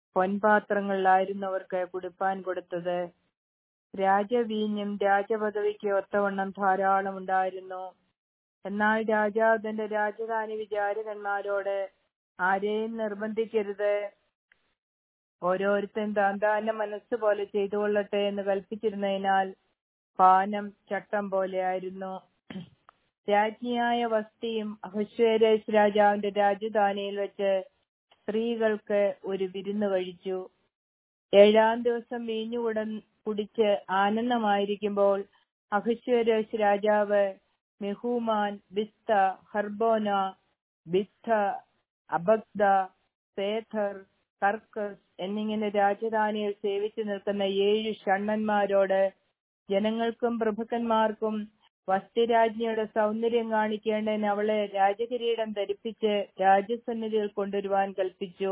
പൊൻപാത്രങ്ങളിലായിരുന്നു അവർക്ക് കുടിപ്പാൻ കൊടുത്തത് രാജവീഞ്ഞും രാജപദവിക്ക് ഒത്തവണ്ണം ധാരാളം ഉണ്ടായിരുന്നു എന്നാൽ രാജാവ് തന്റെ രാജധാനി വിചാരകന്മാരോട് ആരെയും നിർബന്ധിക്കരുത് ഓരോരുത്തൻ താൻ താന്റെ മനസ്സ് പോലെ ചെയ്തുകൊള്ളട്ടെ എന്ന് കൽപ്പിച്ചിരുന്നതിനാൽ പാനം ചട്ടം പോലെയായിരുന്നു രാജ്ഞിയായ വസ്തിയും അഹശ്വേരേശ് രാജാവിന്റെ രാജധാനിയിൽ വെച്ച് സ്ത്രീകൾക്ക് ഒരു വിരുന്ന് കഴിച്ചു ഏഴാം ദിവസം വീഞ്ഞുകുട കുടിച്ച് ആനന്ദമായിരിക്കുമ്പോൾ അഹശ്വേരോശ് രാജാവ് മെഹൂമാൻ ബിസ്ത ഹർബോന ബിസ്ത അബഗ്ദ സേഥർ കർക്കസ് എന്നിങ്ങനെ രാജധാനിയിൽ സേവിച്ചു നിൽക്കുന്ന ഏഴ് ഷണ്ണന്മാരോട് ജനങ്ങൾക്കും പ്രഭുക്കന്മാർക്കും വസ്തിരാജ്ഞിയുടെ സൗന്ദര്യം കാണിക്കേണ്ടതിന് അവളെ രാജകിരീടം ധരിപ്പിച്ച് രാജസന്നിധിയിൽ കൊണ്ടുവരുവാൻ കൽപ്പിച്ചു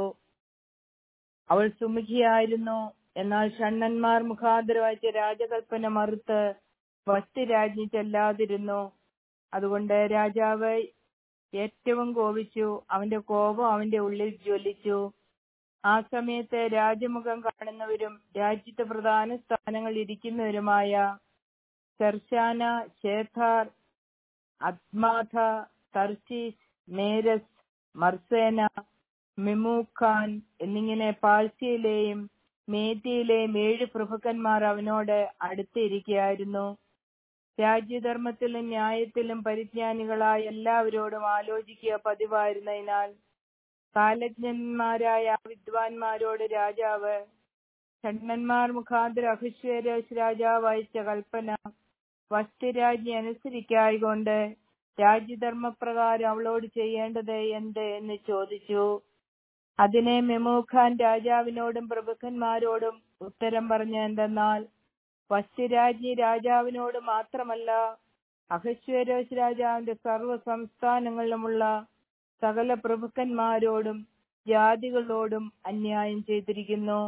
അവൾ സുമുഖിയായിരുന്നു എന്നാൽ ഷണ്ണന്മാർ മുഖാന്തരം അയച്ച രാജകൽപ്പന മറുത്ത് വസ്തിരാജ്ഞി ചെല്ലാതിരുന്നു അതുകൊണ്ട് രാജാവ് ഏറ്റവും കോപിച്ചു അവന്റെ കോപം അവന്റെ ഉള്ളിൽ ജ്വലിച്ചു ആ സമയത്ത് രാജമുഖം കാണുന്നവരും രാജ്യത്തെ പ്രധാന സ്ഥാനങ്ങളിൽ ഇരിക്കുന്നവരുമായ ശർശാന ശേഥാർ അത്മാഥ തർശീസ് മേരസ് മർസേന മിമൂഖാൻ എന്നിങ്ങനെ പാഴ്സിയിലെയും മേത്തിയിലെയും ഏഴ് പ്രഭുക്കന്മാർ അവനോട് അടുത്തിരിക്കുകയായിരുന്നു രാജ്യധർമ്മത്തിലും ന്യായത്തിലും പരിജ്ഞാനികളായ എല്ലാവരോടും ആലോചിക്കുക പതിവായിരുന്നതിനാൽ കാലജ്ഞന്മാരായ വിദ്വാൻമാരോട് രാജാവ് ഷണ്ണന്മാർ മുഖാന്തരം അഹിശ്വേരോശ് രാജാവ് അയച്ച കൽപ്പന വസ്തുരാജ്ഞി അനുസരിക്കായികൊണ്ട് രാജ്യധർമ്മപ്രകാരം അവളോട് ചെയ്യേണ്ടത് എന്ത് എന്ന് ചോദിച്ചു അതിനെ മെമൂഖാൻ രാജാവിനോടും പ്രഭുക്കന്മാരോടും ഉത്തരം പറഞ്ഞ എന്തെന്നാൽ വസ്തുരാജ്ഞി രാജാവിനോട് മാത്രമല്ല അഹശ്വേരോശ് രാജാവിന്റെ സർവ്വ സംസ്ഥാനങ്ങളിലുമുള്ള സകല പ്രഭുക്കന്മാരോടും ജാതികളോടും അന്യായം ചെയ്തിരിക്കുന്നു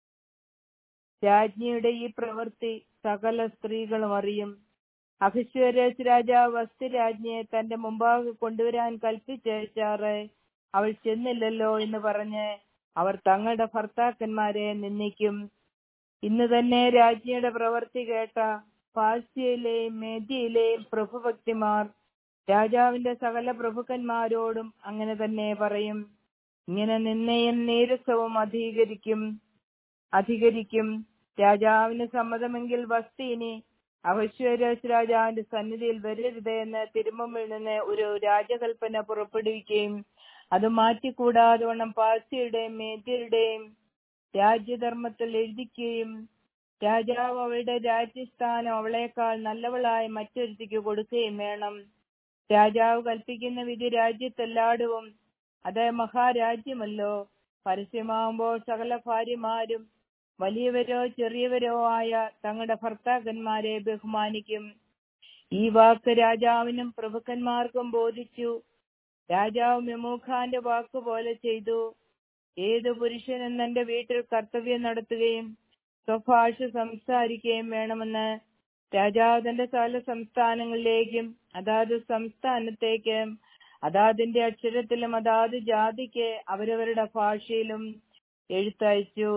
രാജ്ഞിയുടെ ഈ പ്രവൃത്തി സകല സ്ത്രീകളും അറിയും അഹിശ്വരേശ് രാജാവ് വസ്തുരാജ്ഞിയെ തന്റെ മുമ്പാകെ കൊണ്ടുവരാൻ കൽപ്പിച്ചയച്ചാറ് അവൾ ചെന്നില്ലല്ലോ എന്ന് പറഞ്ഞ് അവർ തങ്ങളുടെ ഭർത്താക്കന്മാരെ നിന്ദിക്കും ഇന്ന് തന്നെ രാജ്ഞിയുടെ പ്രവൃത്തി കേട്ട പാഴ്സ്യയിലെയും മേദ്യയിലെയും പ്രഭുഭക്തിമാർ രാജാവിന്റെ സകല പ്രഭുക്കന്മാരോടും അങ്ങനെ തന്നെ പറയും ഇങ്ങനെ നിന്നയും നീരസവും അധികരിക്കും അധികരിക്കും രാജാവിന് സമ്മതമെങ്കിൽ വസ്തിനി അഹശ്വരോശ് രാജാവിന്റെ സന്നിധിയിൽ വരരുത് എന്ന് തിരുമുമ്പിൽ നിന്ന് ഒരു രാജകൽപ്പന പുറപ്പെടുവിക്കുകയും അത് മാറ്റിക്കൂടാതെ വണ്ണം പാഴ്സിയുടെയും മേദ്യരുടെയും രാജ്യധർമ്മത്തിൽ എഴുതിക്കുകയും രാജാവ് അവളുടെ രാജ്യസ്ഥാനം അവളേക്കാൾ നല്ലവളായി മറ്റൊരുത്തിക്ക് കൊടുക്കുകയും വേണം രാജാവ് കൽപ്പിക്കുന്ന വിധി രാജ്യത്തെല്ലായിടവും അത് മഹാരാജ്യമല്ലോ പരസ്യമാകുമ്പോൾ സകല ഭാര്യമാരും വലിയവരോ ചെറിയവരോ ആയ തങ്ങളുടെ ഭർത്താക്കന്മാരെ ബഹുമാനിക്കും ഈ വാക്ക് രാജാവിനും പ്രഭുക്കന്മാർക്കും ബോധിച്ചു രാജാവ് മെമൂഖാന്റെ വാക്ക് പോലെ ചെയ്തു ഏതു പുരുഷനും തന്റെ വീട്ടിൽ കർത്തവ്യം നടത്തുകയും സ്വഭാഷ സംസാരിക്കുകയും വേണമെന്ന് രാജാവ് തന്റെ സകല സംസ്ഥാനങ്ങളിലേക്കും അതാത് സംസ്ഥാനത്തേക്കും അതാതിന്റെ അക്ഷരത്തിലും അതാത് ജാതിക്ക് അവരവരുടെ ഭാഷയിലും എഴുത്തയച്ചു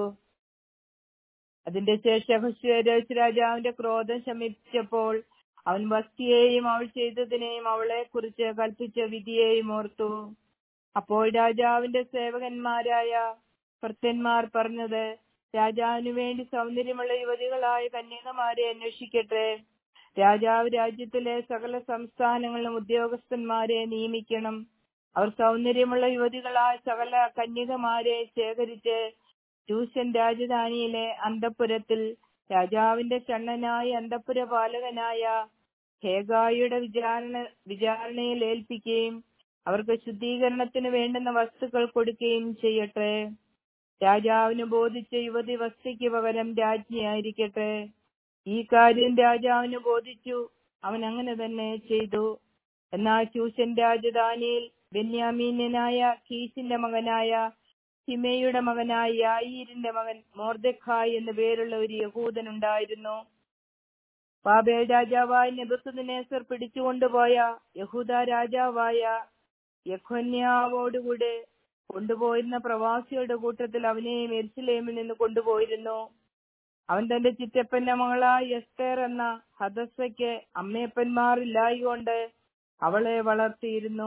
അതിന്റെ ശേഷം അഹശ്വേരോശ് രാജാവിന്റെ ക്രോധം ശമിച്ചപ്പോൾ അവൻ വസ്തിയെയും അവൾ ചെയ്തതിനെയും അവളെ കുറിച്ച് കൽപ്പിച്ച വിധിയെയും ഓർത്തു അപ്പോൾ രാജാവിന്റെ സേവകന്മാരായ ഭൃത്യന്മാർ പറഞ്ഞത് രാജാവിനു വേണ്ടി സൗന്ദര്യമുള്ള യുവതികളായ കന്യകമാരെ അന്വേഷിക്കട്ടെ രാജാവ് രാജ്യത്തിലെ സകല സംസ്ഥാനങ്ങളിലും ഉദ്യോഗസ്ഥന്മാരെ നിയമിക്കണം അവർ സൗന്ദര്യമുള്ള യുവതികളായ സകല കന്യകമാരെ ശേഖരിച്ച് ചൂശൻ രാജധാനിയിലെ അന്തപുരത്തിൽ രാജാവിന്റെ ഷണ്ണനായ അന്തപുര പാലകനായ ഹേഗായിയുടെ വിചാരണ വിചാരണയിൽ ഏൽപ്പിക്കുകയും അവർക്ക് ശുദ്ധീകരണത്തിന് വേണ്ടുന്ന വസ്തുക്കൾ കൊടുക്കുകയും ചെയ്യട്ടെ രാജാവിന് ബോധിച്ച യുവതി വസ്തുക്ക് പകരം രാജ്ഞിയായിരിക്കട്ടെ ഈ കാര്യം രാജാവിന് ബോധിച്ചു അവൻ അങ്ങനെ തന്നെ ചെയ്തു എന്നാൽ ചൂശൻ രാജധാനിയിൽ ബെന്യാമീനായ കീശിന്റെ മകനായ ഹിമയുടെ മകനായ യായീരിന്റെ മകൻ മോർദഖായ് എന്നു പേരുള്ള ഒരു യഹൂദൻ ഉണ്ടായിരുന്നു ബാബേൽ രാജാവായ നെബുക്കദ്നേസർ പിടിച്ചുകൊണ്ടുപോയ യഹൂദ രാജാവായ യഖോന്യാവോടുകൂടെ കൊണ്ടുപോയിരുന്ന പ്രവാസികളുടെ കൂട്ടത്തിൽ അവനെയും എരിശിലേമിൽ നിന്ന് കൊണ്ടുപോയിരുന്നു അവൻ തന്റെ ചിറ്റപ്പന്റെ മകളായ എസ്തേർ എന്ന ഹദസ്സയ്ക്ക് അമ്മയപ്പന്മാരില്ലായികൊണ്ട് അവളെ വളർത്തിയിരുന്നു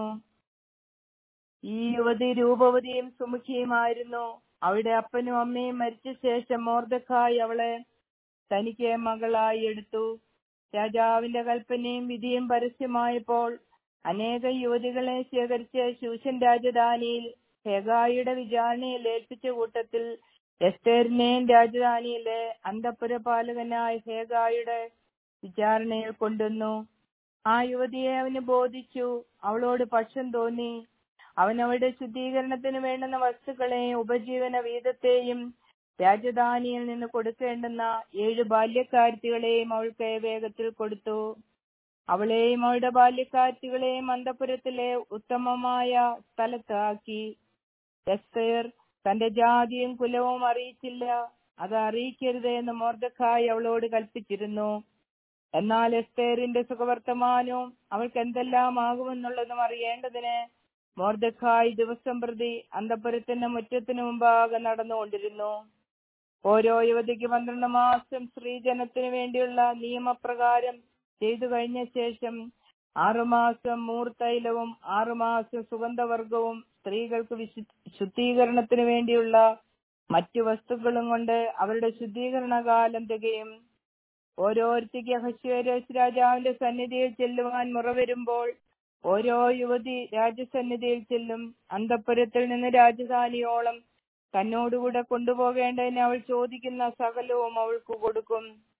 ഈ യുവതി രൂപവതിയും സുമുഖിയുമായിരുന്നു അവളുടെ അപ്പനും അമ്മയും മരിച്ച ശേഷം മോർദക്കായി അവളെ തനിക്ക് മകളായി എടുത്തു രാജാവിന്റെ കൽപ്പനയും വിധിയും പരസ്യമായപ്പോൾ അനേക യുവതികളെ ശേഖരിച്ച് ശൂഷൻ രാജധാനിയിൽ ഹെഗായിയുടെ വിചാരണയിൽ ഏൽപ്പിച്ച കൂട്ടത്തിൽ എസ്തേറിനെയും രാജധാനിയിലെ അന്തപുരപാലകനായ ഹേഗായുടെ വിചാരണയിൽ കൊണ്ടുവന്നു ആ യുവതിയെ അവന് ബോധിച്ചു അവളോട് പക്ഷം തോന്നി അവൻ അവളുടെ ശുദ്ധീകരണത്തിന് വേണ്ടുന്ന വസ്തുക്കളെയും ഉപജീവന വീതത്തെയും രാജധാനിയിൽ നിന്ന് കൊടുക്കേണ്ടുന്ന ഏഴ് ബാല്യക്കാരത്തികളെയും അവൾക്ക് വേഗത്തിൽ കൊടുത്തു അവളെയും അവളുടെ ബാല്യക്കാരത്തികളെയും അന്തപുരത്തിലെ ഉത്തമമായ സ്ഥലത്താക്കി എസ്തേർ തന്റെ ജാതിയും കുലവും അറിയിച്ചില്ല അത് അറിയിക്കരുത് എന്ന് മോർദക്കായി അവളോട് കൽപ്പിച്ചിരുന്നു എന്നാൽ എസ്തേറിന്റെ സുഖവർത്തമാനവും അവൾക്ക് എന്തെല്ലാം ആകുമെന്നുള്ളതും അറിയേണ്ടതിന് മോർദക്കായി ദിവസം പ്രതി അന്തപുരത്തിന്റെ മുറ്റത്തിനു മുമ്പാകെ നടന്നുകൊണ്ടിരുന്നു ഓരോ യുവതിക്ക് പന്ത്രണ്ട് മാസം സ്ത്രീജനത്തിനു വേണ്ടിയുള്ള നിയമപ്രകാരം ചെയ്തു കഴിഞ്ഞ ശേഷം ആറുമാസം മൂർത്തൈലവും ആറുമാസം സുഗന്ധവർഗവും സ്ത്രീകൾക്ക് വിശു ശുദ്ധീകരണത്തിനു വേണ്ടിയുള്ള മറ്റു വസ്തുക്കളും കൊണ്ട് അവരുടെ ശുദ്ധീകരണ കാലം തികയും ഓരോരുത്തിക്ക് അഹശ്വേരോസ് രാജാവിന്റെ സന്നിധിയിൽ ചെല്ലുവാൻ മുറ വരുമ്പോൾ ഓരോ യുവതി രാജസന്നിധിയിൽ ചെല്ലും അന്തപ്പുരത്തിൽ നിന്ന് രാജധാനിയോളം തന്നോടുകൂടെ കൊണ്ടുപോകേണ്ടതിന് അവൾ ചോദിക്കുന്ന സകലവും അവൾക്ക് കൊടുക്കും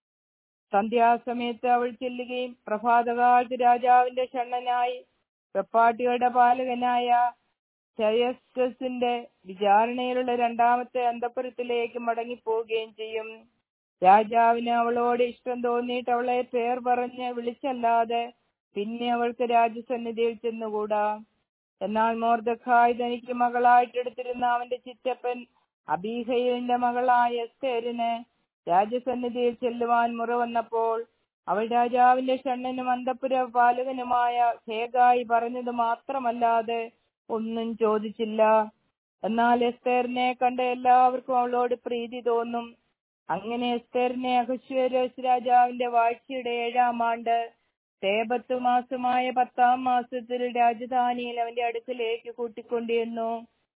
സന്ധ്യാസമയത്ത് അവൾ ചെല്ലുകയും പ്രഭാതകാലത്ത് രാജാവിന്റെ ഷണ്ണനായി വെപ്പാട്ടിയുടെ പാലകനായ ചയസ്കസിന്റെ വിചാരണയിലുള്ള രണ്ടാമത്തെ അന്തപുരത്തിലേക്ക് മടങ്ങിപ്പോവുകയും ചെയ്യും രാജാവിന് അവളോട് ഇഷ്ടം തോന്നിയിട്ട് അവളെ പേർ പറഞ്ഞ് വിളിച്ചല്ലാതെ പിന്നെ അവൾക്ക് രാജസന്നിധിയിൽ ചെന്നുകൂടാ എന്നാൽ മോർദഖായ് തനിക്ക് മകളായിട്ടെടുത്തിരുന്ന അവന്റെ ചിറ്റപ്പൻ അബീഹയിലിന്റെ മകളായ എസ്തേരിന് രാജസന്നിധിയിൽ ചെല്ലുവാൻ മുറ വന്നപ്പോൾ അവൾ രാജാവിന്റെ ഷണ്ണനും അന്തപുര പാലകനുമായ ഹേഗായി പറഞ്ഞത് മാത്രമല്ലാതെ ഒന്നും ചോദിച്ചില്ല എന്നാൽ എസ്തേറിനെ കണ്ട എല്ലാവർക്കും അവളോട് പ്രീതി തോന്നും അങ്ങനെ എസ്തേറിനെ അഹശ്വരോസ് രാജാവിന്റെ വാഴ്ചയുടെ ഏഴാം ആണ്ട് തേബത്ത് മാസമായ പത്താം മാസത്തിൽ രാജധാനിയിൽ അവന്റെ അടുക്കലേക്ക് കൂട്ടിക്കൊണ്ടിരുന്നു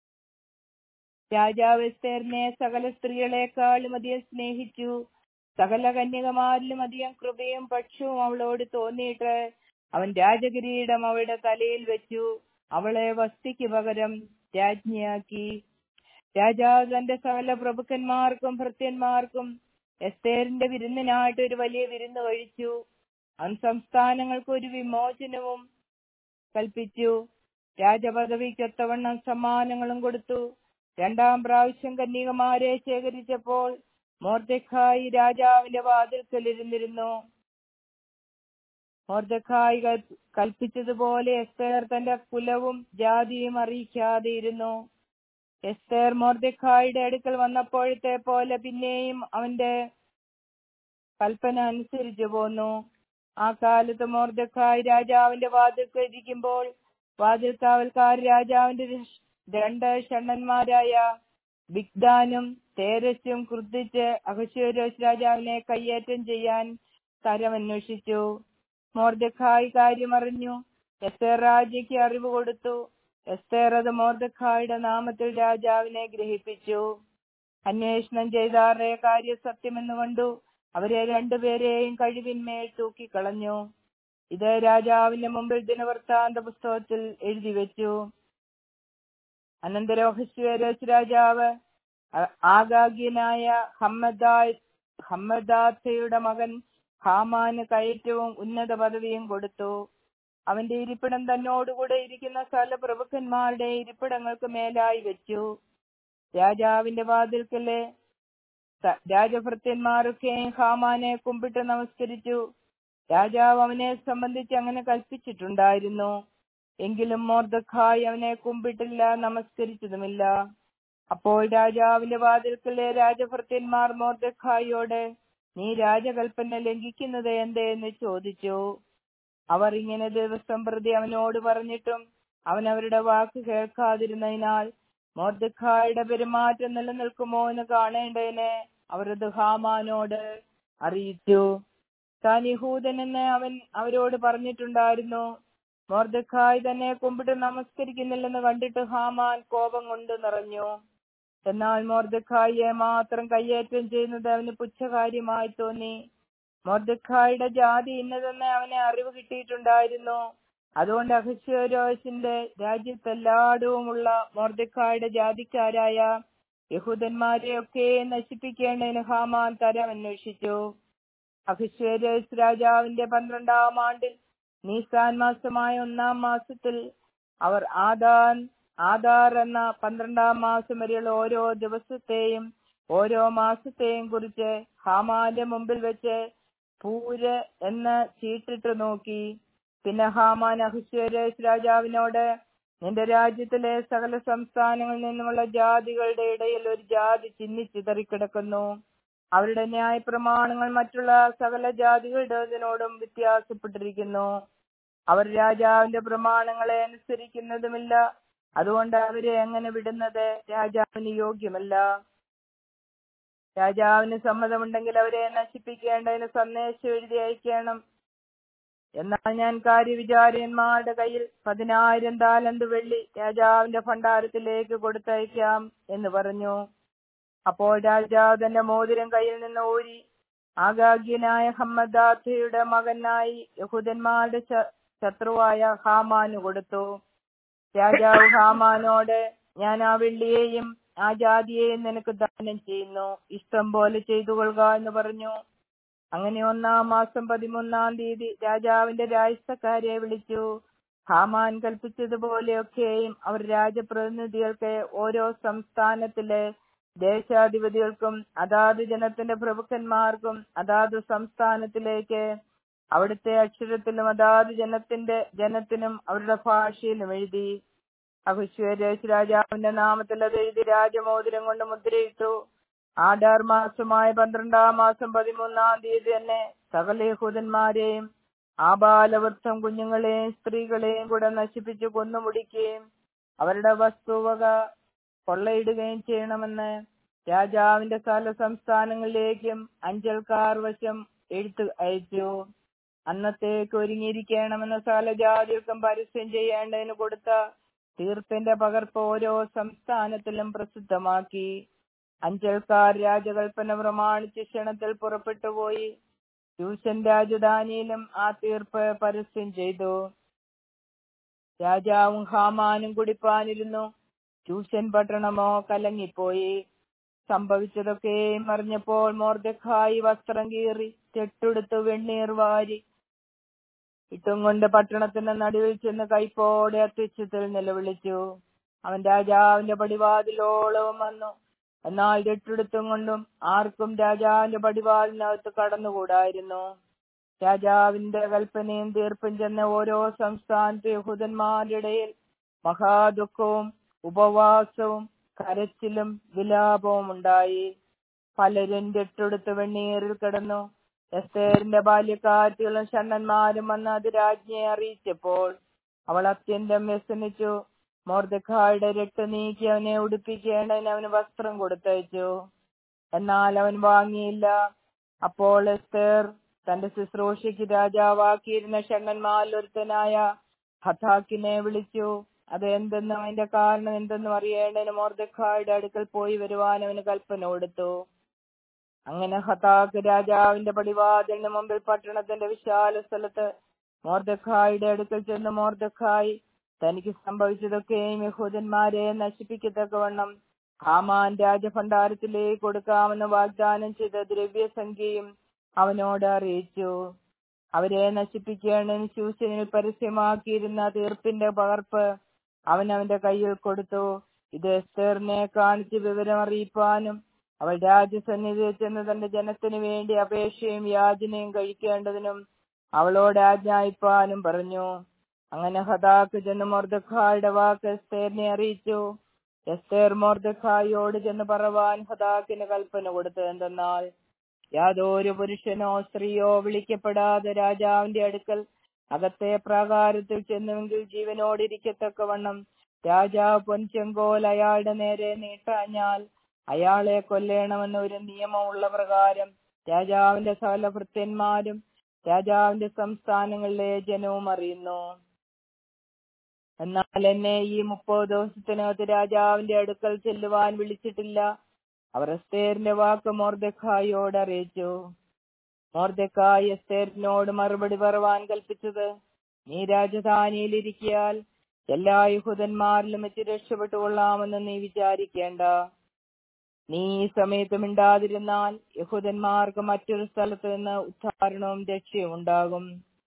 രാജാവ് എസ്തേറിനെ സകല സ്ത്രീകളെക്കാളും അധികം സ്നേഹിച്ചു സകല കന്യകമാരിലും അധികം കൃപയും പക്ഷവും അവളോട് തോന്നിയിട്ട് അവൻ രാജകിരീടം അവളുടെ തലയിൽ വെച്ചു അവളെ വസ്തിക്ക് പകരം രാജ്ഞിയാക്കി രാജാവ് തന്റെ സകല പ്രഭുക്കന്മാർക്കും ഭൃത്യന്മാർക്കും എസ്തേറിന്റെ വിരുന്നിനായിട്ട് ഒരു വലിയ വിരുന്ന് കഴിച്ചു അവൻ സംസ്ഥാനങ്ങൾക്ക് ഒരു വിമോചനവും കൽപ്പിച്ചു രാജപദവിക്കൊത്തവണ്ണം സമ്മാനങ്ങളും കൊടുത്തു രണ്ടാം പ്രാവശ്യം കന്യകമാരെ ശേഖരിച്ചപ്പോൾ മോർദഖായി രാജാവിന്റെ വാതിൽക്കലിരുന്നിരുന്നു മോർദഖായി കൽപ്പിച്ചതുപോലെ എസ്തേർ തന്റെ കുലവും ജാതിയും അറിയിക്കാതെ ഇരുന്നു എസ്തേർ മോർദഖായിയുടെ അടുക്കൽ വന്നപ്പോഴത്തെ പോലെ പിന്നെയും അവന്റെ കൽപ്പന അനുസരിച്ചു പോന്നു ആ കാലത്ത് മോർദഖായി രാജാവിന്റെ വാതിൽക്കൽ ഇരിക്കുമ്പോൾ വാതിൽ കാവൽക്കാർ രാജാവിന്റെ രണ്ട് ഷണ്ണന്മാരായ ബിഗ്ദാനും തേരസും ക്രുദ്ധിച്ച് അഹശ്വരോസ് രാജാവിനെ കയ്യേറ്റം ചെയ്യാൻ തരമന്വേഷിച്ചു മോർദഖായി കാര്യമറിഞ്ഞു എസ്തേർ രാജയ്ക്ക് അറിവ് കൊടുത്തു എസ്തേർ അത് മോർദഖായുടെ നാമത്തിൽ രാജാവിനെ ഗ്രഹിപ്പിച്ചു അന്വേഷണം ചെയ്താറേ കാര്യം സത്യമെന്ന് കണ്ടു അവരെ രണ്ടുപേരെയും കഴിവിന്മേൽ തൂക്കിക്കളഞ്ഞു ഇത് രാജാവിന്റെ മുമ്പിൽ ദിനവൃത്താന്ത പുസ്തകത്തിൽ എഴുതി വെച്ചു അനന്തരോഹശ്വരോസ് രാജാവ് ആഗാഗ്യനായ ഹമ്മദായ് ഹമ്മദാത്തയുടെ മകൻ ഹാമാന് കയറ്റവും ഉന്നത പദവിയും കൊടുത്തു അവന്റെ ഇരിപ്പിടം തന്നോടുകൂടെ ഇരിക്കുന്ന സകല പ്രഭുക്കന്മാരുടെ ഇരിപ്പിടങ്ങൾക്ക് മേലായി വെച്ചു രാജാവിന്റെ വാതിൽക്കലെ രാജഭൃത്യന്മാരൊക്കെ ഹാമാനെ കുമ്പിട്ട് നമസ്കരിച്ചു രാജാവ് അവനെ സംബന്ധിച്ച് അങ്ങനെ കൽപ്പിച്ചിട്ടുണ്ടായിരുന്നു എങ്കിലും മോർദഖായി അവനെ കുമ്പിട്ടില്ല നമസ്കരിച്ചതുമില്ല അപ്പോൾ രാജാവിന്റെ വാതിൽക്കലെ രാജഭൃത്യന്മാർ മോർദഖായിയോട് നീ രാജകൽപ്പന ലംഘിക്കുന്നത് എന്തേന്ന് ചോദിച്ചു അവർ ഇങ്ങനെ ദിവസം പ്രതി അവനോട് പറഞ്ഞിട്ടും അവൻ അവരുടെ വാക്ക് കേൾക്കാതിരുന്നതിനാൽ മോർദഖായുടെ പെരുമാറ്റം നിലനിൽക്കുമോ എന്ന് കാണേണ്ടതിന് അവർ അത് ഹാമാനോട് അറിയിച്ചു താൻ യഹൂദനെന്ന് അവൻ അവരോട് പറഞ്ഞിട്ടുണ്ടായിരുന്നു മോർദഖായ് തന്നെ കുമ്പിട്ട് നമസ്കരിക്കുന്നില്ലെന്ന് കണ്ടിട്ട് ഹാമാൻ കോപം കൊണ്ട് നിറഞ്ഞു എന്നാൽ മോർദഖായിയെ മാത്രം കയ്യേറ്റം ചെയ്യുന്നത് അവന് പുച്ഛകാര്യമായി തോന്നി മോർദഖായുടെ ജാതി ഇന്നതെന്ന് അവന് അറിവ് കിട്ടിയിട്ടുണ്ടായിരുന്നു അതുകൊണ്ട് അഹശ്വരോസിന്റെ രാജ്യത്തെല്ലായിടവുമുള്ള മോർദഖായുടെ ജാതിക്കാരായ യഹൂദന്മാരെയൊക്കെ നശിപ്പിക്കേണ്ടതിന് ഹാമാൻ തരം അന്വേഷിച്ചു അഹശ്വരോസ് രാജാവിന്റെ പന്ത്രണ്ടാം ആണ്ടിൽ നീസാൻ മാസമായ ഒന്നാം മാസത്തിൽ അവർ ആദാൻ ആധാർ എന്ന പന്ത്രണ്ടാം മാസം വരെയുള്ള ഓരോ ദിവസത്തെയും ഓരോ മാസത്തെയും കുറിച്ച് ഹാമാന്റെ മുമ്പിൽ വെച്ച് പൂര് എന്ന് ചീട്ടിട്ട് നോക്കി പിന്നെ ഹാമാൻ അഹുശ്വരേഷ് രാജാവിനോട് നിന്റെ രാജ്യത്തിലെ സകല സംസ്ഥാനങ്ങളിൽ നിന്നുമുള്ള ജാതികളുടെ ഇടയിൽ ഒരു ജാതി ചിന്നിച്ചിതറിക്കിടക്കുന്നു അവരുടെ ന്യായ പ്രമാണങ്ങൾ മറ്റുള്ള സകല ജാതികളുടേതിനോടും വ്യത്യാസപ്പെട്ടിരിക്കുന്നു അവർ രാജാവിന്റെ പ്രമാണങ്ങളെ അനുസരിക്കുന്നതുമില്ല അതുകൊണ്ട് അവരെ എങ്ങനെ വിടുന്നത് രാജാവിന് യോഗ്യമല്ല രാജാവിന് സമ്മതമുണ്ടെങ്കിൽ അവരെ നശിപ്പിക്കേണ്ടതിന് സന്ദേശം എഴുതി അയക്കണം എന്നാൽ ഞാൻ കാര്യവിചാരന്മാരുടെ കയ്യിൽ പതിനായിരം താലന്ത് വെള്ളി രാജാവിന്റെ ഭണ്ഡാരത്തിലേക്ക് കൊടുത്തയക്കാം എന്ന് പറഞ്ഞു അപ്പോൾ രാജാവ് തന്റെ മോതിരം കയ്യിൽ നിന്ന് ഊരി ആഗാഗ്യനായ ഹമ്മദാത്തയുടെ മകനായി യഹൂദന്മാരുടെ ശത്രുവായ ഹാമാന് കൊടുത്തു രാജാവ് ഹാമാനോട് ഞാൻ ആ വെള്ളിയെയും ആ ജാതിയെയും നിനക്ക് ദാനം ചെയ്യുന്നു ഇഷ്ടം പോലെ ചെയ്തു കൊള്ളുക എന്ന് പറഞ്ഞു അങ്ങനെ ഒന്നാം മാസം പതിമൂന്നാം തീയതി രാജാവിന്റെ രാജ്യക്കാരെ വിളിച്ചു ഹാമാൻ കൽപ്പിച്ചതുപോലെയൊക്കെയും അവർ രാജപ്രതിനിധികൾക്ക് ഓരോ സംസ്ഥാനത്തിലെ ദേശാധിപതികൾക്കും അതാത് ജനത്തിന്റെ പ്രഭുക്കന്മാർക്കും അതാത് സംസ്ഥാനത്തിലേക്ക് അവിടുത്തെ അക്ഷരത്തിലും അതാത് ജനത്തിന്റെ ജനത്തിനും അവരുടെ ഭാഷയിലും എഴുതി അഹുശ്വരേഷ് രാജാവിന്റെ നാമത്തിൽ അത് എഴുതി രാജമോതിരം കൊണ്ട് മുദ്രയിട്ടു ആടാർ മാസമായ പന്ത്രണ്ടാം മാസം പതിമൂന്നാം തീയതി തന്നെ സകല യഹൂദന്മാരെയും ആബാലവൃത്തം കുഞ്ഞുങ്ങളെയും സ്ത്രീകളെയും കൂടെ നശിപ്പിച്ചു കൊന്നുമുടിക്കുകയും അവരുടെ വസ്തുവക കൊള്ളയിടുകയും ചെയ്യണമെന്ന് രാജാവിന്റെ സകല സംസ്ഥാനങ്ങളിലേക്കും അഞ്ചൽക്കാർ വശം എഴുത്ത് അയച്ചു അന്നത്തേക്ക് ഒരുങ്ങിയിരിക്കണമെന്ന് സകല ജാതികൾക്കും പരസ്യം ചെയ്യേണ്ടതിന് കൊടുത്ത തീർപ്പിന്റെ പകർപ്പ് ഓരോ സംസ്ഥാനത്തിലും പ്രസിദ്ധമാക്കി അഞ്ചൽക്കാർ രാജകൽപ്പന പ്രമാണിച്ച് ക്ഷണത്തിൽ പുറപ്പെട്ടുപോയി ട്യൂഷൻ രാജധാനിയിലും ആ തീർപ്പ് പരസ്യം ചെയ്തു രാജാവും ഹാമാനും കുടിപ്പാനിരുന്നു ട്യൂഷൻ പട്ടണമോ കലങ്ങിപ്പോയി സംഭവിച്ചതൊക്കെയും അറിഞ്ഞപ്പോൾ മോർദഖായി വസ്ത്രം കീറി ചെട്ടുടുത്ത് വെണ്ണീർ വാരി ഇട്ടും കൊണ്ട് പട്ടണത്തിന്റെ നടുവിൽ ചെന്ന് കൈപ്പോടെ അത്യുച്ചത്തിൽ നിലവിളിച്ചു അവൻ രാജാവിന്റെ പടിവാതിലോളവും വന്നു എന്നാൽ രട്ടെടുത്തും കൊണ്ടും ആർക്കും രാജാവിന്റെ പടിവാതിനകത്ത് കടന്നുകൂടായിരുന്നു രാജാവിന്റെ കൽപ്പനയും തീർപ്പും ചെന്ന ഓരോ സംസ്ഥാനത്തെ യഹൂദന്മാരുടെ ഇടയിൽ മഹാദുഃഖവും ഉപവാസവും കരച്ചിലും വിലാപവും ഉണ്ടായി പലരും രട്ടെടുത്ത് വെണ്ണീറിൽ കിടന്നു എസ്തേറിന്റെ ബാല്യക്കാറ്റുകളും ഷണ്ണന്മാരും വന്ന് അത് രാജ്ഞിയെ അറിയിച്ചപ്പോൾ അവൾ അത്യന്തം വ്യസനിച്ചു മോർദഖായുടെ രട്ട് നീക്കി അവനെ ഉടുപ്പിക്കേണ്ടതിന് അവന് വസ്ത്രം കൊടുത്തയച്ചു എന്നാൽ അവൻ വാങ്ങിയില്ല അപ്പോൾ എസ്തേർ തന്റെ ശുശ്രൂഷയ്ക്ക് രാജാവാക്കിയിരുന്ന ഷണ്ണന്മാരിൽ ഒരുത്തനായ ഹഥാക്കിനെ വിളിച്ചു അത് എന്തെന്നും അതിന്റെ കാരണം എന്തെന്നും അറിയേണ്ടതിന് മോർദഖായുടെ അടുക്കൽ പോയി വരുവാൻ അവന് കൽപ്പന കൊടുത്തു അങ്ങനെ ഹതാക്ക് രാജാവിന്റെ പടിവാതിലിന് മുമ്പിൽ പട്ടണത്തിന്റെ വിശാല സ്ഥലത്ത് മോർദഖായുടെ അടുക്കൽ ചെന്ന് മോർദഖായി തനിക്ക് സംഭവിച്ചതൊക്കെയും യഹൂദന്മാരെ നശിപ്പിക്കത്തക്കവണ്ണം ഹാമാൻ രാജഭണ്ഡാരത്തിലേക്ക് കൊടുക്കാമെന്ന് വാഗ്ദാനം ചെയ്ത ദ്രവ്യസംഖ്യയും അവനോട് അറിയിച്ചു അവരെ നശിപ്പിക്കേണ്ടതിന് ശൂശനിൽ പരസ്യമാക്കിയിരുന്ന തീർപ്പിന്റെ പകർപ്പ് അവൻ അവന്റെ കയ്യിൽ കൊടുത്തു ഇത് എസ്തേറിനെ കാണിച്ച് വിവരം അറിയിപ്പാനും അവൾ രാജസന്നിധിയിൽ ചെന്ന് തന്റെ ജനത്തിനു വേണ്ടി അപേക്ഷയും യാചനയും കഴിക്കേണ്ടതിനും അവളോട് ആജ്ഞായിപ്പാനും പറഞ്ഞു അങ്ങനെ ഹദാക്ക് ചെന്ന് മൊർദഖായുടെ വാക്ക് എസ്തേറിനെ അറിയിച്ചു എസ്തേർ മൊർദഖായോട് ചെന്ന് പറവാൻ ഹദാക്കിന് കൽപ്പന കൊടുത്തു എന്തെന്നാൽ യാതൊരു പുരുഷനോ സ്ത്രീയോ വിളിക്കപ്പെടാതെ രാജാവിന്റെ അടുക്കൽ അകത്തെ പ്രാകാരത്തിൽ ചെന്നുവെങ്കിൽ ജീവനോടിരിക്കത്തക്കവണ്ണം രാജാവ് പൊൻചെങ്കോൽ അയാളുടെ നേരെ നീട്ടാഞ്ഞാൽ അയാളെ കൊല്ലേണമെന്ന് ഒരു നിയമമുള്ള പ്രകാരം രാജാവിന്റെ സകല ഭൃത്യന്മാരും രാജാവിന്റെ സംസ്ഥാനങ്ങളിലെ ജനവും അറിയുന്നു എന്നാൽ എന്നെ ഈ മുപ്പത് ദിവസത്തിനകത്ത് രാജാവിന്റെ അടുക്കൽ ചെല്ലുവാൻ വിളിച്ചിട്ടില്ല അവർ എസ്തേറിന്റെ വാക്ക് മോർദഖായിയോട് അറിയിച്ചു മോർദഖായി എസ്തേറിനോട് മറുപടി പറവാൻ കൽപ്പിച്ചത് നീ രാജധാനിയിലിരിക്കിയാൽ എല്ലാ യഹൂദന്മാരിലും വെച്ച് രക്ഷപ്പെട്ടുകൊള്ളാമെന്ന് നീ വിചാരിക്കേണ്ട നീ ഈ സമയത്ത് മിണ്ടാതിരുന്നാൽ യഹൂദന്മാർക്ക് മറ്റൊരു സ്ഥലത്ത് നിന്ന് ഉദ്ധാരണവും രക്ഷയും ഉണ്ടാകും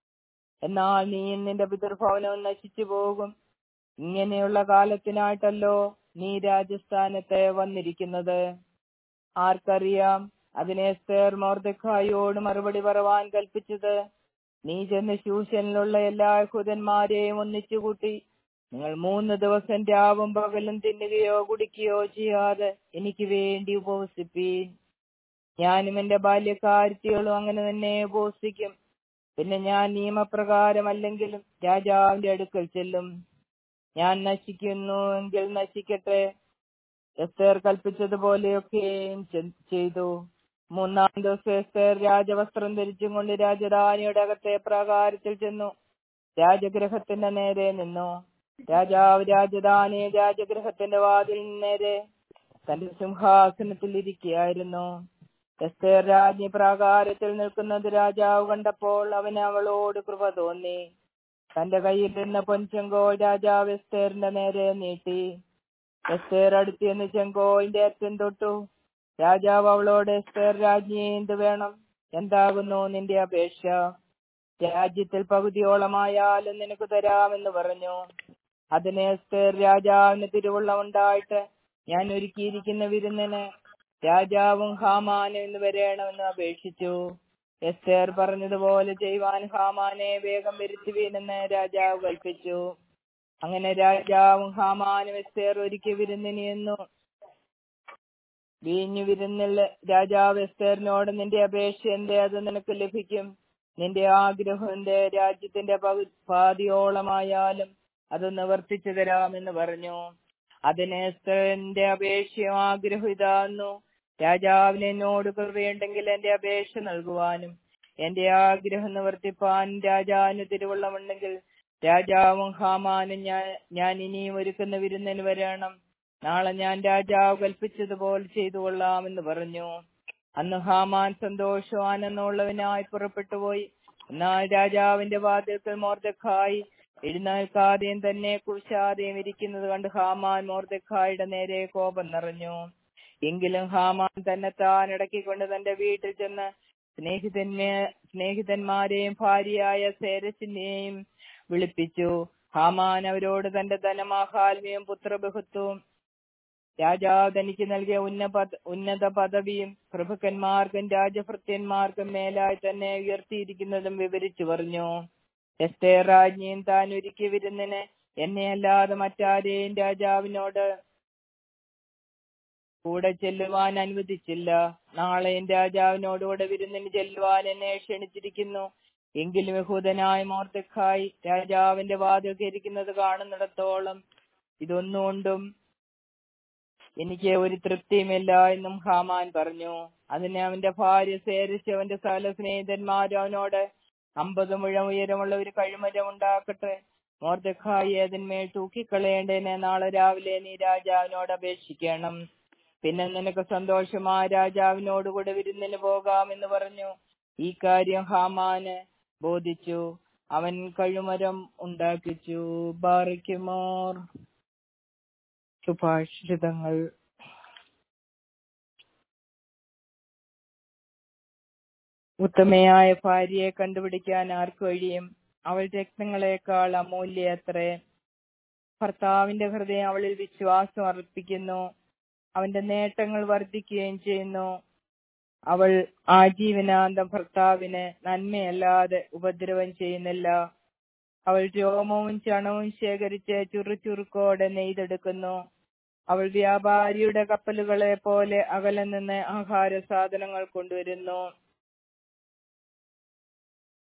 എന്നാൽ നീ നിന്റെ പിതൃഭവനവും നശിച്ചു പോകും ഇങ്ങനെയുള്ള കാലത്തിനായിട്ടല്ലോ നീ രാജസ്ഥാനത്ത് വന്നിരിക്കുന്നത് ആർക്കറിയാം അതിനെ എസ്തേർ മോർദഖായിയോട് മറുപടി പറവാൻ കൽപ്പിച്ചത് നീ ചെന്ന് ശൂഷനിലുള്ള എല്ലാ യഹൂദന്മാരെയും ഒന്നിച്ചുകൂട്ടി നിങ്ങൾ മൂന്ന് ദിവസം രാവും പകലും തിന്നുകയോ കുടിക്കുകയോ ചെയ്യാതെ എനിക്ക് വേണ്ടി ഉപവസിപ്പീൻ ഞാനും എന്റെ ബാല്യക്കാരത്തികളും അങ്ങനെ തന്നെ ഉപവസിക്കും പിന്നെ ഞാൻ നിയമപ്രകാരം അല്ലെങ്കിലും രാജാവിന്റെ അടുക്കൽ ചെല്ലും ഞാൻ നശിക്കുന്നു എങ്കിൽ നശിക്കട്ടെ എസ്തേർ കൽപ്പിച്ചതുപോലെയൊക്കെയും ചെ- ചെയ്തു മൂന്നാം ദിവസം എസ്തേർ രാജവസ്ത്രം ധരിച്ചും കൊണ്ട് രാജധാനിയുടെ അകത്തെ പ്രാകാരത്തിൽ ചെന്നു രാജഗ്രഹത്തിന്റെ നേരെ നിന്നു രാജാവ് രാജധാനി രാജഗ്രഹത്തിന്റെ വാതിലിന് നേരെ തന്റെ സിംഹാസനത്തിൽ ഇരിക്കുകയായിരുന്നു എസ്തേർ രാജ്ഞി പ്രാകാരത്തിൽ നിൽക്കുന്നത് രാജാവ് കണ്ടപ്പോൾ അവന് അവളോട് കൃപ തോന്നി തന്റെ കയ്യിൽ നിന്ന് പൊൻചെങ്കോൽ രാജാവ് എസ്തേറിന്റെ നേരെ നീട്ടി എസ്തേർ അടുത്തിയെന്ന് ചെങ്കോയിന്റെ അറ്റം തൊട്ടു രാജാവ് അവളോട് എസ്തേർ രാജ്ഞിയെ എന്ത് വേണം എന്താകുന്നു നിന്റെ അപേക്ഷ രാജ്യത്തിൽ പകുതിയോളമായാലും നിനക്ക് തരാമെന്ന് പറഞ്ഞു അതിന് എസ്തേർ രാജാവിന് തിരുവുള്ളമുണ്ടായിട്ട് ഞാൻ ഒരുക്കിയിരിക്കുന്ന വിരുന്നിന് രാജാവും ഹാമാനും ഇന്ന് വരേണമെന്ന് അപേക്ഷിച്ചു എസ്തേർ പറഞ്ഞതുപോലെ ചെയ്യുവാൻ ഹാമാനെ വേഗം വരുത്തുവീനെന്ന് രാജാവ് കൽപ്പിച്ചു അങ്ങനെ രാജാവും ഹാമാനും എസ്തേർ ഒരുക്കി വിരുന്നിന് എന്നു വീഞ്ഞു വിരുന്നിൽ രാജാവ് എസ്തേറിനോട് നിന്റെ അപേക്ഷ എന്തേ അത് നിനക്ക് ലഭിക്കും നിന്റെ ആഗ്രഹം എന്റെ രാജ്യത്തിന്റെ പകു പാതിയോളമായാലും അത് നിവർത്തിച്ചു തരാമെന്ന് പറഞ്ഞു അതിന് എസ്തേറിന്റെ അപേക്ഷയും ആഗ്രഹം ഇതാന്നു രാജാവിന് എന്നോട് കൃപയുണ്ടെങ്കിൽ എന്റെ അപേക്ഷ നൽകുവാനും എന്റെ ആഗ്രഹം നിവർത്തിപ്പാൻ രാജാവിന് തിരുവള്ളമുണ്ടെങ്കിൽ രാജാവും ഹാമാനും ഞാൻ ഞാൻ ഇനിയും ഒരുക്കുന്ന വിരുന്നിന് വരണം നാളെ ഞാൻ രാജാവ് കൽപ്പിച്ചതുപോലെ ചെയ്തു കൊള്ളാമെന്ന് പറഞ്ഞു അന്ന് ഹാമാൻ സന്തോഷവും ആനന്ദമുള്ളവനായി പുറപ്പെട്ടുപോയി എന്നാൽ രാജാവിന്റെ വാതിൽക്കൽ മോർദഖായി എഴുന്നേൽക്കാതെയും തന്നെ കുശാതെയും ഇരിക്കുന്നത് കണ്ട് ഹാമാൻ മോർദഖായുടെ നേരെ കോപം നിറഞ്ഞു എങ്കിലും ഹാമാൻ തന്നെ താൻ ഇടക്കിക്കൊണ്ട് തന്റെ വീട്ടിൽ ചെന്ന് സ്നേഹിതന്മേ സ്നേഹിതന്മാരെയും ഭാര്യയായ സേരസിനെയും വിളിപ്പിച്ചു ഹാമാൻ അവരോട് തന്റെ ധനമാഹാത്മ്യവും പുത്രബഹുത്വവും രാജാവ് തനിക്ക് നൽകിയ ഉന്നപ ഉന്നത പദവിയും പ്രഭുക്കന്മാർക്കും രാജഭൃത്യന്മാർക്കും മേലായി തന്നെ ഉയർത്തിയിരിക്കുന്നതും വിവരിച്ചു പറഞ്ഞു എസ്തേർ രാജ്ഞിയും താൻ ഒരുക്കിയ വിരുന്നിന് എന്നെ അല്ലാതെ മറ്റാരെയും രാജാവിനോട് കൂടെ ചെല്ലുവാൻ അനുവദിച്ചില്ല നാളെയും രാജാവിനോടുകൂടെ വിരുന്നിന് ചെല്ലുവാൻ എന്നെ ക്ഷണിച്ചിരിക്കുന്നു എങ്കിലും യഹൂദനായ മോർദഖായി രാജാവിന്റെ വാതിൽ കരിക്കുന്നത് കാണുന്നിടത്തോളം ഇതൊന്നുകൊണ്ടും എനിക്ക് ഒരു തൃപ്തിയുമില്ല എന്നും ഹാമാൻ പറഞ്ഞു അതിന് അവന്റെ ഭാര്യ സേരിച്ച് അവന്റെ സകല സ്നേഹിതന്മാരും അവനോട് അമ്പത് മുഴം ഉയരമുള്ള ഒരു കഴിമരം ഉണ്ടാക്കട്ടെ മോർദഖായി അതിന്മേൽ തൂക്കിക്കളയേണ്ടതിന് നാളെ രാവിലെ നീ രാജാവിനോട് അപേക്ഷിക്കണം പിന്നെ നിനക്ക് സന്തോഷമായ രാജാവിനോട് കൂടെ വിരുന്നിന് പോകാമെന്ന് പറഞ്ഞു ഈ കാര്യം ഹാമാന് ബോധിച്ചു അവൻ കഴുമരം ഉണ്ടാക്കിച്ചു ബാറിക്കുമോർ സുഭാഷിതങ്ങൾ ഉത്തമയായ ഭാര്യയെ കണ്ടുപിടിക്കാൻ ആർക്ക് കഴിയും അവൾ രക്തങ്ങളെക്കാൾ അമൂല്യ അത്രേ ഭർത്താവിന്റെ ഹൃദയം അവളിൽ വിശ്വാസം അർപ്പിക്കുന്നു അവന്റെ നേട്ടങ്ങൾ വർദ്ധിക്കുകയും ചെയ്യുന്നു അവൾ ആജീവനാന്തം ഭർത്താവിന് നന്മയല്ലാതെ ഉപദ്രവം ചെയ്യുന്നില്ല അവൾ രോമവും ചണവും ശേഖരിച്ച് ചുറുചുറുക്കോടെ നെയ്തെടുക്കുന്നു അവൾ വ്യാപാരിയുടെ കപ്പലുകളെ പോലെ അകലെ നിന്ന് ആഹാര സാധനങ്ങൾ കൊണ്ടുവരുന്നു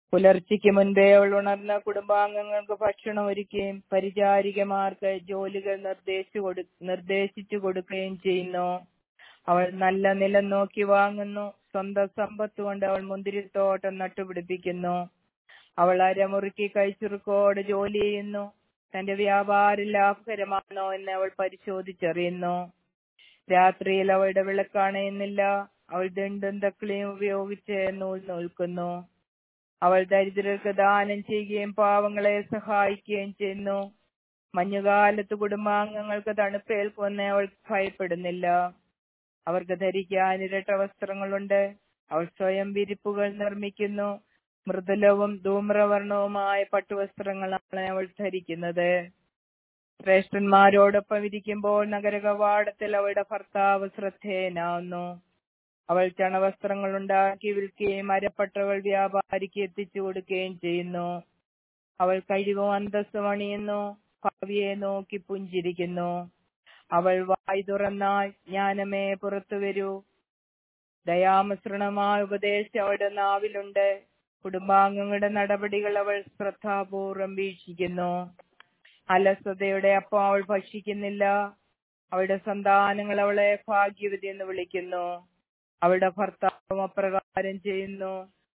പുലർച്ചയ്ക്ക് മുൻപേ അവൾ ഉണർന്ന കുടുംബാംഗങ്ങൾക്ക് ഭക്ഷണം ഒരുക്കുകയും പരിചാരികമാർക്ക് ജോലികൾ നിർദ്ദേശിച്ചു കൊടു നിർദ്ദേശിച്ചു കൊടുക്കുകയും ചെയ്യുന്നു അവൾ നല്ല നിലം നോക്കി വാങ്ങുന്നു സ്വന്തം സമ്പത്ത് കൊണ്ട് അവൾ മുന്തിരിത്തോട്ടം നട്ടുപിടിപ്പിക്കുന്നു അവൾ അരമുറുക്കി കഴിച്ചുറുക്കോട് ജോലി ചെയ്യുന്നു തന്റെ വ്യാപാരം ലാഭകരമാണോ എന്ന് അവൾ പരിശോധിച്ചറിയുന്നു രാത്രിയിൽ അവളുടെ വിളക്കണയുന്നില്ല അവൾ ദണ്ടും തക്കിളിയും ഉപയോഗിച്ച് നൂൽ നൂൽക്കുന്നു അവൾ ദരിദ്രർക്ക് ദാനം ചെയ്യുകയും പാവങ്ങളെ സഹായിക്കുകയും ചെയ്യുന്നു മഞ്ഞുകാലത്ത് കുടുംബാംഗങ്ങൾക്ക് തണുപ്പേൽക്കുമെന്ന് അവൾ ഭയപ്പെടുന്നില്ല അവർക്ക് ധരിക്കാൻ ഇരട്ട വസ്ത്രങ്ങളുണ്ട് അവൾ സ്വയം വിരിപ്പുകൾ നിർമ്മിക്കുന്നു മൃദുലവും ധൂമ്രവർണവുമായ പട്ടുവസ്ത്രങ്ങളാണ് അവൾ ധരിക്കുന്നത് ശ്രേഷ്ഠന്മാരോടൊപ്പം ഇരിക്കുമ്പോൾ നഗര കവാടത്തിൽ അവളുടെ ഭർത്താവ് ശ്രദ്ധേയനാവുന്നു അവൾ ചണവസ്ത്രങ്ങൾ ഉണ്ടാക്കി വിൽക്കുകയും അരപ്പട്ടകൾ വ്യാപാരിക്ക് എത്തിച്ചു കൊടുക്കുകയും ചെയ്യുന്നു അവൾ കഴിവും അന്തസ്സും അണിയുന്നു ഭാവിയെ നോക്കി പുഞ്ചിരിക്കുന്നു അവൾ വായി തുറന്നാൽ ജ്ഞാനമേ പുറത്തു വരൂ ദയാമസൃണമായ ഉപദേശം അവളുടെ നാവിലുണ്ട് കുടുംബാംഗങ്ങളുടെ നടപടികൾ അവൾ ശ്രദ്ധാപൂർവം വീക്ഷിക്കുന്നു അലസതയുടെ അപ്പം അവൾ ഭക്ഷിക്കുന്നില്ല അവളുടെ സന്താനങ്ങൾ അവളെ ഭാഗ്യവതി എന്ന് വിളിക്കുന്നു അവളുടെ ഭർത്താവും അപ്രകാരം ചെയ്യുന്നു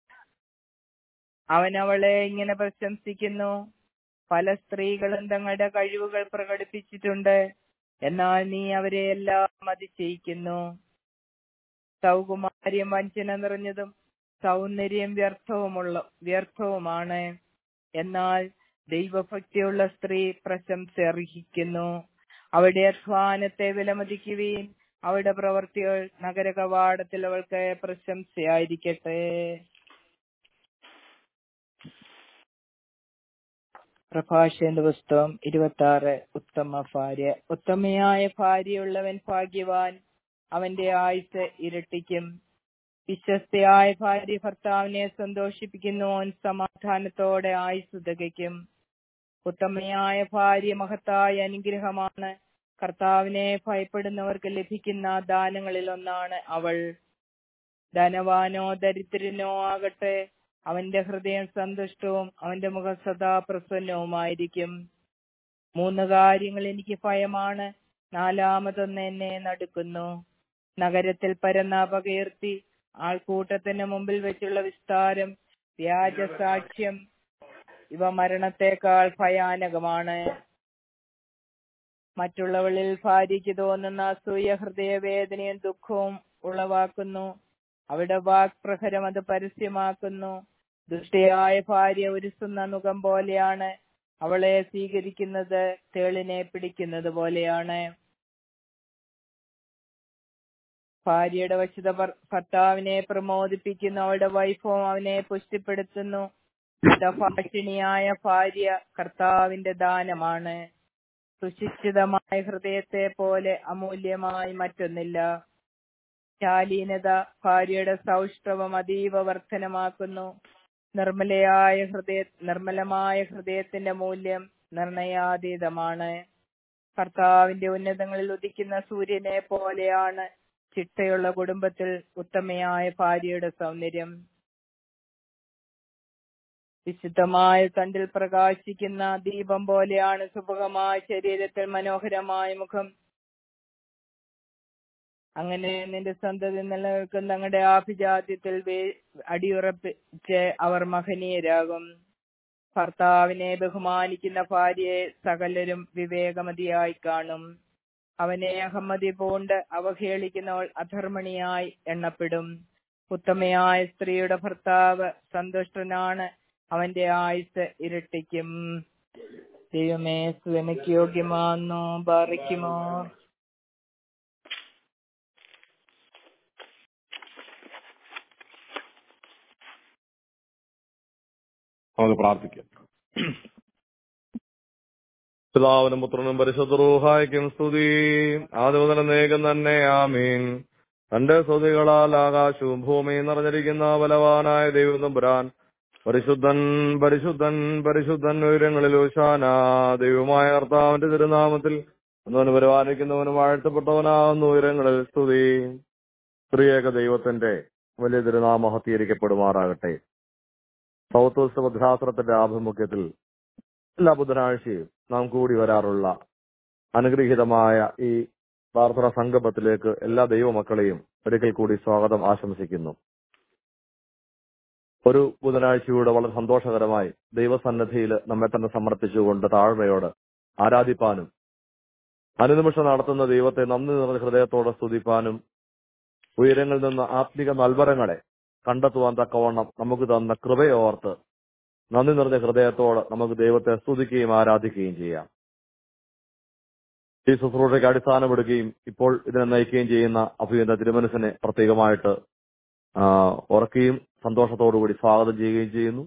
അവൻ അവളെ ഇങ്ങനെ പ്രശംസിക്കുന്നു പല സ്ത്രീകളും തങ്ങളുടെ കഴിവുകൾ പ്രകടിപ്പിച്ചിട്ടുണ്ട് എന്നാൽ നീ അവരെ എല്ലാം അതിശയിക്കുന്നു സൗകുമാര്യം വഞ്ചന നിറഞ്ഞതും സൗന്ദര്യം വ്യർത്ഥവുമുള്ള വ്യർത്ഥവുമാണ് എന്നാൽ ദൈവഭക്തിയുള്ള സ്ത്രീ പ്രശംസ അർഹിക്കുന്നു അവളുടെ അധ്വാനത്തെ വിലമതിക്കുകയും അവളുടെ പ്രവർത്തികൾ നഗര കവാടത്തിൽ അവൾക്ക് പ്രശംസയായിരിക്കട്ടെ പ്രഭാഷന്റെ പുസ്തകം ഇരുപത്തി ആറ് ഉത്തമ ഭാര്യ ഉത്തമയായ ഭാര്യയുള്ളവൻ ഭാഗ്യവാൻ അവന്റെ ആയുസ് ഇരട്ടിക്കും വിശ്വസ്തയായ ഭാര്യ ഭർത്താവിനെ സന്തോഷിപ്പിക്കുന്നു അവൻ സമാധാനത്തോടെ ആയുസ് തികയ്ക്കും ഉത്തമയായ ഭാര്യ മഹത്തായ അനുഗ്രഹമാണ് കർത്താവിനെ ഭയപ്പെടുന്നവർക്ക് ലഭിക്കുന്ന ദാനങ്ങളിൽ ഒന്നാണ് അവൾ ധനവാനോ ദരിദ്രനോ ആകട്ടെ അവന്റെ ഹൃദയം സന്തുഷ്ടവും അവന്റെ മുഖം സദാ പ്രസന്നവുമായിരിക്കും മൂന്ന് കാര്യങ്ങൾ എനിക്ക് ഭയമാണ് നാലാമതൊന്ന് എന്നെ നടുക്കുന്നു നഗരത്തിൽ പരന്ന പകീർത്തി ആൾക്കൂട്ടത്തിന് മുമ്പിൽ വെച്ചുള്ള വിസ്താരം വ്യാജ സാക്ഷ്യം ഇവ മരണത്തെക്കാൾ ഭയാനകമാണ് മറ്റുള്ളവളിൽ ഭാര്യയ്ക്ക് തോന്നുന്ന അസൂയ ഹൃദയവേദനയും ദുഃഖവും ഉളവാക്കുന്നു അവിടെ വാക്പ്രഹരം അത് പരസ്യമാക്കുന്നു ദുഷ്ടയായ ഭാര്യ ഒരുസുന്ന മുഖം പോലെയാണ് അവളെ സ്വീകരിക്കുന്നത് തേളിനെ പിടിക്കുന്നത് പോലെയാണ് ഭാര്യയുടെ വശത ഭർത്താവിനെ പ്രമോദിപ്പിക്കുന്നു അവളുടെ വൈഭവം അവനെ പുഷ്ടിപ്പെടുത്തുന്നു ഭാഷിണിയായ ഭാര്യ കർത്താവിന്റെ ദാനമാണ് സുശിക്ഷിതമായ ഹൃദയത്തെ പോലെ അമൂല്യമായി മറ്റൊന്നില്ല ശാലീനത ഭാര്യയുടെ സൗഷ്ഠവം അതീവ വർധനമാക്കുന്നു നിർമ്മലയായ ഹൃദയ നിർമ്മലമായ ഹൃദയത്തിന്റെ മൂല്യം നിർണയാതീതമാണ് കർത്താവിന്റെ ഉന്നതങ്ങളിൽ ഉദിക്കുന്ന സൂര്യനെ പോലെയാണ് ചിട്ടയുള്ള കുടുംബത്തിൽ ഉത്തമയായ ഭാര്യയുടെ സൗന്ദര്യം വിശുദ്ധമായ തണ്ടിൽ പ്രകാശിക്കുന്ന ദീപം പോലെയാണ് സുഭകമായ ശരീരത്തിൽ മനോഹരമായ മുഖം അങ്ങനെ നിന്റെ സന്തതി നിലനിൽക്കുന്ന തങ്ങളുടെ ആഭിജാത്യത്തിൽ അടിയുറപ്പിച്ച് അവർ മഹനീയരാകും ഭർത്താവിനെ ബഹുമാനിക്കുന്ന ഭാര്യയെ സകലരും വിവേകമതിയായി കാണും അവനെ അഹമ്മതി പൂണ്ട് അവഹേളിക്കുന്നവൾ അധർമ്മണിയായി എണ്ണപ്പെടും ഉത്തമയായ സ്ത്രീയുടെ ഭർത്താവ് സന്തുഷ്ടനാണ് അവന്റെ ആയുസ് ഇരട്ടിക്കും ദൈവമേ സ്വനക്ക് യോഗ്യമാണെന്നോ ബാറിക്കുമോ നമുക്ക് പ്രാർത്ഥിക്കാം പിതാവിനും പുത്രനും പരിശുദ്ധ റൂഹായ്ക്കും സ്തുതി ആദ്യ മുതൽ നേകം തന്നെ ആമീൻ തന്റെ സ്തുതികളാൽ ആകാശവും ഭൂമിയും നിറഞ്ഞിരിക്കുന്ന ബലവാനായ ദൈവം തമ്പുരാൻ പരിശുദ്ധൻ പരിശുദ്ധൻ പരിശുദ്ധൻ ഉയരങ്ങളിൽ ഉശാന ദൈവമായ കർത്താവിന്റെ തിരുനാമത്തിൽ ഒന്നവന് പരിപാലിക്കുന്നവനും വാഴ്ത്തപ്പെട്ടവനാകുന്ന ഉയരങ്ങളിൽ സ്തുതി സ്ത്രീയേക ദൈവത്തിന്റെ വലിയ തിരുനാമം ഹത്തീകരിക്കപ്പെടുമാറാകട്ടെ സൗത്ത് വെസ്റ്റ് ഭദ്രാസനത്തിന്റെ ആഭിമുഖ്യത്തിൽ എല്ലാ ബുധനാഴ്ചയും നാം കൂടി വരാറുള്ള അനുഗ്രഹീതമായ ഈ പ്രാർത്ഥന സംഗമത്തിലേക്ക് എല്ലാ ദൈവമക്കളെയും ഒരിക്കൽ കൂടി സ്വാഗതം ആശംസിക്കുന്നു ഒരു ബുധനാഴ്ചയുടെ വളരെ സന്തോഷകരമായി ദൈവസന്നദ്ധിയിൽ നമ്മെ തന്നെ സമർപ്പിച്ചുകൊണ്ട് താഴ്മയോട് ആരാധിപ്പാനും അനുനിമിഷം നടത്തുന്ന ദൈവത്തെ നന്ദി നിറഞ്ഞ ഹൃദയത്തോടെ സ്തുതിപ്പാനും ഉയരങ്ങളിൽ നിന്ന് ആത്മിക നൽവരങ്ങളെ കണ്ടെത്തുവാൻ തക്കവണ്ണം നമുക്ക് തന്ന കൃപയോർത്ത് നന്ദി നിറഞ്ഞ ഹൃദയത്തോട് നമുക്ക് ദൈവത്തെ സ്തുതിക്കുകയും ആരാധിക്കുകയും ചെയ്യാം ഈ ശുശ്രൂഷയ്ക്ക് അടിസ്ഥാനമെടുക്കുകയും ഇപ്പോൾ ഇതിനെ നയിക്കുകയും ചെയ്യുന്ന അഭിയന്ത തിരുമനസിനെ പ്രത്യേകമായിട്ട് ആ, ഓർക്കുകയും സന്തോഷത്തോടുകൂടി സ്വാഗതം ചെയ്യുകയും ചെയ്യുന്നു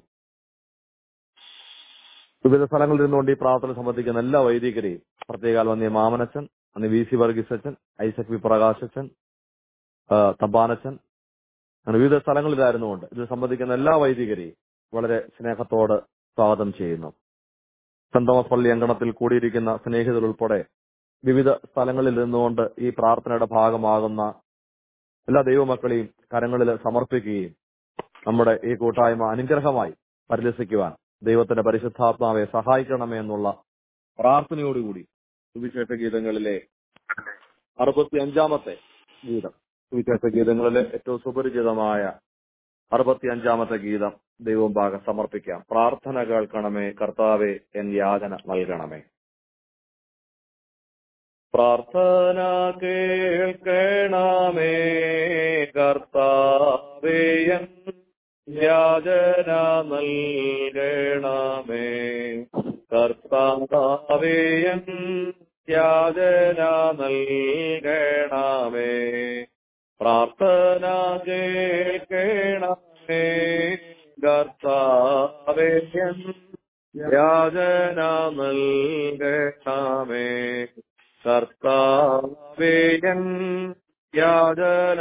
വിവിധ സ്ഥലങ്ങളിൽ നിന്നുകൊണ്ട് ഈ പ്രാർത്ഥന സംബന്ധിക്കുന്ന എല്ലാ വൈദികരെയും പ്രത്യേകാൽ വന്നിയ മാമനച്ചൻ അന്ന് വി സി വർഗീസ് അച്ഛൻ ഐസക് വി പ്രകാശച്ചൻ ആ, തമ്പാനച്ചൻ അങ്ങനെ വിവിധ സ്ഥലങ്ങളിലായിരുന്നുകൊണ്ട് ഇത് സംബന്ധിക്കുന്ന എല്ലാ വൈദികരെയും വളരെ സ്നേഹത്തോട് സ്വാഗതം ചെയ്യുന്നു സെന്റ് തോമസ് പള്ളി അങ്കണത്തിൽ കൂടിയിരിക്കുന്ന സ്നേഹിതർ ഉൾപ്പെടെ വിവിധ സ്ഥലങ്ങളിൽ നിന്നുകൊണ്ട് ഈ പ്രാർത്ഥനയുടെ ഭാഗമാകുന്ന എല്ലാ ദൈവമക്കളെയും കരങ്ങളിൽ സമർപ്പിക്കുകയും നമ്മുടെ ഈ കൂട്ടായ്മ അനുഗ്രഹമായി പരിലസിക്കുവാൻ ദൈവത്തിന്റെ പരിശുദ്ധാത്മാവെ സഹായിക്കണമേ എന്നുള്ള പ്രാർത്ഥനയോടുകൂടി സുവിശേഷ ഗീതങ്ങളിലെ അറുപത്തി അഞ്ചാമത്തെ ഗീതം സുവിശേഷ ഗീതങ്ങളിലെ ഏറ്റവും സുപരിചിതമായ അറുപത്തി അഞ്ചാമത്തെ ഗീതം ദൈവം ഭാഗം സമർപ്പിക്കാം പ്രാർത്ഥന കേൾക്കണമേ കർത്താവെ എൻ യാതന നൽകണമേ പ്രാർത്ഥന കേൾക്കണമേ കർത്താവേ എൻ യാചന നൽകണമേ കർത്താവേ എൻ യാചന നൽകണമേ പ്രാർത്ഥന കേൾക്കണമേ കർത്താവേ എൻ യാചന നൽകണമേ കർത്താവേയൻ യാചന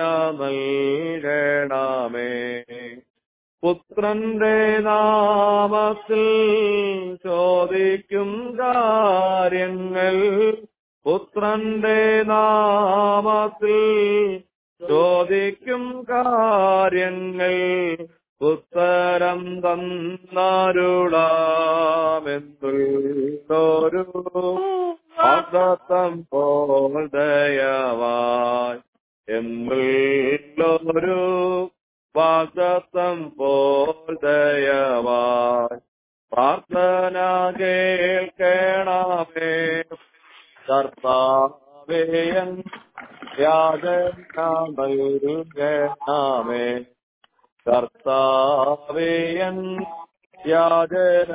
നൽകണമേ പുത്രന്റെ നാമത്തിൽ ചോദിക്കും കാര്യങ്ങൾ പുത്രന്റെ നാമത്തിൽ ചോദിക്കും കാര്യങ്ങൾ ഉത്തരം തന്നരുളാമെന്നുള്ളൊരു വാഗ്ദത്തം പോൽ ദയവായി എന്നുള്ളൊരു വാഗ്ദത്തം പോൽ ദയവായി പ്രാർത്ഥന കേൾക്കണമേ കർത്താവേയൻ യാചനാമേ കർത്താവേയൻ യാചന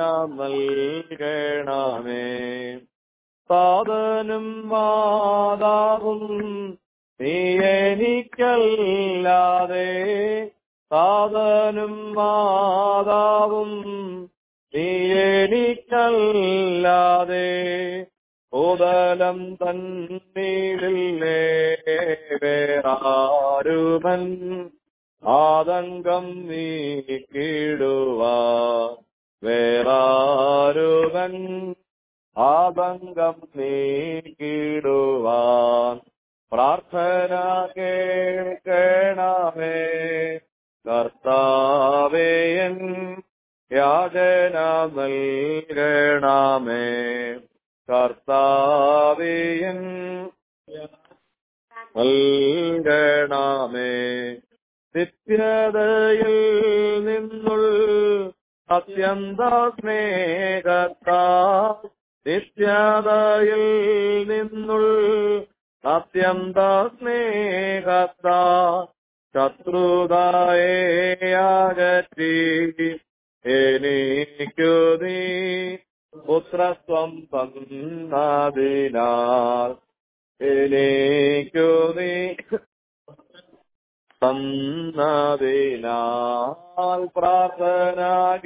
നൽകണമേ സാധനും മാതാവും നീ എനിക്കല്ലാതെ സാധനും മാതാവും നീ എനിക്കല്ലാതെ ഉദലം തന്നീടില്ലേ വേറാരുമൻ ആതങ്കം നീക്കിടുവാ വേറാരുമൻ ആതങ്കം നീക്കിടുവാൻ പ്രാർത്ഥന കേൾക്കണമേ കർത്താവേയൻ യാചന നൽകണമേ കർത്താവേയൻ നൽകണമേ നിത്യതയിൽ നിന്നുൾ അത്യന്ത സ്നേഹത്താ നിത്യതയിൽ നിന്നുൾ അത്യന്ത സ്നേഹത്താ ശത്രുതായെ അകറ്റി എനിക്കു നീ പുത്രത്വം തന്നതിനാൽ എനിക്കു നീ തന്നതിനാൽ പ്രാർത്ഥന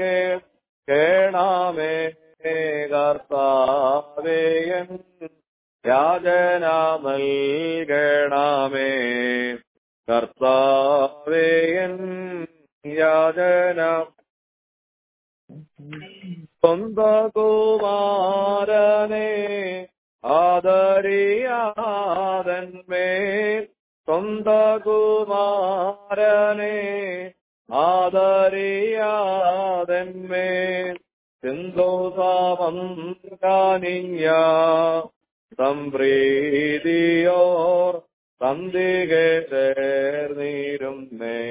കേണമേ കർത്താവേയൻ യാചന നൽകണമേ കർത്താവേയൻ യാചന സ്വന്ത കുമാരനെ ആദരിയാതന്മേൽ സ്വന്ത കുമാരനെ ആദരിയാതെന്മേ സിന്ധോസാമം കാനിഞ്ഞ സംപ്രീതിയോർ സന്ധികെ ചേർന്നിരുന്നേ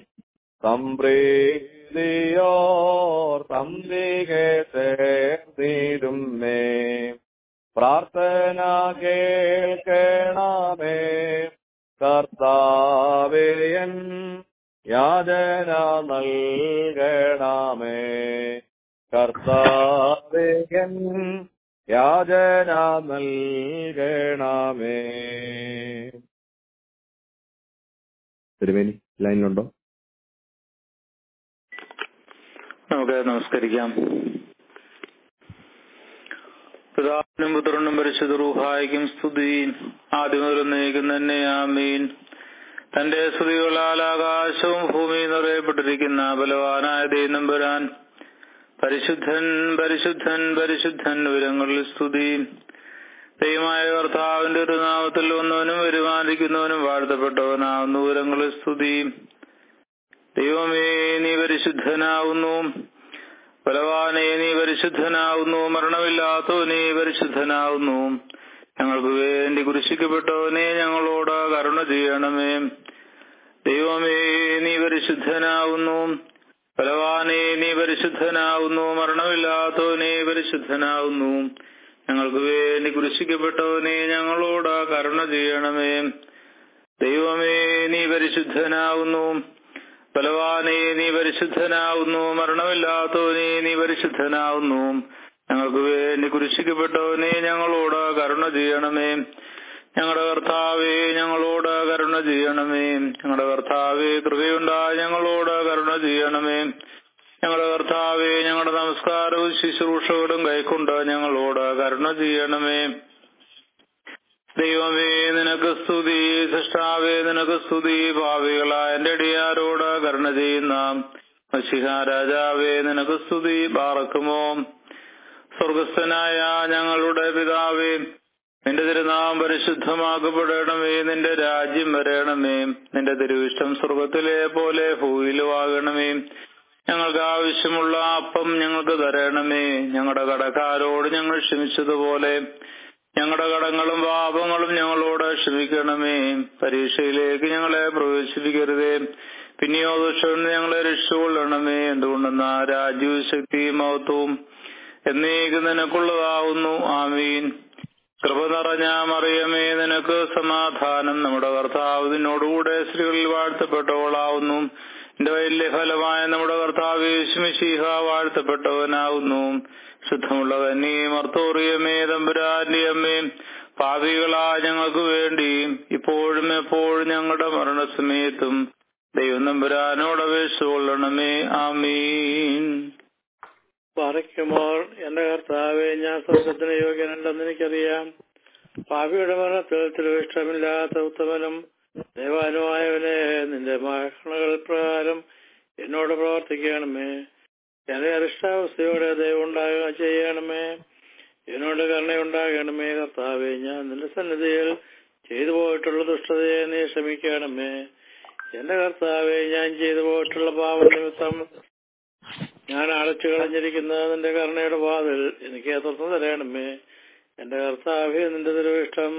സംപ്രീതിയോർ സന്ധികെ ചേർന്നിരുന്നേ പ്രാർത്ഥന കേൾക്കണമേ കർത്താവേയൻ യാചന നൽകണമേ കർത്താവേയൻ യാചന നൽകണമേ തിരുമേനി ലൈനിലുണ്ടോ നമുക്ക് നമസ്കരിക്കാം പിതാവിനും പുത്രനും പരിശുദ്ധ റൂഹായിക്കും സ്തുതി ആദ്യം മുതൽ നീക്കും തന്നെ ആമീൻ തന്റെ സ്തുതികളാൽ ആകാശവും ഭൂമിയും നിറയപ്പെട്ടിരിക്കുന്ന ബലവാനായ ദൈനംബരാൻ പരിശുദ്ധൻ പരിശുദ്ധൻ പരിശുദ്ധൻ വിവരങ്ങളിൽ സ്തുതി ദൈവമായ കർത്താവിന്റെ ഒരു നാമത്തിൽ വന്നവനും വരുമാനിക്കുന്നവനും വാഴ്ത്തപ്പെട്ടവനാവുന്നു വിവരങ്ങളിൽ സ്തുതി ദൈവമേ നീ പരിശുദ്ധനാവുന്നു ബലവാനെ നീ പരിശുദ്ധനാവുന്നു മരണമില്ലാത്തവനെ പരിശുദ്ധനാവുന്നു ഞങ്ങൾക്ക് വേണ്ടി കുരിശിക്കപ്പെട്ടവനെ ഞങ്ങളോട് കരുണ ചെയ്യണമേ ദൈവമേ നീ പരിശുദ്ധനാവുന്നു ബലവാനെ നീ പരിശുദ്ധനാവുന്നു മരണമില്ലാത്തവനെ പരിശുദ്ധനാവുന്നു ഞങ്ങൾക്ക് വേണ്ടി കുരിശിക്കപ്പെട്ടവനെ ഞങ്ങളോട് കരുണ ചെയ്യണമേ ദൈവമേ നീ പരിശുദ്ധനാവുന്നു ബലവാനെ നീ പരിശുദ്ധനാവുന്നു മരണമില്ലാത്തവനെ നീ പരിശുദ്ധനാവുന്നു ഞങ്ങൾക്ക് വേണ്ടി കുരിശിക്കപ്പെട്ടവനെ ഞങ്ങളോട് കരുണ ചെയ്യണമേ ഞങ്ങളുടെ കർത്താവെ ഞങ്ങളോട് കരുണ ചെയ്യണമേ ഞങ്ങളുടെ കർത്താവെ കൃപയുണ്ടായി ഞങ്ങളോട് കരുണ ചെയ്യണമേ ഞങ്ങളുടെ കർത്താവെ ഞങ്ങളുടെ നമസ്കാരവും ശുശ്രൂഷകളും കൈക്കൊണ്ട് ഞങ്ങളോട് കരുണ ചെയ്യണമേ ദൈവമേ നിനക്ക് സ്തുതി സൃഷ്ടാവേ നിനക്ക് സ്തുതി ഭാവികളായ എന്റെ അടിയാരോട് കരുണ ചെയ്യുന്ന മഷിഹ രാജാവേ നിനക്ക് സ്തുതി പാറക്കുമോ സ്വർഗസ്ഥനായ ഞങ്ങളുടെ പിതാവേ നിന്റെ തിരുനാം പരിശുദ്ധമാക്കപ്പെടണമേ നിന്റെ രാജ്യം വരണമേ നിന്റെ തിരുവിഷ്ടം സ്വർഗത്തിലെ പോലെ ഭൂയിലും ആകണമേ ഞങ്ങൾക്ക് ആവശ്യമുള്ള അപ്പം ഞങ്ങൾക്ക് തരണമേ ഞങ്ങളുടെ കടക്കാരോട് ഞങ്ങൾ ക്ഷമിച്ചതുപോലെ ഞങ്ങളുടെ കടങ്ങളും പാപങ്ങളും ഞങ്ങളോട് ക്ഷമിക്കണമേ പരീക്ഷയിലേക്ക് ഞങ്ങളെ പ്രവേശിപ്പിക്കരുതേ പിന്നെയോ ദുഷ്ടം ഞങ്ങളെ രക്ഷകൊള്ളണമേ എന്തുകൊണ്ടെന്ന രാജ്യവും ശക്തിയും മഹത്വവും എന്നേക്ക് നിനക്കുള്ളതാവുന്നു ആമീൻ കൃപ നിറഞ്ഞ മറിയമേ നിനക്ക് സമാധാനം നമ്മുടെ കർത്താവ് നിന്നോടുകൂടെ സ്ത്രീകളിൽ വാഴ്ത്തപ്പെട്ടവളാവുന്നു എന്റെ വലിയ ഫലമായ നമ്മുടെ കർത്താവ് യേശുമിശീഹ വാഴ്ത്തപ്പെട്ടവനാവുന്നു ശുദ്ധമുള്ള കന്നി മർത്തോറിയമേ തമ്പുരാന്റെ അമ്മേ പാപികളാ ഞങ്ങൾക്ക് വേണ്ടി ഇപ്പോഴും എപ്പോഴും ഞങ്ങളുടെ മരണസമയത്തും ദൈവം തമ്പുരാനോട് അപേക്ഷിച്ചുകൊള്ളണമേ ആമീൻ പറയ്ക്കുമ്പോൾ എന്റെ കർത്താവെ ഞാൻ സ്വർഗത്തിന് യോഗ്യനല്ലെന്ന് എനിക്കറിയാം പാപിയുടെ മരണത്തിൽ ഇഷ്ടമില്ലാത്ത ഉത്തമനും ദൈവാനുമായവനെ നിന്റെ മഹണകൾ പ്രകാരം എന്നോട് പ്രവർത്തിക്കണമേ എന്റെ അരിഷ്ടാവസ്ഥയോടെ ദൈവം ഉണ്ടാകുക ചെയ്യണമേ എന്നോട് കരുണയുണ്ടാകണമേ കർത്താവെ ഞാൻ നിന്റെ സന്നിധിയിൽ ചെയ്തു പോയിട്ടുള്ള ദുഷ്ടതയെ നീ ക്ഷമിക്കണമേ എന്റെ കർത്താവെ ഞാൻ ചെയ്തു പോയിട്ടുള്ള പാപനിമിത്തം ഞാൻ അടച്ചു കളഞ്ഞിരിക്കുന്ന നിന്റെ കരുണയുടെ വാതിൽ എനിക്ക് തുറന്നു തരണമേ എന്റെ കർത്താവെ നിന്റെ തിരുവിഷ്ടം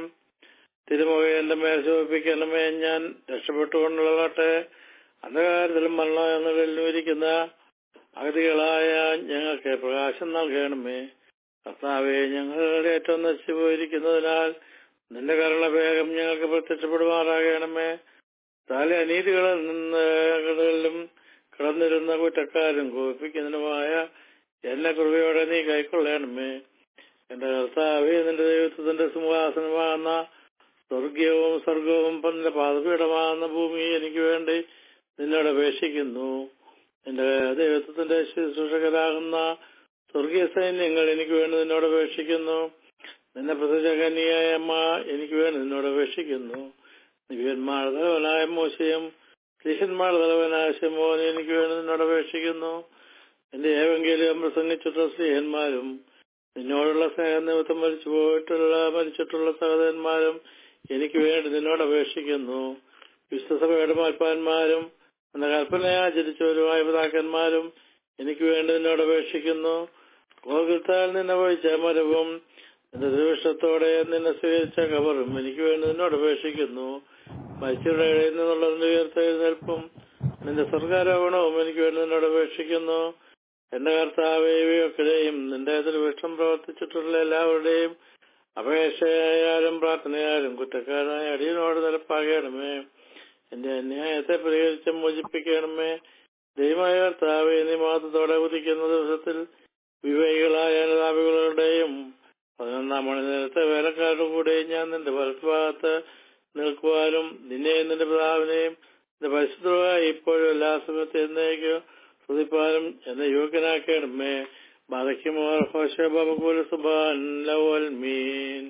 തിരുമുഖ എന്റെ മേൽ ശോഭിപ്പിക്കണമേ ഞാൻ രക്ഷപ്പെട്ടുകൊണ്ടുള്ളട്ടെ അന്ധകാരത്തിലും മരണം എന്നതിലും ഇരിക്കുന്ന അഗതികളായ ഞങ്ങൾക്ക് പ്രകാശം നൽകണമേ കർത്താവെ ഞങ്ങളുടെ ഏറ്റവും നശിച്ചു പോയിരിക്കുന്നതിനാൽ നിന്റെ കരുണ വേഗം ഞങ്ങൾക്ക് പ്രത്യക്ഷപ്പെടുമാറാകണമേ താല അനീതികളിൽ നിന്നും കിടന്നിരുന്ന കുറ്റക്കാരും കോപിക്കുന്നതിനുമായ എന്നെ കൃപയോടെ നീ കൈക്കൊള്ളണമേ എന്റെ കർത്താവെ നിന്റെ ദൈവത്വത്തിന്റെ സിംഹാസനമാകുന്ന സ്വർഗീയവും സ്വർഗവും നിന്റെ പാദപീഠമാകുന്ന ഭൂമി എനിക്ക് വേണ്ടി നിന്നോട് അപേക്ഷിക്കുന്നു നിന്റെ ദൈവത്വത്തിന്റെ ശുശ്രൂഷകരാകുന്ന സ്വർഗീയ സൈന്യങ്ങൾ എനിക്ക് വേണ്ടി നിന്നോട് അപേക്ഷിക്കുന്നു നിന്നെ പ്രതിജകന്യായ അമ്മ എനിക്ക് വേണ്ടി നിന്നോട് അപേക്ഷിക്കുന്നു ദിവ്യന്മാർ തലവനായ മോശയും സ്ത്രീഹന്മാർ തലവനായ ശമോൻ എനിക്ക് വേണ്ടി നിന്നോട് അപേക്ഷിക്കുന്നു എന്റെ ഏവെങ്കിലും പ്രസംഗിച്ചിട്ടുള്ള സ്ത്രീഹന്മാരും നിന്നോടുള്ള സ്നേഹം നിമിത്തം മരിച്ചു പോയിട്ടുള്ള മരിച്ചിട്ടുള്ള സഹോദരന്മാരും എനിക്ക് വേണ്ടി നിന്നോട് അപേക്ഷിക്കുന്നു വിശ്വസഭയുടെ മാൽപ്പാന്മാരും എന്ന കൽപ്പനയെ ആചരിച്ചവരുമായ പിതാക്കന്മാരും എനിക്ക് വേണ്ടി നിന്നോട് അപേക്ഷിക്കുന്നു കോകിൽത്താൽ നിന്നെ വഹിച്ച മരവും നിന്റെ ദൃഷ്ടത്തോടെ നിന്നെ സ്വീകരിച്ച കവറും എനിക്ക് വേണ്ടി നിന്നോട് അപേക്ഷിക്കുന്നു മരിച്ചവരുടെ ഇടയിൽ നിന്നുള്ള നിന്റെ ഉയർത്തെഴുന്നേൽപ്പും നിന്റെ സ്വർഗാരോപണവും എനിക്ക് വേണ്ടി നിന്നോട് അപേക്ഷിക്കുന്നു എന്റെ കർത്താവേ ഇവയൊക്കെയും നിന്റെ ദൃഷ്ടം പ്രവർത്തിച്ചിട്ടുള്ള എല്ലാവരുടെയും അപേക്ഷയായാലും പ്രാർത്ഥനയായാലും കുറ്റക്കാരനായ അടിയനോട് നിലപ്പാകണമേ എന്റെ അന്യായത്തെ പരിഹരിച്ച് മോചിപ്പിക്കണമേ ദൈവമായ കർത്താവെ നീ മാതത്തോടെ ഉദിക്കുന്ന ദിവസത്തിൽ വിവേകികളായ അനുതാപികളുടെയും പതിനൊന്നാം മണി നേരത്തെ വേലക്കാരുടെ കൂടെ ഞാൻ നിന്റെ വലത്തുഭാഗത്ത് നിൽക്കുവാനും നിന്നെയും നിന്റെ പിതാവിനെയും നിന്റെ പരിശുദ്ധമായി ഇപ്പോഴും എല്ലാ സമയത്തും എന്നേക്കും സ്തുതിപ്പാനും എന്നെ യോഗ്യനാക്കണമേ ബാധയ്ക്കുമോർ ഹോശബാബുൽ സുബാൻ ലവൽ മീൻ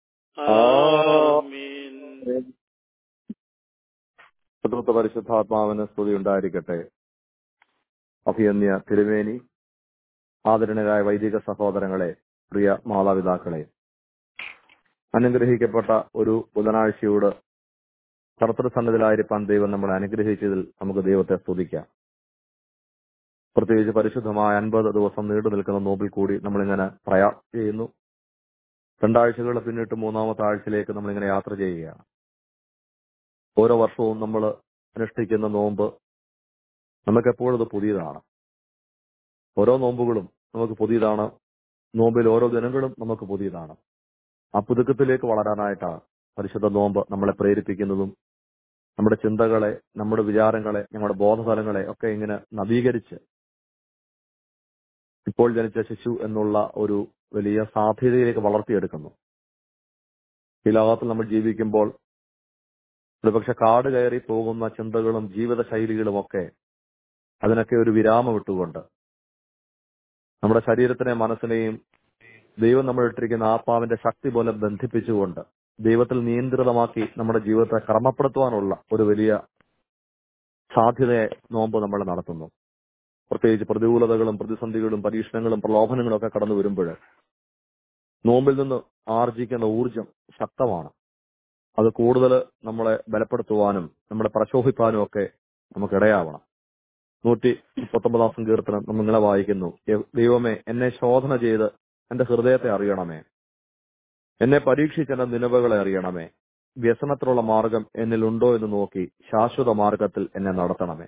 ആമീൻ ചതുർത്ഥ പരിശുദ്ധാത്മാവിന് സ്തുതി ഉണ്ടായിരിക്കട്ടെ അഭിയന്യ തിരുമേനി ആദരണീയരായ വൈദിക സഹോദരങ്ങളെ പ്രിയ മാതാപിതാക്കളെ അനുഗ്രഹിക്കപ്പെട്ട ഒരു ബുധനാഴ്ചയോട് കർത്തൃസന്നിധിയിലായിരിക്കാൻ ദൈവം നമ്മളെ അനുഗ്രഹിച്ചതിൽ നമുക്ക് ദൈവത്തെ സ്തുതിക്കാം പ്രത്യേകിച്ച് പരിശുദ്ധമായ അൻപത് ദിവസം നീണ്ടു നിൽക്കുന്ന നോമ്പിൽ കൂടി നമ്മളിങ്ങനെ പ്രയാ ചെയ്യുന്നു രണ്ടാഴ്ചകൾ പിന്നിട്ട് മൂന്നാമത്തെ ആഴ്ചയിലേക്ക് നമ്മളിങ്ങനെ യാത്ര ചെയ്യുകയാണ് ഓരോ വർഷവും നമ്മൾ അനുഷ്ഠിക്കുന്ന നോമ്പ് നമുക്ക് എപ്പോഴും ഇത് പുതിയതാണ് ഓരോ നോമ്പുകളും നമുക്ക് പുതിയതാണ് നോമ്പിൽ ഓരോ ദിനങ്ങളും നമുക്ക് പുതിയതാണ് ആ പുതുക്കത്തിലേക്ക് വളരാനായിട്ടാണ് പരിശുദ്ധ നോമ്പ് നമ്മളെ പ്രേരിപ്പിക്കുന്നതും നമ്മുടെ ചിന്തകളെ നമ്മുടെ വിചാരങ്ങളെ നമ്മുടെ ബോധതലങ്ങളെ ഒക്കെ ഇങ്ങനെ നവീകരിച്ച് ഇപ്പോൾ ജനിച്ച ശിശു എന്നുള്ള ഒരു വലിയ സാധ്യതയിലേക്ക് വളർത്തിയെടുക്കുന്നു ഈ ലോകത്തിൽ നമ്മൾ ജീവിക്കുമ്പോൾ ഒരുപക്ഷെ കാട് കയറി പോകുന്ന ചിന്തകളും ജീവിത ശൈലികളും ഒക്കെ അതിനൊക്കെ ഒരു വിരാമം ഇട്ടുകൊണ്ട് നമ്മുടെ ശരീരത്തിനെ മനസ്സിനെയും ദൈവം നമ്മൾ ഇട്ടിരിക്കുന്ന ആത്മാവിന്റെ ശക്തി പോലെ ബന്ധിപ്പിച്ചുകൊണ്ട് ദൈവത്തിൽ നിയന്ത്രിതമാക്കി നമ്മുടെ ജീവിതത്തെ ക്രമപ്പെടുത്തുവാനുള്ള ഒരു വലിയ സാധ്യതയെ നോമ്പ് നമ്മൾ നടത്തുന്നു പ്രത്യേകിച്ച് പ്രതികൂലതകളും പ്രതിസന്ധികളും പരീക്ഷണങ്ങളും പ്രലോഭനങ്ങളും ഒക്കെ കടന്നു വരുമ്പോൾ നോമ്പിൽ നിന്ന് ആർജിക്കുന്ന ഊർജം ശക്തമാണ് അത് കൂടുതൽ നമ്മളെ ബലപ്പെടുത്തുവാനും നമ്മളെ പ്രശോഭിപ്പാനും ഒക്കെ നമുക്ക് ഇടയാവണം നൂറ്റി മുപ്പത്തൊമ്പതാം സങ്കീർത്തനം നമ്മൾ ഇങ്ങനെ വായിക്കുന്നു ദൈവമേ എന്നെ ശോധന ചെയ്ത് എന്റെ ഹൃദയത്തെ അറിയണമേ എന്നെ പരീക്ഷിച്ച് എന്റെ നിലവുകളെ അറിയണമേ വ്യസനത്തിലുള്ള മാർഗം എന്നിലുണ്ടോ എന്ന് നോക്കി ശാശ്വത മാർഗത്തിൽ എന്നെ നടത്തണമേ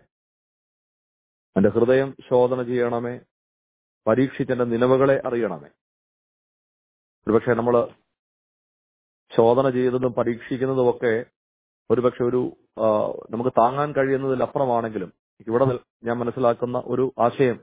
എന്റെ ഹൃദയം ശോധന ചെയ്യണമേ പരീക്ഷിച്ച് എന്റെ നിലവുകളെ അറിയണമേ ഒരുപക്ഷെ നമ്മൾ ശോധന ചെയ്തതും പരീക്ഷിക്കുന്നതും ഒക്കെ ഒരുപക്ഷെ ഒരു നമുക്ക് താങ്ങാൻ കഴിയുന്നതിലപ്പുറമാണെങ്കിലും ഇവിടെ ഞാൻ മനസ്സിലാക്കുന്ന ഒരു ആശയം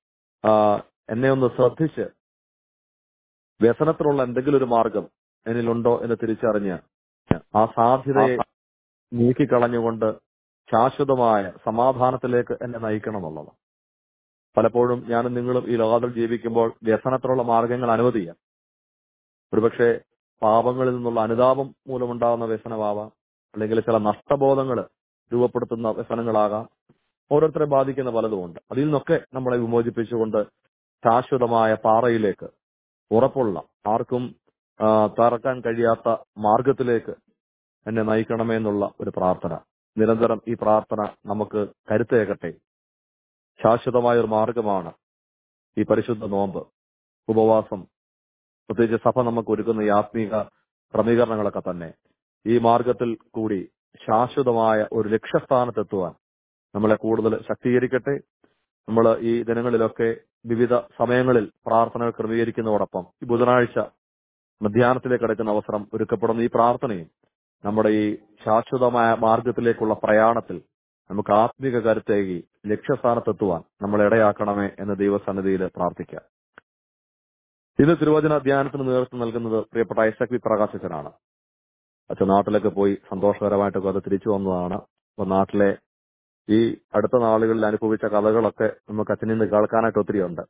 എന്നെ ഒന്ന് ശ്രദ്ധിച്ച് വ്യസനത്തിലുള്ള എന്തെങ്കിലും ഒരു മാർഗം എന്നിലുണ്ടോ എന്ന് തിരിച്ചറിഞ്ഞ് ആ സാധ്യതയെ നീക്കിക്കളഞ്ഞുകൊണ്ട് ശാശ്വതമായ സമാധാനത്തിലേക്ക് എന്നെ നയിക്കണം എന്നുള്ളത് പലപ്പോഴും ഞാനും നിങ്ങളും ഈ ലോകത്തിൽ ജീവിക്കുമ്പോൾ വ്യസനത്തിലുള്ള മാർഗങ്ങൾ അനുവദിക്കാം ഒരുപക്ഷെ പാപങ്ങളിൽ നിന്നുള്ള അനുതാപം മൂലമുണ്ടാകുന്ന വ്യസനമാവാം അല്ലെങ്കിൽ ചില നഷ്ടബോധങ്ങൾ രൂപപ്പെടുത്തുന്ന വ്യസനങ്ങളാകാം ഓരോരുത്തരെ ബാധിക്കുന്ന പലതുമുണ്ട് അതിൽ നിന്നൊക്കെ നമ്മളെ വിമോചിപ്പിച്ചുകൊണ്ട് ശാശ്വതമായ പാറയിലേക്ക് ഉറപ്പുള്ള ആർക്കും തറക്കാൻ കഴിയാത്ത മാർഗത്തിലേക്ക് എന്നെ നയിക്കണമേ എന്നുള്ള ഒരു പ്രാർത്ഥന നിരന്തരം ഈ പ്രാർത്ഥന നമുക്ക് കരുത്തേകട്ടെ ശാശ്വതമായ ഒരു മാർഗമാണ് ഈ പരിശുദ്ധ നോമ്പ് ഉപവാസം പ്രത്യേകിച്ച് സഭ നമുക്ക് ഒരുക്കുന്ന ഈ ആത്മീക ക്രമീകരണങ്ങളൊക്കെ തന്നെ ഈ മാർഗത്തിൽ കൂടി ശാശ്വതമായ ഒരു ലക്ഷ്യസ്ഥാനത്തെത്തുവാൻ നമ്മളെ കൂടുതൽ ശക്തീകരിക്കട്ടെ നമ്മൾ ഈ ദിനങ്ങളിലൊക്കെ വിവിധ സമയങ്ങളിൽ പ്രാർത്ഥനകൾ ക്രമീകരിക്കുന്നതോടൊപ്പം ഈ ബുധനാഴ്ച മധ്യാഹ്നത്തിലേക്ക് അടയ്ക്കുന്ന അവസരം ഒരുക്കപ്പെടുന്ന ഈ പ്രാർത്ഥനയും നമ്മുടെ ഈ ശാശ്വതമായ മാർഗത്തിലേക്കുള്ള പ്രയാണത്തിൽ നമുക്ക് ആത്മീക കരുത്തേകി ലക്ഷ്യസ്ഥാനത്തെത്തുവാൻ നമ്മൾ ഇടയാക്കണമേ എന്ന് ദൈവസന്നിധിയിൽ പ്രാർത്ഥിക്കാം ഇന്ന് തിരുവചന ധ്യാനത്തിന് നേതൃത്വം നൽകുന്നത് പ്രിയപ്പെട്ട ഐസക് വി പ്രകാശിച്ചനാണ് അച്ഛൻ നാട്ടിലൊക്കെ പോയി സന്തോഷകരമായിട്ടൊക്കെ അത് തിരിച്ചു വന്നതാണ് അപ്പൊ നാട്ടിലെ ഈ അടുത്ത നാളുകളിൽ അനുഭവിച്ച കഥകളൊക്കെ നമുക്ക് അച്ഛനിൽ നിന്ന് കേൾക്കാനായിട്ട് ഒത്തിരി ഉണ്ട്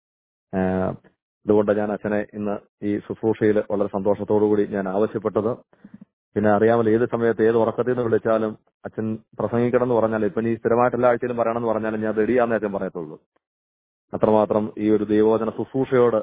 അതുകൊണ്ട് ഞാൻ അച്ഛനെ ഇന്ന് ഈ ശുശ്രൂഷയിൽ വളരെ സന്തോഷത്തോടുകൂടി ഞാൻ ആവശ്യപ്പെട്ടത് പിന്നെ അറിയാമല്ലോ ഏത് സമയത്ത് ഏത് ഉറക്കത്തിൽ നിന്ന് വിളിച്ചാലും അച്ഛൻ പ്രസംഗിക്കണം എന്ന് പറഞ്ഞാൽ ഇപ്പൊ ഈ സ്ഥിരമായിട്ട് എല്ലാ ആഴ്ചയിലും പറയണമെന്ന് പറഞ്ഞാലും ഞാൻ റെഡിയാന്നേ അച്ഛൻ പറയത്തുള്ളൂ അത്രമാത്രം ഈ ഒരു ദൈവോചന ശുശ്രൂഷയോട്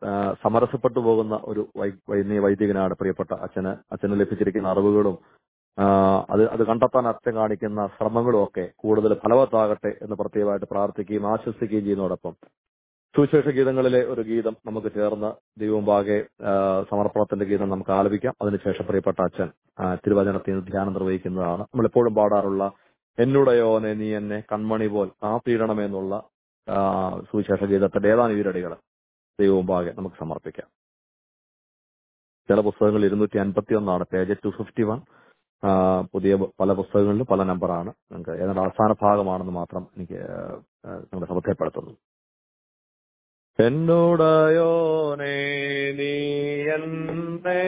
സമരസപ്പെട്ടു പോകുന്ന ഒരു വൈദ്യ വൈദികനാണ് പ്രിയപ്പെട്ട അച്ഛന് അച്ഛന് ലഭിച്ചിരിക്കുന്ന അറിവുകളും ആ, അത് അത് കണ്ടെത്താൻ അച്ഛൻ കാണിക്കുന്ന ശ്രമങ്ങളും ഒക്കെ കൂടുതൽ ഫലവത്താകട്ടെ എന്ന് പ്രത്യേകമായിട്ട് പ്രാർത്ഥിക്കുകയും ആശ്വസിക്കുകയും ചെയ്യുന്നതോടൊപ്പം സുവിശേഷ ഗീതങ്ങളിലെ ഒരു ഗീതം നമുക്ക് ചേർന്ന് ദൈവമുമ്പാകെ ആ, സമർപ്പണത്തിന്റെ ഗീതം നമുക്ക് ആലപിക്കാം അതിനുശേഷം പ്രിയപ്പെട്ട അച്ഛൻ ആ, തിരുവചനത്തിൽ നിന്ന് ധ്യാനം നിർവഹിക്കുന്നതാണ് നമ്മൾ എപ്പോഴും പാടാറുള്ള എന്നുടയോനെ നീ എന്നെ കൺമണി പോൽ ആ പീഡണമെന്നുള്ള ആ, സുവിശേഷ ഗീതത്തിന്റെ ഏതാനും ഈരടികൾ ദൈവമുമ്പാകെ നമുക്ക് സമർപ്പിക്കാം ചില പുസ്തകങ്ങൾ ഇരുന്നൂറ്റി അൻപത്തി ഒന്നാണ് പേജ് ടു ഫിഫ്റ്റി വൺ പുതിയ പല പുസ്തകങ്ങളിലും പല നമ്പറാണ് നിങ്ങൾക്ക് ഏതാണ്ട് അവസാന ഭാഗമാണെന്ന് മാത്രം എനിക്ക് ആ, ആ, നിങ്ങളുടെ ശ്രദ്ധയപ്പെടുത്തുന്നു എന്നോടയോനേ നീ എന്നെ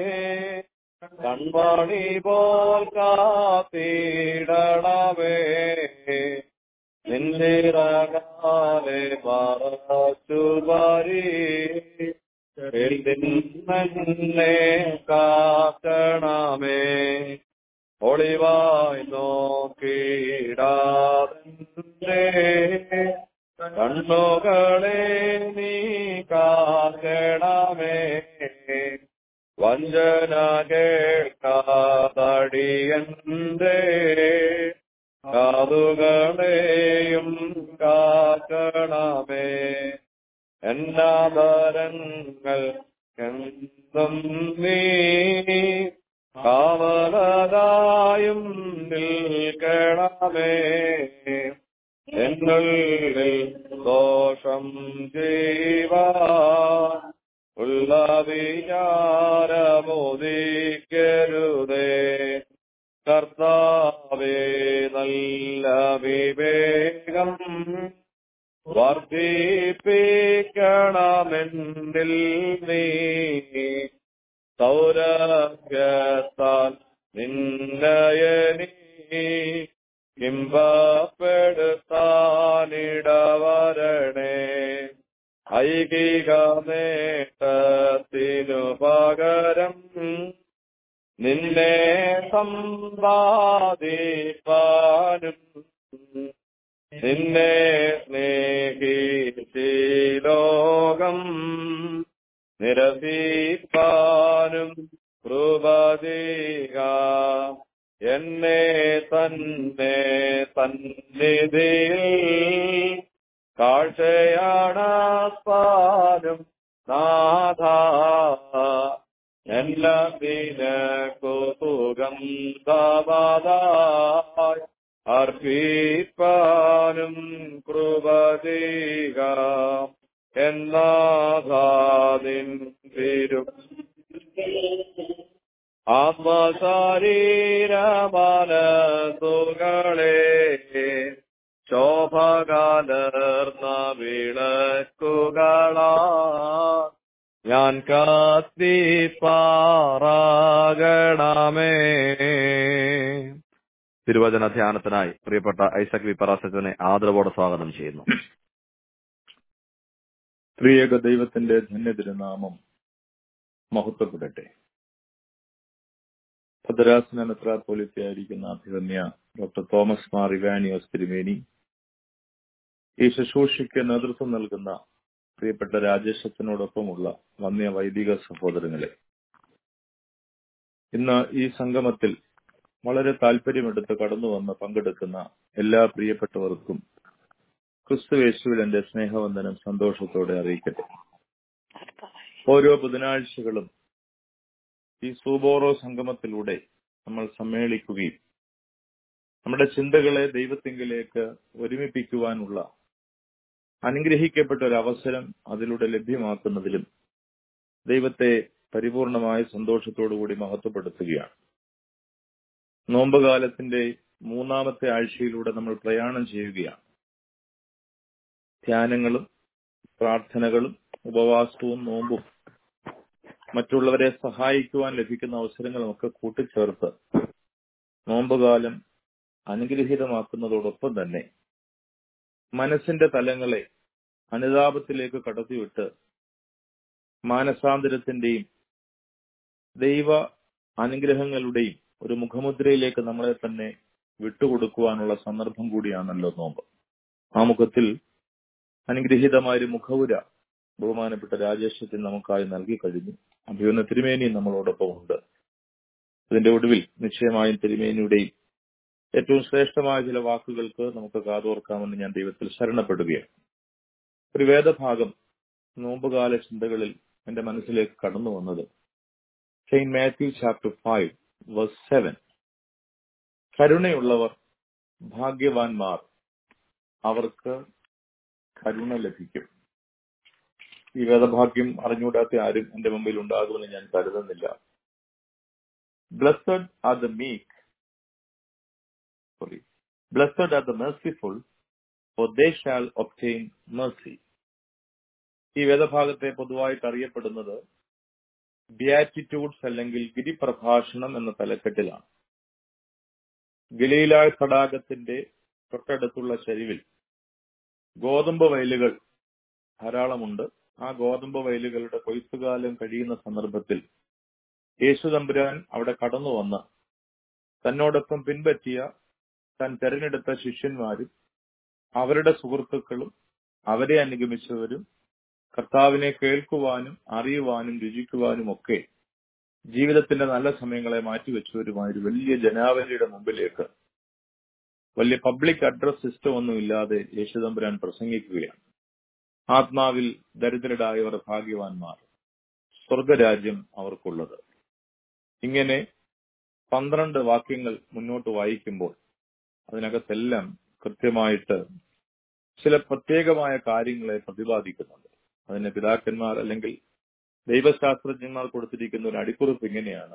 കൺമണി പോൽ കാത്തിടണമേ നിന്നിറകാലെ മറച്ചു പരി എന്നെ കാക്കണമേ ഒളിവായി നോക്കിടാതെ കണ്ണുകളെ നീ കാക്കണമേ വഞ്ചന കേൾക്കാതടിയന്റെ കാതുകളെയും കാക്കണമേ എന്നാദരങ്ങൾ എന്തും നീ കാവലതായും നിൽക്കണമേ എന്നുള്ളിൽ ദോഷം ജീവ ഉള്ള വിചാരമോദിക്കരുതേ കർത്താവേ നല്ല വിവേകം വർദ്ധിപ്പിക്കണമെന്നിൽ നീ സൗരഭ്യത്താൽ നിന്നയനീ ഇമ്പപ്പെടുത്താനിടവരണേ ഐകിക നേട്ടത്തിനു പകരം നിന്നെ സമ്പാദിപ്പാനും നിന്നെ സ്നേഹിച്ചി ലോകം നിരസിപ്പാനും കൃപതിക എന്നെ തന്നെ സന്നിധിയിൽ കാഴ്ചയാണാനും നാഥ എല്ലാം നിനക്കു സുഗന്ധവാദായി അർപ്പിപ്പാനും കൃപതിക എന്നാഥാദിൻ തിരു ആത്മശരീരമനസുകളെ ശോഭകലർന്ന വിളക്കുകളാ ഞാൻ കാത്തിപ്പാറാകണമേ തിരുവചന ധ്യാനത്തിനായി പ്രിയപ്പെട്ട ഐസക് വി പറാസത്തിനെ ആദരവോടെ സ്വാഗതം ചെയ്യുന്നു ത്രിയേക ദൈവത്തിന്റെ ധന്യതിരുനാമം മഹത്വപ്പെടട്ടെ ഭദ്രാസന മെത്രാപ്പോലിത്തയായിരിക്കുന്ന അഭിഗമ്യ ഡോക്ടർ തോമസ് മാർ ഇവാനിയോസ് തിരുമേനി ഈ ശുശ്രൂഷയ്ക്ക് നേതൃത്വം നൽകുന്ന പ്രിയപ്പെട്ട രാജേഷത്തിനോടൊപ്പമുള്ള വന്യ വൈദിക സഹോദരങ്ങളെ ഇന്ന് ഈ സംഗമത്തിൽ വളരെ താല്പര്യമെടുത്ത് കടന്നു വന്ന് പങ്കെടുക്കുന്ന എല്ലാ പ്രിയപ്പെട്ടവർക്കും ക്രിസ്തു യേശുവിൽ എന്റെ സ്നേഹവന്ദനം സന്തോഷത്തോടെ അറിയിക്കട്ടെ ഓരോ ബുധനാഴ്ചകളും ഈ സൂബോറോ സംഗമത്തിലൂടെ നമ്മൾ സമ്മേളിക്കുകയും നമ്മുടെ ചിന്തകളെ ദൈവത്തിങ്കിലേക്ക് ഒരുമിപ്പിക്കുവാനുള്ള അനുഗ്രഹിക്കപ്പെട്ട ഒരു അവസരം അതിലൂടെ ലഭ്യമാക്കുന്നതിലും ദൈവത്തെ പരിപൂർണമായ സന്തോഷത്തോടുകൂടി മഹത്വപ്പെടുത്തുകയാണ് നോമ്പുകാലത്തിന്റെ മൂന്നാമത്തെ ആഴ്ചയിലൂടെ നമ്മൾ പ്രയാണം ചെയ്യുകയാണ് ധ്യാനങ്ങളും പ്രാർത്ഥനകളും ഉപവാസവും നോമ്പും മറ്റുള്ളവരെ സഹായിക്കുവാൻ ലഭിക്കുന്ന അവസരങ്ങളുമൊക്കെ കൂട്ടിച്ചേർത്ത് നോമ്പുകാലം അനുഗ്രഹീതമാക്കുന്നതോടൊപ്പം തന്നെ മനസ്സിന്റെ തലങ്ങളെ അനുതാപത്തിലേക്ക് കടത്തിവിട്ട് മാനസാന്തരത്തിന്റെയും ദൈവ അനുഗ്രഹങ്ങളുടെയും ഒരു മുഖമുദ്രയിലേക്ക് നമ്മളെ തന്നെ വിട്ടുകൊടുക്കുവാനുള്ള സന്ദർഭം കൂടിയാണല്ലോ നോമ്പ് ആ മുഖത്തിൽ അനുഗ്രഹീതമായ ഒരു മുഖവുര ബഹുമാനപ്പെട്ട രാജേഷത്തിൽ നമുക്കായി നൽകി കഴിഞ്ഞു അഭിയുന്ന തിരുമേനി നമ്മളോടൊപ്പം ഉണ്ട് അതിന്റെ ഒടുവിൽ നിശ്ചയമായും തിരുമേനിയുടെയും ഏറ്റവും ശ്രേഷ്ഠമായ ചില വാക്കുകൾക്ക് നമുക്ക് കാതോർക്കാമെന്ന് ഞാൻ ദൈവത്തിൽ ശരണപ്പെടുകയാണ് ഒരു വേദഭാഗം നോമ്പുകാല ചിന്തകളിൽ എന്റെ മനസ്സിലേക്ക് കടന്നു വന്നത് saint Matthew chapter five verse seven കരുണയുള്ളവർ ഭാഗ്യവാന്മാർ അവർക്ക് കരുണ ലഭിക്കും ഈ വേദഭാഗ്യം അറിഞ്ഞുകൂടാത്ത ആരും എന്റെ മുമ്പിൽ ഉണ്ടാകുമെന്ന് ഞാൻ കരുതുന്നില്ല blessed are the meek sorry blessed are the merciful for they shall obtain mercy ഈ വേദഭാഗത്തെ പൊതുവായിട്ട് അറിയപ്പെടുന്നത് ബിയാറ്റിറ്റ്യൂഡ്സ് അല്ലെങ്കിൽ ഗിരിപ്രഭാഷണം എന്ന തലക്കെട്ടിലാണ് ഗലീല തടാകത്തിന്റെ തൊട്ടടുത്തുള്ള ചരിവിൽ ഗോതമ്പ് വയലുകൾ ധാരാളമുണ്ട് ആ ഗോതമ്പ് വയലുകളുടെ കൊയ്ത്തുകാലം കഴിയുന്ന സന്ദർഭത്തിൽ യേശു തമ്പുരാൻ അവിടെ കടന്നു വന്ന് തന്നോടൊപ്പം പിൻപറ്റിയ താൻ തെരഞ്ഞെടുത്ത ശിഷ്യന്മാരും അവരുടെ സുഹൃത്തുക്കളും അവരെ അനുഗമിച്ചവരും കർത്താവിനെ കേൾക്കുവാനും അറിയുവാനും രുചിക്കുവാനും ഒക്കെ ജീവിതത്തിന്റെ നല്ല സമയങ്ങളെ മാറ്റിവെച്ചവരുമായ ഒരു വലിയ ജനാവലിയുടെ മുമ്പിലേക്ക് വലിയ പബ്ലിക് അഡ്രസ് സിസ്റ്റം ഒന്നും ഇല്ലാതെ യേശുദമ്പുരാൻ പ്രസംഗിക്കുകയാണ് ആത്മാവിൽ ദരിദ്രരായവർ ഭാഗ്യവാന്മാർ സ്വർഗരാജ്യം അവർക്കുള്ളത് ഇങ്ങനെ പന്ത്രണ്ട് വാക്യങ്ങൾ മുന്നോട്ട് വായിക്കുമ്പോൾ അതിനകത്തെല്ലാം കൃത്യമായിട്ട് ചില പ്രത്യേകമായ കാര്യങ്ങളെ പ്രതിപാദിക്കുന്നുണ്ട് അതിന് പിതാക്കന്മാർ അല്ലെങ്കിൽ ദൈവശാസ്ത്രജ്ഞന്മാർ കൊടുത്തിരിക്കുന്ന ഒരു അടിക്കുറിപ്പ് ഇങ്ങനെയാണ്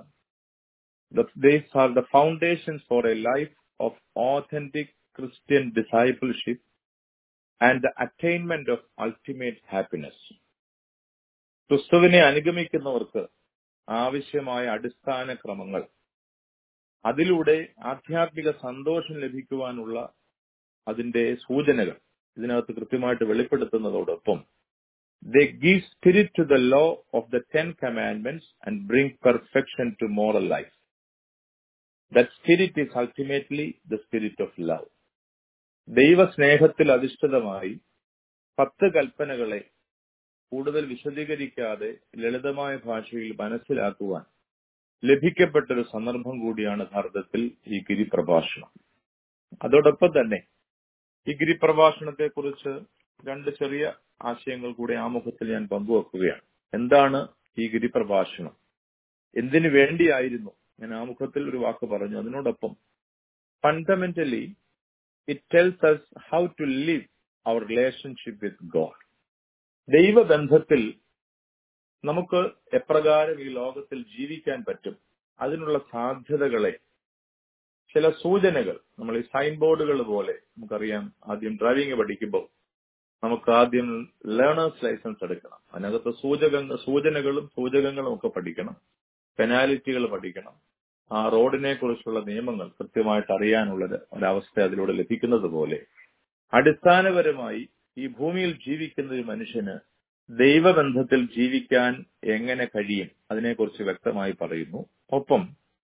these are the foundations for a life of authentic Christian discipleship and the attainment of ultimate happiness ക്രിസ്തുവിനെ അനുഗമിക്കുന്നവർക്ക് ആവശ്യമായ അടിസ്ഥാന ക്രമങ്ങൾ അതിലൂടെ ആധ്യാത്മിക സന്തോഷം ലഭിക്കുവാനുള്ള അതിന്റെ സൂചനകൾ ഇതിനകത്ത് കൃത്യമായിട്ട് വെളിപ്പെടുത്തുന്നതോടൊപ്പം they give spirit to the law of the ten commandments and bring perfection to moral life that spirit is ultimately the spirit of love ദൈവസ്നേഹത്തിൽ അധിഷ്ഠിതമായി പത്ത് കൽപ്പനകളെ കൂടുതൽ വിശദീകരിക്കാതെ ലളിതമായ ഭാഷയിൽ മനസ്സിലാക്കുവാൻ ലഭിക്കപ്പെട്ടൊരു സന്ദർഭം കൂടിയാണ് യഥാർത്ഥത്തിൽ ഈ ഗിരിപ്രഭാഷണം അതോടൊപ്പം തന്നെ ഈ ഗിരിപ്രഭാഷണത്തെ കുറിച്ച് രണ്ട് ചെറിയ ആശയങ്ങൾ കൂടെ ആമുഖത്തിൽ ഞാൻ പങ്കുവെക്കുകയാണ് എന്താണ് ഈ ഗിരിപ്രഭാഷണം എന്തിനു വേണ്ടിയായിരുന്നു ഞാൻ ആമുഖത്തിൽ ഒരു വാക്ക് പറഞ്ഞു അതിനോടൊപ്പം fundamentally it tells us how to live our relationship with God ദൈവബന്ധത്തിൽ നമുക്ക് എപ്രകാരം ഈ ലോകത്തിൽ ജീവിക്കാൻ പറ്റും അതിനുള്ള സാധ്യതകളെ ചില സൂചനകൾ നമ്മൾ ഈ സൈൻ ബോർഡുകൾ പോലെ നമുക്കറിയാം ആദ്യം ഡ്രൈവിംഗ് പഠിക്കുമ്പോൾ നമുക്ക് ആദ്യം ലേണേഴ്സ് ലൈസൻസ് എടുക്കണം അതിനകത്ത് സൂചകങ്ങൾ സൂചനകളും സൂചകങ്ങളും ഒക്കെ പഠിക്കണം പെനാലിറ്റികൾ പഠിക്കണം ആ റോഡിനെ കുറിച്ചുള്ള നിയമങ്ങൾ കൃത്യമായിട്ട് അറിയാനുള്ള ഒരവസ്ഥ അതിലൂടെ ലഭിക്കുന്നത് പോലെ അടിസ്ഥാനപരമായി ഈ ഭൂമിയിൽ ജീവിക്കുന്ന ഒരു മനുഷ്യന് ദൈവബന്ധത്തിൽ ജീവിക്കാൻ എങ്ങനെ കഴിയും അതിനെക്കുറിച്ച് വ്യക്തമായി പറയുന്നു ഒപ്പം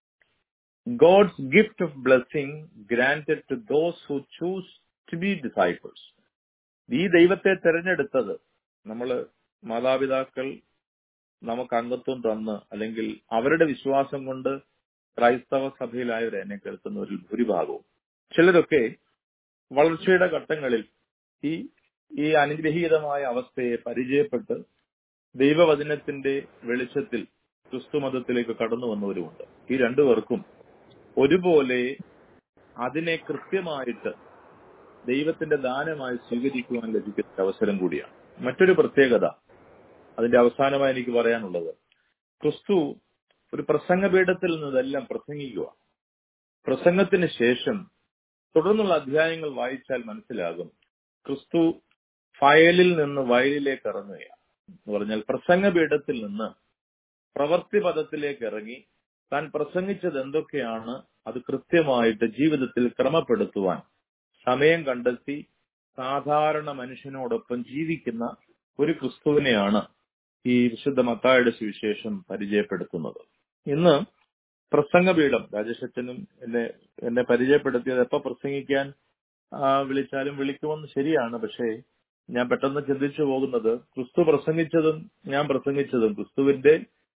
God's gift of blessing granted to those who choose to be disciples ഈ ദൈവത്തെ തെരഞ്ഞെടുത്തത് നമ്മൾ മാതാപിതാക്കൾ നമുക്ക് അംഗത്വം തന്ന് അല്ലെങ്കിൽ അവരുടെ വിശ്വാസം കൊണ്ട് ക്രൈസ്തവ സഭയിലായവരെ എന്നെ കേൾക്കുന്നവരിൽ ഭൂരിഭാഗവും ചിലരൊക്കെ വളർച്ചയുടെ ഘട്ടങ്ങളിൽ ഈ ഈ അനുഗ്രഹീതമായ അവസ്ഥയെ പരിചയപ്പെട്ട് ദൈവവചനത്തിന്റെ വെളിച്ചത്തിൽ ക്രിസ്തുമതത്തിലേക്ക് കടന്നു വന്നവരുമുണ്ട് ഈ രണ്ടുപേർക്കും ഒരുപോലെ അതിനെ കൃത്യമായിട്ട് ദൈവത്തിന്റെ ദാനമായി സ്വീകരിക്കുവാൻ ലഭിക്കുന്ന അവസരം കൂടിയാണ് മറ്റൊരു പ്രത്യേകത അതിന്റെ അവസാനമായി എനിക്ക് പറയാനുള്ളത് ക്രിസ്തു ഒരു പ്രസംഗപീഠത്തിൽ നിന്നതെല്ലാം പ്രസംഗിക്കുക പ്രസംഗത്തിന് ശേഷം തുടർന്നുള്ള അധ്യായങ്ങൾ വായിച്ചാൽ മനസ്സിലാകും ക്രിസ്തു ഫയലിൽ നിന്ന് വയലിലേക്ക് ഇറങ്ങുകയാണ് എന്ന് പറഞ്ഞാൽ പ്രസംഗപീഠത്തിൽ നിന്ന് പ്രവൃത്തി പദത്തിലേക്ക് ഇറങ്ങി താൻ പ്രസംഗിച്ചത് എന്തൊക്കെയാണ് അത് കൃത്യമായിട്ട് ജീവിതത്തിൽ ക്രമപ്പെടുത്തുവാൻ സമയം കണ്ടെത്തി സാധാരണ മനുഷ്യനോടൊപ്പം ജീവിക്കുന്ന ഒരു ക്രിസ്തുവിനെയാണ് ഈ വിശുദ്ധ മത്തായുടെ സുവിശേഷം പരിചയപ്പെടുത്തുന്നത് ഇന്ന് പ്രസംഗപീഠം രാജേഷച്ചനും എന്നെ എന്നെ പരിചയപ്പെടുത്തിയത് എപ്പോ പ്രസംഗിക്കാൻ വിളിച്ചാലും വിളിക്കുമെന്ന് ശരിയാണ് പക്ഷേ ഞാൻ പെട്ടെന്ന് ചിന്തിച്ചു പോകുന്നത് ക്രിസ്തു പ്രസംഗിച്ചതും ഞാൻ പ്രസംഗിച്ചതും ക്രിസ്തുവിന്റെ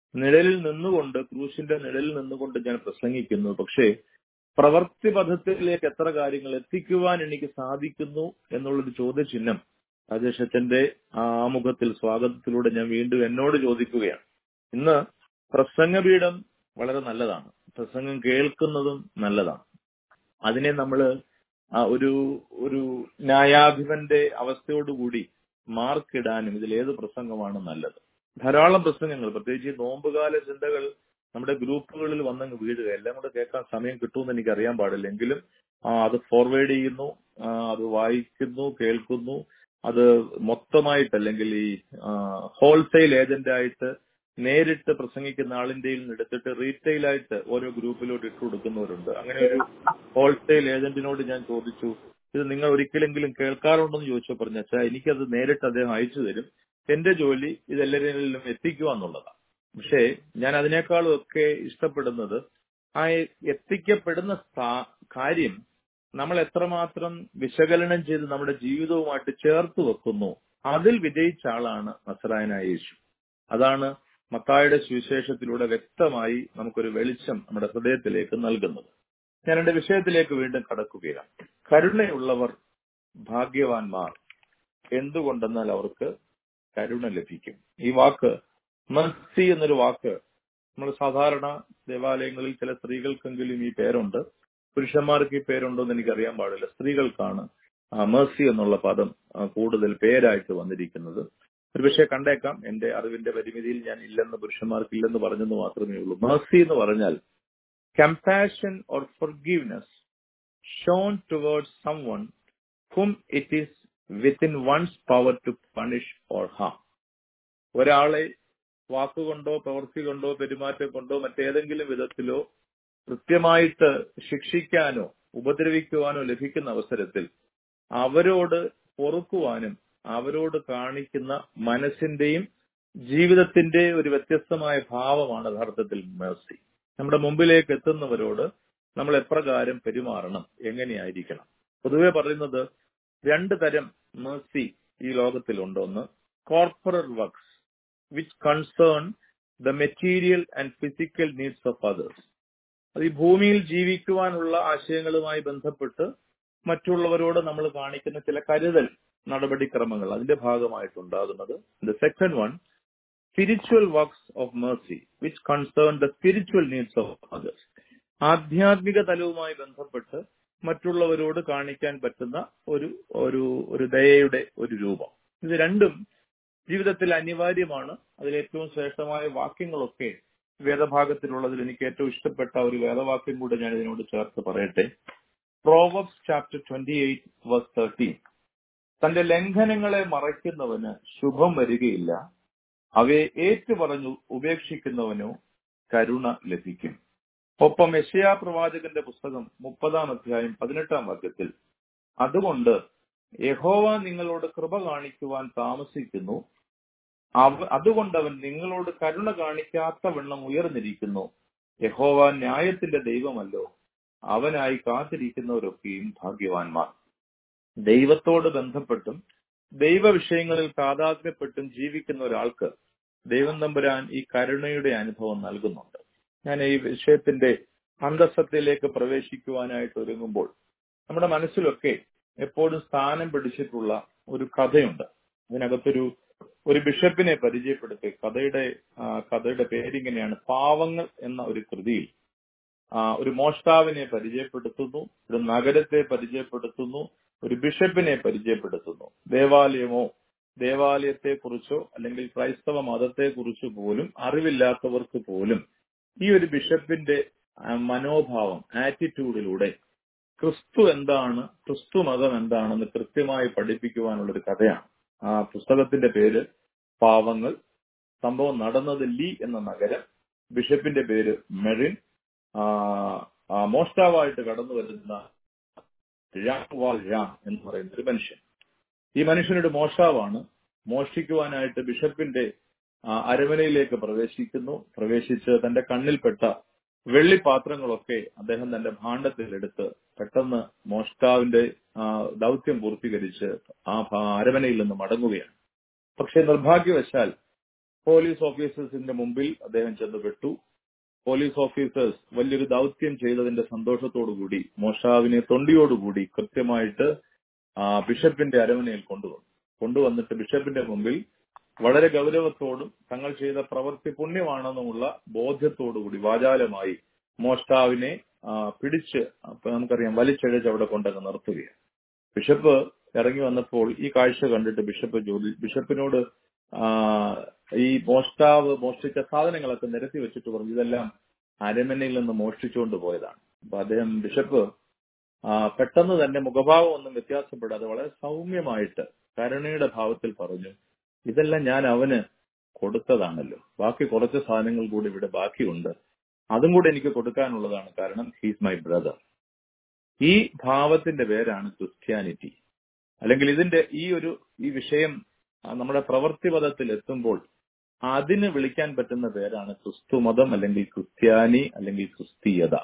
നിഴലിൽ നിന്നുകൊണ്ട് ക്രൂശിന്റെ നിഴലിൽ നിന്നുകൊണ്ട് ഞാൻ പ്രസംഗിക്കുന്നു പക്ഷേ പ്രവൃത്തി പഥത്തിലേക്ക് എത്ര കാര്യങ്ങൾ എത്തിക്കുവാൻ എനിക്ക് സാധിക്കുന്നു എന്നുള്ളൊരു ചോദ്യചിഹ്നം രാജേഷ് അച്ഛന്റെ ആമുഖത്തിൽ സ്വാഗതത്തിലൂടെ ഞാൻ വീണ്ടും എന്നോട് ചോദിക്കുകയാണ് ഇന്ന് പ്രസംഗപീഠം വളരെ നല്ലതാണ് പ്രസംഗം കേൾക്കുന്നതും നല്ലതാണ് അതിനെ നമ്മൾ ഒരു ഒരു ന്യായാധിപന്റെ അവസ്ഥയോടുകൂടി മാർക്കിടാനും ഇതിൽ ഏത് പ്രസംഗമാണ് നല്ലത് ധാരാളം പ്രസംഗങ്ങൾ പ്രത്യേകിച്ച് ഈ നോമ്പുകാല ചിന്തകൾ നമ്മുടെ ഗ്രൂപ്പുകളിൽ വന്നങ്ങ് വീഴുക എല്ലാം കൂടെ കേൾക്കാൻ സമയം കിട്ടുമെന്ന് എനിക്ക് അറിയാൻ പാടില്ല എങ്കിലും ആ, അത് ഫോർവേഡ് ചെയ്യുന്നു ആ, അത് വായിക്കുന്നു കേൾക്കുന്നു അത് മൊത്തമായിട്ട് അല്ലെങ്കിൽ ഈ ഹോൾസെയിൽ ഏജന്റ് ആയിട്ട് നേരിട്ട് പ്രസംഗിക്കുന്ന ആളിന്റെ നിന്ന് എടുത്തിട്ട് റീറ്റെയിൽ ആയിട്ട് ഓരോ ഗ്രൂപ്പിലോട്ട് ഇട്ട് കൊടുക്കുന്നവരുണ്ട് അങ്ങനെ ഒരു ഹോൾസെയിൽ ഏജന്റിനോട് ഞാൻ ചോദിച്ചു ഇത് നിങ്ങൾ ഒരിക്കലെങ്കിലും കേൾക്കാറുണ്ടോ എന്ന് ചോദിച്ചപ്പോൾ പറഞ്ഞു അച്ഛാ എനിക്കത് നേരിട്ട് അദ്ദേഹം അയച്ചു തരും എന്റെ ജോലി ഇതെല്ലാവരിലും എത്തിക്കുക എന്നുള്ളതാണ് പക്ഷേ ഞാൻ അതിനേക്കാളും ഒക്കെ ഇഷ്ടപ്പെടുന്നത് ആ എത്തിക്കപ്പെടുന്ന സ്ഥാ- കാര്യം നമ്മൾ എത്രമാത്രം വിശകലനം ചെയ്ത് നമ്മുടെ ജീവിതവുമായിട്ട് ചേർത്ത് വെക്കുന്നു അതിൽ വിജയിച്ച ആളാണ് നസറായനായ യേശു അതാണ് മത്തായുടെ സുവിശേഷത്തിലൂടെ വ്യക്തമായി നമുക്കൊരു വെളിച്ചം നമ്മുടെ ഹൃദയത്തിലേക്ക് നൽകുന്നത് ഞാൻ എന്റെ വിഷയത്തിലേക്ക് വീണ്ടും കടക്കുകയാണ് കരുണയുള്ളവർ ഭാഗ്യവാന്മാർ എന്തുകൊണ്ടെന്നാൽ അവർക്ക് കരുണ ലഭിക്കും ഈ വാക്ക് മർസി എന്നൊരു വാക്ക് നമ്മൾ സാധാരണ ദേവാലയങ്ങളിൽ ചില സ്ത്രീകൾക്കെങ്കിലും ഈ പേരുണ്ട് പുരുഷന്മാർക്ക് ഈ പേരുണ്ടോ എന്ന് എനിക്കറിയാൻ പാടില്ല സ്ത്രീകൾക്കാണ് മേഴ്സി എന്നുള്ള പദം ആ, കൂടുതൽ പേരായിട്ട് വന്നിരിക്കുന്നത് ഒരുപക്ഷെ കണ്ടേക്കാം എന്റെ അറിവിന്റെ പരിമിതിയിൽ ഞാൻ ഇല്ലെന്ന് പുരുഷന്മാർക്ക് ഇല്ലെന്ന് പറഞ്ഞെന്ന് മാത്രമേ ഉള്ളൂ മേഴ്സി എന്ന് പറഞ്ഞാൽ compassion or forgiveness shown towards someone whom it is within one's power to punish or harm. ഒരാളെ വാക്കുകൊണ്ടോ പ്രവൃത്തി കൊണ്ടോ പെരുമാറ്റം കൊണ്ടോ മറ്റേതെങ്കിലും വിധത്തിലോ കൃത്യമായിട്ട് ശിക്ഷിക്കാനോ ഉപദ്രവിക്കുവാനോ ലഭിക്കുന്ന അവസരത്തിൽ അവരോട് പൊറുക്കുവാനും അവരോട് കാണിക്കുന്ന മനസ്സിന്റെയും ജീവിതത്തിന്റെ ഒരു വ്യത്യസ്തമായ ഭാവമാണ് യഥാർത്ഥത്തിൽ മേഴ്സി നമ്മുടെ മുമ്പിലേക്ക് എത്തുന്നവരോട് നമ്മൾ എപ്രകാരം പെരുമാറണം എങ്ങനെയായിരിക്കണം പൊതുവെ പറയുന്നത് രണ്ട് തരം മേഴ്സി ഈ ലോകത്തിലുണ്ട് ഒന്ന് corporal works which concern the material and physical needs of others അത് ഈ ഭൂമിയിൽ ജീവിക്കുവാനുള്ള ആശയങ്ങളുമായി ബന്ധപ്പെട്ട് മറ്റുള്ളവരോട് നമ്മൾ കാണിക്കുന്ന ചില കരുതൽ നടപടിക്രമങ്ങൾ അതിന്റെ ഭാഗമായിട്ടുണ്ടാകുന്നത് the second one spiritual works of mercy which concern the spiritual needs of others ആധ്യാത്മിക തലവുമായി ബന്ധപ്പെട്ട് മറ്റുള്ളവരോട് കാണിക്കാൻ പറ്റുന്ന ഒരു ഒരു ഒരു ദയയുടെ ഒരു രൂപം ഇത് രണ്ടും ജീവിതത്തിൽ അനിവാര്യമാണ് അതിൽ ഏറ്റവും ശ്രേഷ്ഠമായ വാക്യങ്ങളൊക്കെ വേദഭാഗത്തിലുള്ളതിൽ എനിക്ക് ഏറ്റവും ഇഷ്ടപ്പെട്ട ഒരു വേദവാക്യം കൂടെ ഞാൻ ഇതിനോട് ചേർത്ത് പറയട്ടെ Proverbs chapter twenty eight verse thirteen തന്റെ ലംഘനങ്ങളെ മറയ്ക്കുന്നവന് ശുഭം വരികയില്ല അവയെ ഏറ്റുപറഞ്ഞു ഉപേക്ഷിക്കുന്നവനോ കരുണ ലഭിക്കും ഒപ്പം യശയാ പ്രവാചകന്റെ പുസ്തകം മുപ്പതാം അധ്യായം പതിനെട്ടാം വാക്യത്തിൽ അതുകൊണ്ട് യഹോവ നിങ്ങളോട് കൃപ കാണിക്കുവാൻ താമസിക്കുന്നു അവ- അതുകൊണ്ട് അവൻ നിങ്ങളോട് കരുണ കാണിക്കാത്ത വണ്ണം ഉയർന്നിരിക്കുന്നു യഹോവ ന്യായത്തിന്റെ ദൈവമല്ലോ അവനായി കാത്തിരിക്കുന്നവരൊക്കെയും ഭാഗ്യവാന്മാർ ദൈവത്തോട് ബന്ധപ്പെട്ടും ദൈവ വിഷയങ്ങളിൽ താതാത്മ്യപ്പെട്ടും ജീവിക്കുന്ന ഒരാൾക്ക് ദൈവം തമ്പുരാൻ ഈ കരുണയുടെ അനുഭവം നൽകുന്നുണ്ട് ഞാൻ ഈ വിഷയത്തിന്റെ അന്തസ്സത്തിലേക്ക് പ്രവേശിക്കുവാനായിട്ട് ഒരുങ്ങുമ്പോൾ നമ്മുടെ മനസ്സിലൊക്കെ എപ്പോഴും സ്ഥാനം പിടിച്ചിട്ടുള്ള ഒരു കഥയുണ്ട് അതിനകത്തൊരു ഒരു ബിഷപ്പിനെ പരിചയപ്പെടുത്തി കഥയുടെ ആ, കഥയുടെ പേരിങ്ങനെയാണ് പാവങ്ങൾ എന്ന ഒരു കൃതിയിൽ ആ, ഒരു മോഷ്ടാവിനെ പരിചയപ്പെടുത്തുന്നു ഒരു നഗരത്തെ പരിചയപ്പെടുത്തുന്നു ഒരു ബിഷപ്പിനെ പരിചയപ്പെടുത്തുന്നു ദേവാലയമോ ദേവാലയത്തെ കുറിച്ചോ അല്ലെങ്കിൽ ക്രൈസ്തവ മതത്തെ കുറിച്ച് പോലും അറിവില്ലാത്തവർക്ക് പോലും ഈ ഒരു ബിഷപ്പിന്റെ ആ, മനോഭാവം ആറ്റിറ്റ്യൂഡിലൂടെ ക്രിസ്തു എന്താണ് ക്രിസ്തു മതം എന്താണെന്ന് കൃത്യമായി പഠിപ്പിക്കുവാനുള്ള ഒരു കഥയാണ് ആ പുസ്തകത്തിന്റെ പേര് പാവങ്ങൾ സംഭവം നടന്നത് ലീ എന്ന നഗരം ബിഷപ്പിന്റെ പേര് മെറിൻ ആ, ആ, മോഷ്ടാവായിട്ട് കടന്നു വരുന്ന രാം വാൾ രാം എന്ന് പറയുന്ന ഒരു മനുഷ്യൻ ഈ മനുഷ്യനൊരു മോഷ്ടാവാണ് മോഷ്ടിക്കുവാനായിട്ട് ബിഷപ്പിന്റെ ആ, അരമനയിലേക്ക് പ്രവേശിക്കുന്നു പ്രവേശിച്ച് തന്റെ കണ്ണിൽപ്പെട്ട വെള്ളിപ്പാത്രങ്ങളൊക്കെ അദ്ദേഹം തന്റെ ഭാണ്ഡത്തിലെടുത്ത് പെട്ടെന്ന് മോഷ്ടാവിന്റെ ആ, ദൗത്യം പൂർത്തീകരിച്ച് ആ ഭ- അരമനയിൽ നിന്ന് മടങ്ങുകയാണ് പക്ഷെ നിർഭാഗ്യവശാൽ പോലീസ് ഓഫീസേഴ്സിന്റെ മുമ്പിൽ അദ്ദേഹം ചെന്ന് പെട്ടു പോലീസ് ഓഫീസേഴ്സ് വലിയൊരു ദൗത്യം ചെയ്തതിന്റെ സന്തോഷത്തോടുകൂടി മോഷാവിനെ തൊണ്ടിയോടുകൂടി കൃത്യമായിട്ട് ആ, ബിഷപ്പിന്റെ അരമനയിൽ കൊണ്ടുവന്നു കൊണ്ടുവന്നിട്ട് ബിഷപ്പിന്റെ മുമ്പിൽ വളരെ ഗൗരവത്തോടും തങ്ങൾ ചെയ്ത പ്രവൃത്തി പുണ്യമാണെന്നുമുള്ള ബോധ്യത്തോടുകൂടി വാചാലമായി മോഷ്ടാവിനെ ആ, പിടിച്ച് അപ്പൊ നമുക്കറിയാം വലിച്ചഴച്ച് അവിടെ കൊണ്ടങ്ങ് നിർത്തുകയാണ് ബിഷപ്പ് ഇറങ്ങി വന്നപ്പോൾ ഈ കാഴ്ച കണ്ടിട്ട് ബിഷപ്പ് ജോലി ബിഷപ്പിനോട് ആ, ഈ മോഷ്ടാവ് മോഷ്ടിച്ച സാധനങ്ങളൊക്കെ നിരത്തി വെച്ചിട്ട് പറഞ്ഞു ഇതെല്ലാം അരമനയിൽ നിന്ന് മോഷ്ടിച്ചുകൊണ്ട് പോയതാണ് അപ്പൊ അദ്ദേഹം ബിഷപ്പ് ആ, പെട്ടെന്ന് തന്നെ മുഖഭാവം ഒന്നും വ്യത്യാസപ്പെടാതെ വളരെ സൗമ്യമായിട്ട് കരുണയുടെ ഭാവത്തിൽ പറഞ്ഞു ഇതെല്ലാം ഞാൻ അവന് കൊടുത്തതാണല്ലോ ബാക്കി കുറച്ച് സാധനങ്ങൾ കൂടി ഇവിടെ ബാക്കിയുണ്ട് അതും കൂടെ എനിക്ക് കൊടുക്കാനുള്ളതാണ് കാരണം ഹീസ് മൈ ബ്രദർ ഈ ഭാവത്തിന്റെ പേരാണ് ക്രിസ്ത്യാനിറ്റി അല്ലെങ്കിൽ ഇതിന്റെ ഈ ഒരു ഈ വിഷയം ആ, നമ്മുടെ പ്രവൃത്തിപഥത്തിൽ എത്തുമ്പോൾ അതിന് വിളിക്കാൻ പറ്റുന്ന പേരാണ് ക്രിസ്തു മതം അല്ലെങ്കിൽ ക്രിസ്ത്യാനി അല്ലെങ്കിൽ ക്രിസ്തീയത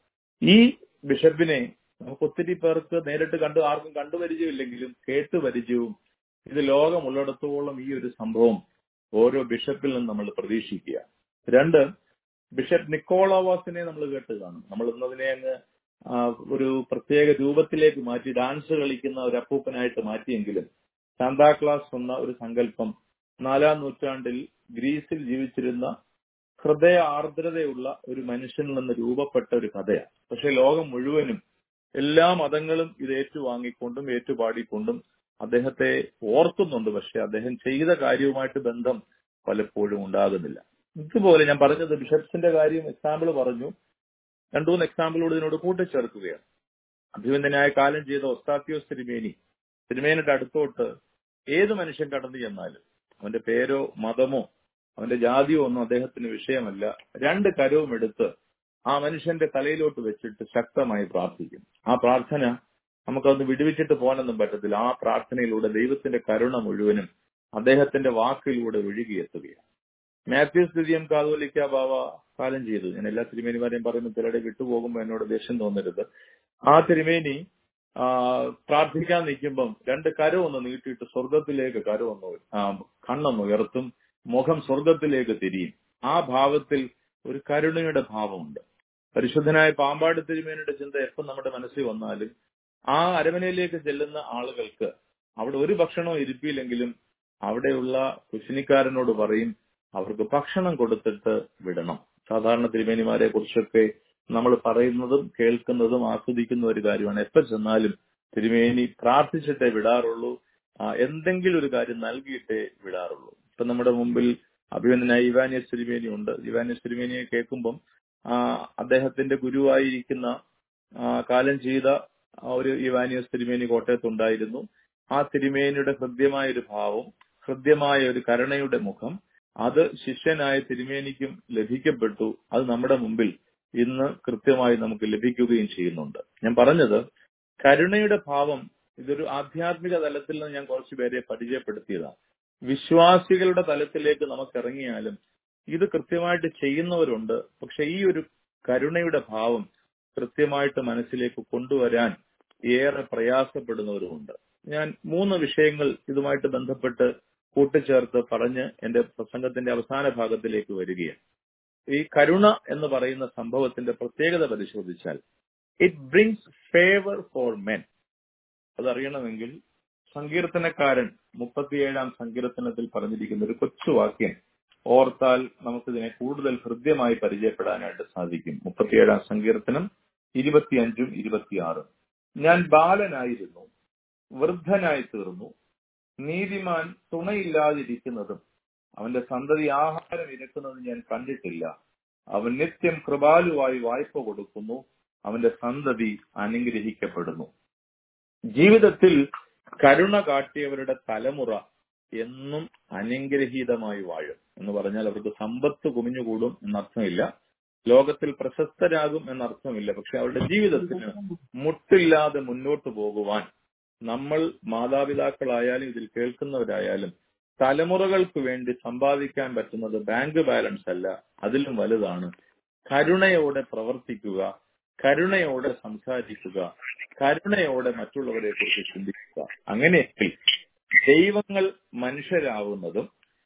ഈ ബിഷപ്പിനെ നമുക്ക് ഒത്തിരി പേർക്ക് നേരിട്ട് കണ്ടു ആർക്കും കണ്ടുപരിചയമില്ലെങ്കിലും കേട്ടു പരിചയവും ഇത് ലോകമുള്ളിടത്തോളം ഈ ഒരു സംഭവം ഓരോ ബിഷപ്പിൽ നിന്ന് നമ്മൾ പ്രതീക്ഷിക്കുക രണ്ട് ബിഷപ്പ് നിക്കോളാവാസിനെ നമ്മൾ കേട്ട് കാണും നമ്മൾ ഇന്നതിനെ അങ്ങ് ആ, ഒരു പ്രത്യേക രൂപത്തിലേക്ക് മാറ്റി ഡാൻസ് കളിക്കുന്ന ഒരു അപ്പൂപ്പനായിട്ട് മാറ്റിയെങ്കിലും സാന്താക്ലാസ് എന്ന ഒരു സങ്കല്പം നാലാം നൂറ്റാണ്ടിൽ ഗ്രീസിൽ ജീവിച്ചിരുന്ന ഹൃദയ ആർദ്രതയുള്ള ഒരു മനുഷ്യനിൽ നിന്ന് രൂപപ്പെട്ട ഒരു കഥയാണ് പക്ഷെ ലോകം മുഴുവനും എല്ലാ മതങ്ങളും ഇത് ഏറ്റുവാങ്ങിക്കൊണ്ടും ഏറ്റുപാടിക്കൊണ്ടും അദ്ദേഹത്തെ ഓർക്കുന്നുണ്ട് പക്ഷെ അദ്ദേഹം ചെയ്ത കാര്യവുമായിട്ട് ബന്ധം പലപ്പോഴും ഉണ്ടാകുന്നില്ല ഇതുപോലെ ഞാൻ പറഞ്ഞത് ബിഷപ്സിന്റെ കാര്യം എക്സാമ്പിൾ പറഞ്ഞു രണ്ടു മൂന്ന് എക്സാമ്പിളോട് ഇതിനോട് കൂട്ടിച്ചേർക്കുകയാണ് അഭിവന്ദനായ കാലം ചെയ്ത ഒസ്താത്യോസ് തിരുമേനി തിരുമേനിയുടെ അടുത്തോട്ട് ഏത് മനുഷ്യൻ കടന്നു ചെന്നാലും അവന്റെ പേരോ മതമോ അവന്റെ ജാതിയോ ഒന്നും അദ്ദേഹത്തിന് വിഷയമല്ല രണ്ട് കരവും എടുത്ത് ആ മനുഷ്യന്റെ തലയിലോട്ട് വെച്ചിട്ട് ശക്തമായി പ്രാർത്ഥിക്കും ആ പ്രാർത്ഥന നമുക്കതൊന്ന് വിടുവിച്ചിട്ട് പോകാനൊന്നും പറ്റത്തില്ല ആ പ്രാർത്ഥനയിലൂടെ ദൈവത്തിന്റെ കരുണ മുഴുവനും അദ്ദേഹത്തിന്റെ വാക്കിലൂടെ ഒഴുകിയെത്തുകയാണ് മാത്യു സ്ഥിതിയം കാതോലിക്ക ബാവ കാലം ചെയ്തു ഞാൻ എല്ലാ തിരുമേനിമാരെയും പറയുമ്പോൾ ചിലരുടെ വിട്ടുപോകുമ്പോൾ എന്നോട് ദേഷ്യം തോന്നരുത് ആ തിരുമേനി ആ, പ്രാർത്ഥിക്കാൻ നിൽക്കുമ്പം രണ്ട് കരമൊന്ന് നീട്ടിയിട്ട് സ്വർഗത്തിലേക്ക് കരമൊന്ന് ആ, കണ്ണൊന്ന് ഉയർത്തും മുഖം സ്വർഗത്തിലേക്ക് തിരിയും ആ ഭാവത്തിൽ ഒരു കരുണയുടെ ഭാവമുണ്ട് പരിശുദ്ധനായ പാമ്പാട് തിരുമേനിയുടെ ചിന്ത എപ്പം നമ്മുടെ മനസ്സിൽ വന്നാലും ആ അരമനയിലേക്ക് ചെല്ലുന്ന ആളുകൾക്ക് അവിടെ ഒരു ഭക്ഷണവും ഇരിപ്പിയില്ലെങ്കിലും അവിടെയുള്ള കുശിനിക്കാരനോട് പറയും അവർക്ക് ഭക്ഷണം കൊടുത്തിട്ട് വിടണം സാധാരണ തിരുമേനിമാരെ കുറിച്ചൊക്കെ നമ്മൾ പറയുന്നതും കേൾക്കുന്നതും ആസ്വദിക്കുന്ന ഒരു കാര്യമാണ് എപ്പോ ചെന്നാലും തിരുമേനി പ്രാർത്ഥിച്ചിട്ടേ വിടാറുള്ളൂ ആ, എന്തെങ്കിലും ഒരു കാര്യം നൽകിയിട്ടേ വിടാറുള്ളൂ ഇപ്പൊ നമ്മുടെ മുമ്പിൽ അഭിനന്ദനായ ഇവാനിയസ് തിരുമേനി ഉണ്ട് ഇവാനിയസ് തിരുമേനിയെ കേൾക്കുമ്പം ആ, അദ്ദേഹത്തിന്റെ ഗുരുവായിരിക്കുന്ന ആ, കാലം ചെയ്ത ആ ഒരു ഇവാനിയസ് തിരുമേനി കോട്ടയത്തുണ്ടായിരുന്നു ആ തിരുമേനിയുടെ ഹൃദ്യമായ ഒരു ഭാവം ഹൃദ്യമായ ഒരു കരുണയുടെ മുഖം അത് ശിഷ്യനായ തിരുമേനിക്കും ലഭിക്കപ്പെട്ടു അത് നമ്മുടെ മുമ്പിൽ ഇന്ന് കൃത്യമായി നമുക്ക് ലഭിക്കുകയും ചെയ്യുന്നുണ്ട് ഞാൻ പറഞ്ഞത് കരുണയുടെ ഭാവം ഇതൊരു ആധ്യാത്മിക തലത്തിൽ നിന്ന് ഞാൻ കുറച്ചു പേരെ പരിചയപ്പെടുത്തിയതാണ് വിശ്വാസികളുടെ തലത്തിലേക്ക് നമുക്ക് ഇറങ്ങിയാലും ഇത് കൃത്യമായിട്ട് ചെയ്യുന്നവരുണ്ട് പക്ഷെ ഈ ഒരു കരുണയുടെ ഭാവം കൃത്യമായിട്ട് മനസ്സിലേക്ക് കൊണ്ടുവരാൻ ഏറെ പ്രയാസപ്പെടുന്നവരുമുണ്ട് ഞാൻ മൂന്ന് വിഷയങ്ങൾ ഇതുമായിട്ട് ബന്ധപ്പെട്ട് കൂട്ടിച്ചേർത്ത് പറഞ്ഞ് എന്റെ പ്രസംഗത്തിന്റെ അവസാന ഭാഗത്തിലേക്ക് വരികയാണ് ഈ കരുണ എന്ന് പറയുന്ന സംഭവത്തിന്റെ പ്രത്യേകത പരിശോധിച്ചാൽ it brings favour for men അതറിയണമെങ്കിൽ സങ്കീർത്തനക്കാരൻ മുപ്പത്തിയേഴാം സങ്കീർത്തനത്തിൽ പറഞ്ഞിരിക്കുന്ന ഒരു കൊച്ചു വാക്യം ഓർത്താൽ നമുക്കിതിനെ കൂടുതൽ ഹൃദ്യമായി പരിചയപ്പെടാനായിട്ട് സാധിക്കും മുപ്പത്തിയേഴാം സങ്കീർത്തനം ഇരുപത്തിയഞ്ചും ഇരുപത്തിയാറും ഞാൻ ബാലനായിരുന്നു വൃദ്ധനായി തീർന്നു നീതിമാൻ തുണയില്ലാതിരിക്കുന്നതും അവന്റെ സന്തതി ആഹാരം ഇരക്കുന്നത് ഞാൻ കണ്ടിട്ടില്ല അവൻ നിത്യം കൃപാലുവായി വായ്പ കൊടുക്കുന്നു അവന്റെ സന്തതി അനുഗ്രഹിക്കപ്പെടുന്നു ജീവിതത്തിൽ കരുണ കാട്ടിയവരുടെ തലമുറ എന്നും അനുഗ്രഹീതമായി വാഴും എന്ന് പറഞ്ഞാൽ അവർക്ക് സമ്പത്ത് കുമിഞ്ഞുകൂടും എന്നർത്ഥമില്ല ലോകത്തിൽ പ്രശസ്തരാകും എന്നർത്ഥമില്ല പക്ഷെ അവരുടെ ജീവിതത്തിന് മുട്ടില്ലാതെ മുന്നോട്ട് പോകുവാൻ നമ്മൾ മാതാപിതാക്കളായാലും ഇതിൽ കേൾക്കുന്നവരായാലും തലമുറകൾക്ക് വേണ്ടി സമ്പാദിക്കാൻ പറ്റുന്നത് ബാങ്ക് ബാലൻസ് അല്ല അതിലും വലുതാണ് കരുണയോടെ പ്രവർത്തിക്കുക കരുണയോടെ സംസാരിക്കുക കരുണയോടെ മറ്റുള്ളവരെ കുറിച്ച് ചിന്തിക്കുക അങ്ങനെയെങ്കിൽ ദൈവങ്ങൾ മനുഷ്യരാവുന്നതും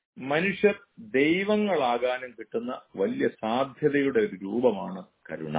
മനുഷ്യർ ദൈവങ്ങളാകാനും കിട്ടുന്ന വലിയ സാധ്യതയുടെ ഒരു രൂപമാണ് കരുണ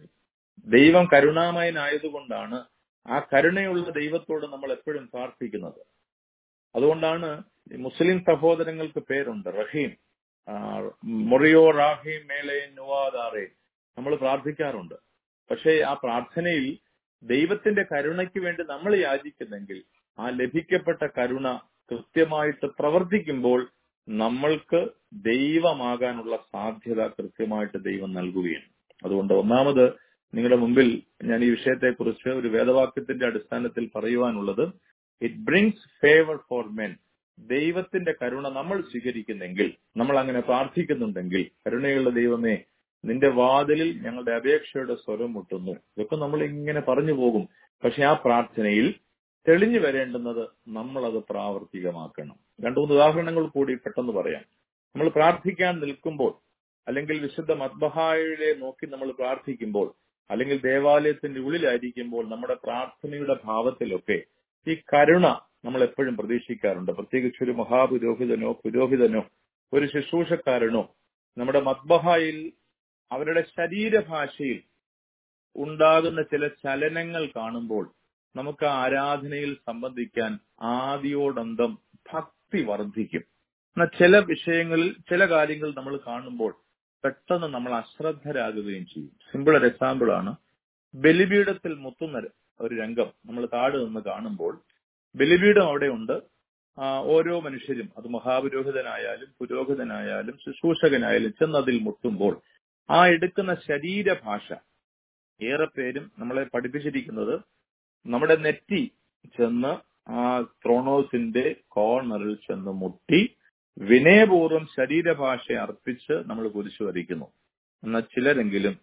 ദൈവം കരുണാമയനായതുകൊണ്ടാണ് ആ കരുണയുള്ള ദൈവത്തോട് നമ്മൾ എപ്പോഴും പ്രാർത്ഥിക്കുന്നത് അതുകൊണ്ടാണ് ഈ മുസ്ലിം സഹോദരങ്ങൾക്ക് പേരുണ്ട് റഹീം ആ, മൊറിയോ റാഹീം മേലെ നുവാദാറെ നമ്മൾ പ്രാർത്ഥിക്കാറുണ്ട് പക്ഷേ ആ പ്രാർത്ഥനയിൽ ദൈവത്തിന്റെ കരുണയ്ക്ക് വേണ്ടി നമ്മൾ യാചിക്കുന്നെങ്കിൽ ആ ലഭിക്കപ്പെട്ട കരുണ കൃത്യമായിട്ട് പ്രവർത്തിക്കുമ്പോൾ നമ്മൾക്ക് ദൈവമാകാനുള്ള സാധ്യത കൃത്യമായിട്ട് ദൈവം നൽകുകയാണ് അതുകൊണ്ട് ഒന്നാമത് നിങ്ങളുടെ മുമ്പിൽ ഞാൻ ഈ വിഷയത്തെക്കുറിച്ച് ഒരു വേദവാക്യത്തിന്റെ അടിസ്ഥാനത്തിൽ പറയുവാനുള്ളത് it brings favour for men ദൈവത്തിന്റെ കരുണ നമ്മൾ സ്വീകരിക്കുന്നെങ്കിൽ നമ്മൾ അങ്ങനെ പ്രാർത്ഥിക്കുന്നുണ്ടെങ്കിൽ കരുണയുള്ള ദൈവമേ നിന്റെ വാതിലിൽ ഞങ്ങളുടെ അപേക്ഷയുടെ സ്വരം മുട്ടുന്നു ഇതൊക്കെ നമ്മൾ ഇങ്ങനെ പറഞ്ഞു പോകും പക്ഷെ ആ പ്രാർത്ഥനയിൽ തെളിഞ്ഞു വരേണ്ടുന്നത് നമ്മൾ അത് പ്രാവർത്തികമാക്കണം രണ്ടു മൂന്ന് ഉദാഹരണങ്ങൾ കൂടി പെട്ടെന്ന് പറയാം നമ്മൾ പ്രാർത്ഥിക്കാൻ നിൽക്കുമ്പോൾ അല്ലെങ്കിൽ വിശുദ്ധ മദ്ബഹായെ നോക്കി നമ്മൾ പ്രാർത്ഥിക്കുമ്പോൾ അല്ലെങ്കിൽ ദേവാലയത്തിന്റെ ഉള്ളിലായിരിക്കുമ്പോൾ നമ്മുടെ പ്രാർത്ഥനയുടെ ഭാവത്തിലൊക്കെ ഈ കരുണ നമ്മൾ എപ്പോഴും പ്രതീക്ഷിക്കാറുണ്ട് പ്രത്യേകിച്ച് ഒരു മഹാപുരോഹിതനോ പുരോഹിതനോ ഒരു ശുശ്രൂഷക്കാരനോ നമ്മുടെ മദ്ബഹായിൽ അവരുടെ ശരീരഭാഷയിൽ ഉണ്ടാകുന്ന ചില ചലനങ്ങൾ കാണുമ്പോൾ നമുക്ക് ആ ആരാധനയിൽ സംബന്ധിക്കാൻ ആദിയോടന്തം ഭക്തി വർദ്ധിക്കും എന്നാൽ ചില വിഷയങ്ങളിൽ ചില കാര്യങ്ങൾ നമ്മൾ കാണുമ്പോൾ പെട്ടെന്ന് നമ്മൾ അശ്രദ്ധരാകുകയും ചെയ്യും സിമ്പിൾ ഒരു എക്സാമ്പിൾ ആണ് ബലിപീഠത്തിൽ മുത്തുന്ന ഒരു രംഗം നമ്മൾ താഴെ നിന്ന് കാണുമ്പോൾ ബലിപീഠം അവിടെ ഉണ്ട് ആ, ഓരോ മനുഷ്യരും അത് മഹാപുരോഹിതനായാലും പുരോഹിതനായാലും ശുശ്രൂഷകനായാലും ചെന്ന് അതിൽ മുട്ടുമ്പോൾ ആ എടുക്കുന്ന ശരീരഭാഷ ഏറെ പേരും നമ്മളെ പഠിപ്പിച്ചിരിക്കുന്നത് നമ്മുടെ നെറ്റി ചെന്ന് ആ ത്രോണോസിന്റെ കോർണറിൽ ചെന്ന് മുട്ടി വിനയപൂർവ്വം ശരീരഭാഷ അർപ്പിച്ച് നമ്മൾ കുരിശു വരിക്കുന്നു എന്നാൽ ചിലരെങ്കിലും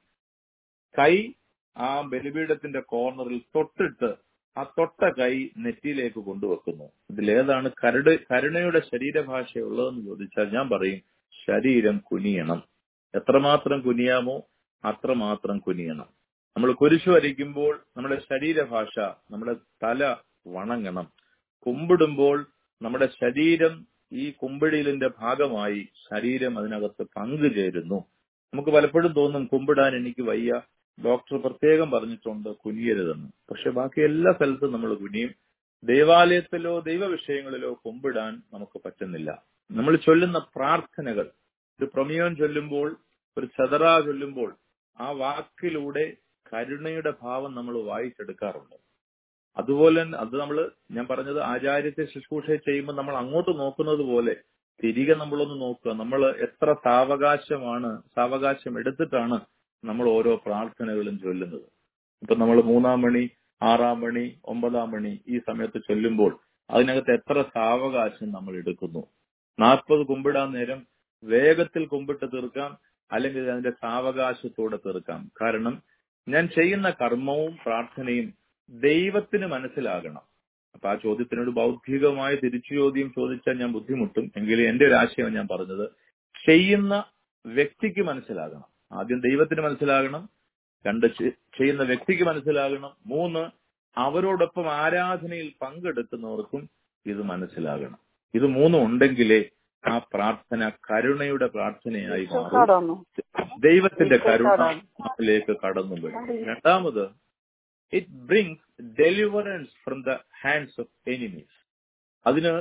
കൈ ആ ബലിപീഠത്തിന്റെ കോർണറിൽ തൊട്ടിട്ട് ആ തൊട്ട കൈ നെറ്റിയിലേക്ക് കൊണ്ടുവെക്കുന്നു ഇതിലേതാണ് കരുട് കരുണയുടെ ശരീരഭാഷ ഉള്ളതെന്ന് ചോദിച്ചാൽ ഞാൻ പറയും ശരീരം കുനിയണം എത്രമാത്രം കുനിയാമോ അത്രമാത്രം കുനിയണം നമ്മൾ കുരിശു വരയ്ക്കുമ്പോൾ നമ്മുടെ ശരീരഭാഷ നമ്മുടെ തല വണങ്ങണം കുമ്പിടുമ്പോൾ നമ്മുടെ ശരീരം ഈ കുമ്പിടിലിന്റെ ഭാഗമായി ശരീരം അതിനകത്ത് പങ്കുചേരുന്നു നമുക്ക് പലപ്പോഴും തോന്നും കുമ്പിടാൻ എനിക്ക് വയ്യ ഡോക്ടർ പ്രത്യേകം പറഞ്ഞിട്ടുണ്ട് കുനിയരുതെന്ന് പക്ഷെ ബാക്കി എല്ലാ സ്ഥലത്തും നമ്മൾ കുനിയും ദേവാലയത്തിലോ ദൈവ വിഷയങ്ങളിലോ കുമ്പിടാൻ നമുക്ക് പറ്റുന്നില്ല നമ്മൾ ചൊല്ലുന്ന പ്രാർത്ഥനകൾ ഒരു പ്രമിയോൻ ചൊല്ലുമ്പോൾ ഒരു ചതറ ചൊല്ലുമ്പോൾ ആ വാക്കിലൂടെ കരുണയുടെ ഭാവം നമ്മൾ വായിച്ചെടുക്കാറുണ്ട് അതുപോലെ തന്നെ അത് നമ്മൾ ഞാൻ പറഞ്ഞത് ആചാര്യത്തെ ശുശ്രൂഷ ചെയ്യുമ്പോൾ നമ്മൾ അങ്ങോട്ട് നോക്കുന്നത് പോലെ തിരികെ നമ്മളൊന്ന് നോക്കുക നമ്മൾ എത്ര സാവകാശമാണ് സാവകാശം എടുത്തിട്ടാണ് നമ്മൾ ഓരോ പ്രാർത്ഥനകളും ചൊല്ലുന്നത് ഇപ്പൊ നമ്മൾ മൂന്നാം മണി ആറാം മണി ഒമ്പതാം മണി ഈ സമയത്ത് ചൊല്ലുമ്പോൾ അതിനകത്ത് എത്ര സാവകാശം നമ്മൾ എടുക്കുന്നു നാൽപ്പത് കുമ്പിടാൻ നേരം വേഗത്തിൽ കുമ്പിട്ട് തീർക്കാം അല്ലെങ്കിൽ അതിന്റെ സാവകാശത്തോടെ തീർക്കാം കാരണം ഞാൻ ചെയ്യുന്ന കർമ്മവും പ്രാർത്ഥനയും ദൈവത്തിന് മനസ്സിലാകണം അപ്പൊ ആ ചോദ്യത്തിനോട് ബൗദ്ധികമായ തിരിച്ചു ചോദ്യം ചോദിച്ചാൽ ഞാൻ ബുദ്ധിമുട്ടും എങ്കിലും എന്റെ ഒരു ആശയം ഞാൻ പറഞ്ഞത് ചെയ്യുന്ന വ്യക്തിക്ക് മനസ്സിലാകണം ആദ്യം ദൈവത്തിന് മനസ്സിലാകണം രണ്ട് ചെ- ചെയ്യുന്ന വ്യക്തിക്ക് മനസ്സിലാകണം മൂന്ന് അവരോടൊപ്പം ആരാധനയിൽ പങ്കെടുക്കുന്നവർക്കും ഇത് മനസ്സിലാകണം ഇത് മൂന്നും ഉണ്ടെങ്കിലേ ആ പ്രാർത്ഥന കരുണയുടെ പ്രാർത്ഥനയായി മാറും ദൈവത്തിന്റെ കരുണ നമ്മിലേക്ക് കടന്നു വരും രണ്ടാമത് it brings deliverance from the hands of enemies അതിന്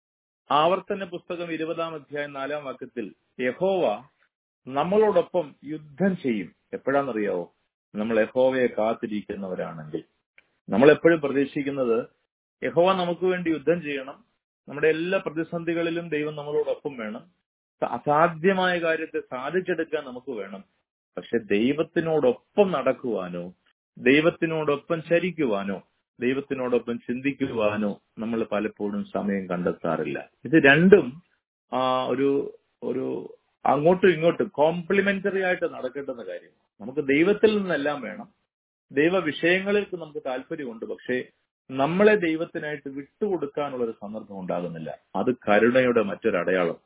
ആവർത്തന പുസ്തകം ഇരുപതാം അധ്യായം നാലാം വാക്യത്തിൽ യഹോവ നമ്മളോടൊപ്പം യുദ്ധം ചെയ്യും എപ്പോഴാണെന്നറിയാവോ നമ്മൾ യഹോവയെ കാത്തിരിക്കുന്നവരാണെങ്കിൽ നമ്മൾ എപ്പോഴും പ്രതീക്ഷിക്കുന്നത് യഹോവ നമുക്ക് വേണ്ടി യുദ്ധം ചെയ്യണം നമ്മുടെ എല്ലാ പ്രതിസന്ധികളിലും ദൈവം നമ്മളോടൊപ്പം വേണം അസാധ്യമായ കാര്യത്തെ സാധിച്ചെടുക്കാൻ നമുക്ക് വേണം പക്ഷെ ദൈവത്തിനോടൊപ്പം നടക്കുവാനോ ദൈവത്തിനോടൊപ്പം ചരിക്കുവാനോ ദൈവത്തിനോടൊപ്പം ചിന്തിക്കുവാനോ നമ്മൾ പലപ്പോഴും സമയം കണ്ടെത്താറില്ല ഇത് രണ്ടും ആ ഒരു ഒരു അങ്ങോട്ടും ഇങ്ങോട്ടും കോംപ്ലിമെന്ററി ആയിട്ട് നടക്കേണ്ടുന്ന കാര്യം നമുക്ക് ദൈവത്തിൽ നിന്നെല്ലാം വേണം ദൈവ വിഷയങ്ങളിൽ നമുക്ക് താല്പര്യമുണ്ട് പക്ഷേ നമ്മളെ ദൈവത്തിനായിട്ട് വിട്ടുകൊടുക്കാനുള്ള ഒരു സന്ദർഭം ഉണ്ടാകുന്നില്ല അത് കരുണയുടെ മറ്റൊരു അടയാളം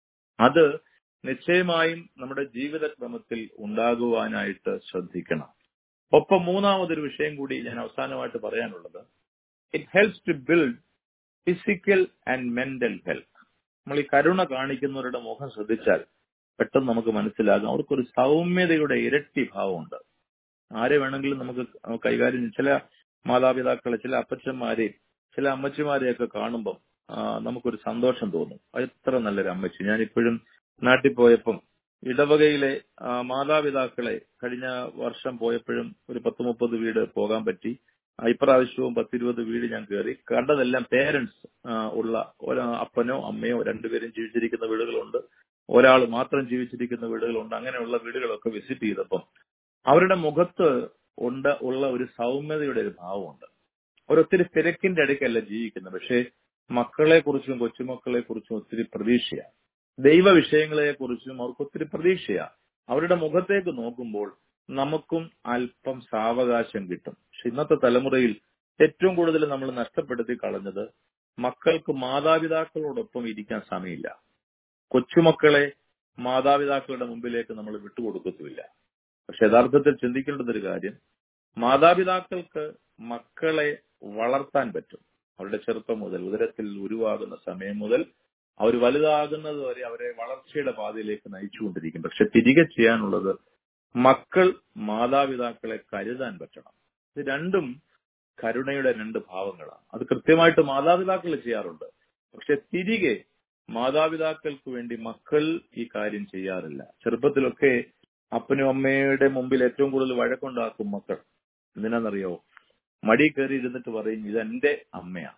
അത് നിശ്ചയമായും നമ്മുടെ ജീവിതക്രമത്തിൽ ഉണ്ടാകുവാനായിട്ട് ശ്രദ്ധിക്കണം ഒപ്പം മൂന്നാമതൊരു വിഷയം കൂടി ഞാൻ അവസാനമായിട്ട് പറയാനുള്ളത് it helps to build physical and mental health നമ്മൾ ഈ കരുണ കാണിക്കുന്നവരുടെ മുഖം ശ്രദ്ധിച്ചാൽ പെട്ടെന്ന് നമുക്ക് മനസ്സിലാകും അവർക്കൊരു സൗമ്യതയുടെ ഇരട്ടി ഭാവമുണ്ട് ആരെ വേണമെങ്കിലും നമുക്ക് കൈകാര്യം ചെയ്യ- ചില മാതാപിതാക്കളെ ചില അപ്പച്ചന്മാരെയും ചില അമ്മച്ചിമാരെയൊക്കെ കാണുമ്പം ആ, നമുക്കൊരു സന്തോഷം തോന്നും അത് എത്ര നല്ലൊരു അമ്മച്ചി ഞാൻ ഇപ്പോഴും നാട്ടിൽ പോയപ്പം ഇടവകയിലെ ആ, മാതാപിതാക്കളെ കഴിഞ്ഞ വർഷം പോയപ്പോഴും ഒരു പത്ത് മുപ്പത് വീട് പോകാൻ പറ്റി ആ, ഇപ്രാവശ്യവും പത്തിരുപത് വീട് ഞാൻ കയറി കണ്ടതെല്ലാം പേരൻസ് ഉള്ള ഒരു അപ്പനോ അമ്മയോ രണ്ടുപേരും ജീവിച്ചിരിക്കുന്ന വീടുകളുണ്ട് ഒരാൾ മാത്രം ജീവിച്ചിരിക്കുന്ന വീടുകളുണ്ട് അങ്ങനെയുള്ള വീടുകളൊക്കെ വിസിറ്റ് ചെയ്തപ്പം അവരുടെ മുഖത്ത് ഉണ്ട് ഉള്ള ഒരു സൗമ്യതയുടെ ഒരു ഭാവമുണ്ട് അവരൊത്തിരി തിരക്കിന്റെ ഇടയ്ക്കല്ല ജീവിക്കുന്നത് പക്ഷേ മക്കളെ കുറിച്ചും കൊച്ചുമക്കളെ കുറിച്ചും ഒത്തിരി പ്രതീക്ഷയാണ് ദൈവ വിഷയങ്ങളെ കുറിച്ചും അവർക്ക് ഒത്തിരി പ്രതീക്ഷയാണ് അവരുടെ മുഖത്തേക്ക് നോക്കുമ്പോൾ നമുക്കും അല്പം സാവകാശം കിട്ടും പക്ഷെ ഇന്നത്തെ തലമുറയിൽ ഏറ്റവും കൂടുതൽ നമ്മൾ നഷ്ടപ്പെടുത്തി കളഞ്ഞത് മക്കൾക്ക് മാതാപിതാക്കളോടൊപ്പം ഇരിക്കാൻ സമയമില്ല കൊച്ചുമക്കളെ മാതാപിതാക്കളുടെ മുമ്പിലേക്ക് നമ്മൾ വിട്ടുകൊടുക്കത്തുമില്ല പക്ഷെ യഥാർത്ഥത്തിൽ ചിന്തിക്കേണ്ടത് ഒരു കാര്യം മാതാപിതാക്കൾക്ക് മക്കളെ വളർത്താൻ പറ്റും അവരുടെ ചെറുപ്പം മുതൽ ഉദരത്തിൽ ഉരുവാകുന്ന സമയം മുതൽ അവർ വലുതാകുന്നത് വരെ അവരെ വളർച്ചയുടെ പാതയിലേക്ക് നയിച്ചുകൊണ്ടിരിക്കും പക്ഷെ തിരികെ ചെയ്യാനുള്ളത് മക്കൾ മാതാപിതാക്കളെ കരുതാൻ പറ്റണം ഇത് രണ്ടും കരുണയുടെ രണ്ട് ഭാവങ്ങളാണ് അത് കൃത്യമായിട്ട് മാതാപിതാക്കൾ ചെയ്യാറുണ്ട് പക്ഷെ തിരികെ മാതാപിതാക്കൾക്ക് വേണ്ടി മക്കൾ ഈ കാര്യം ചെയ്യാറില്ല ചെറുപ്പത്തിലൊക്കെ അപ്പനും അമ്മയുടെ മുമ്പിൽ ഏറ്റവും കൂടുതൽ വഴക്കുണ്ടാക്കും മക്കൾ എന്തിനാണെന്നറിയോ മടി കയറി ഇരുന്നിട്ട് പറയും ഇതെന്റെ അമ്മയാ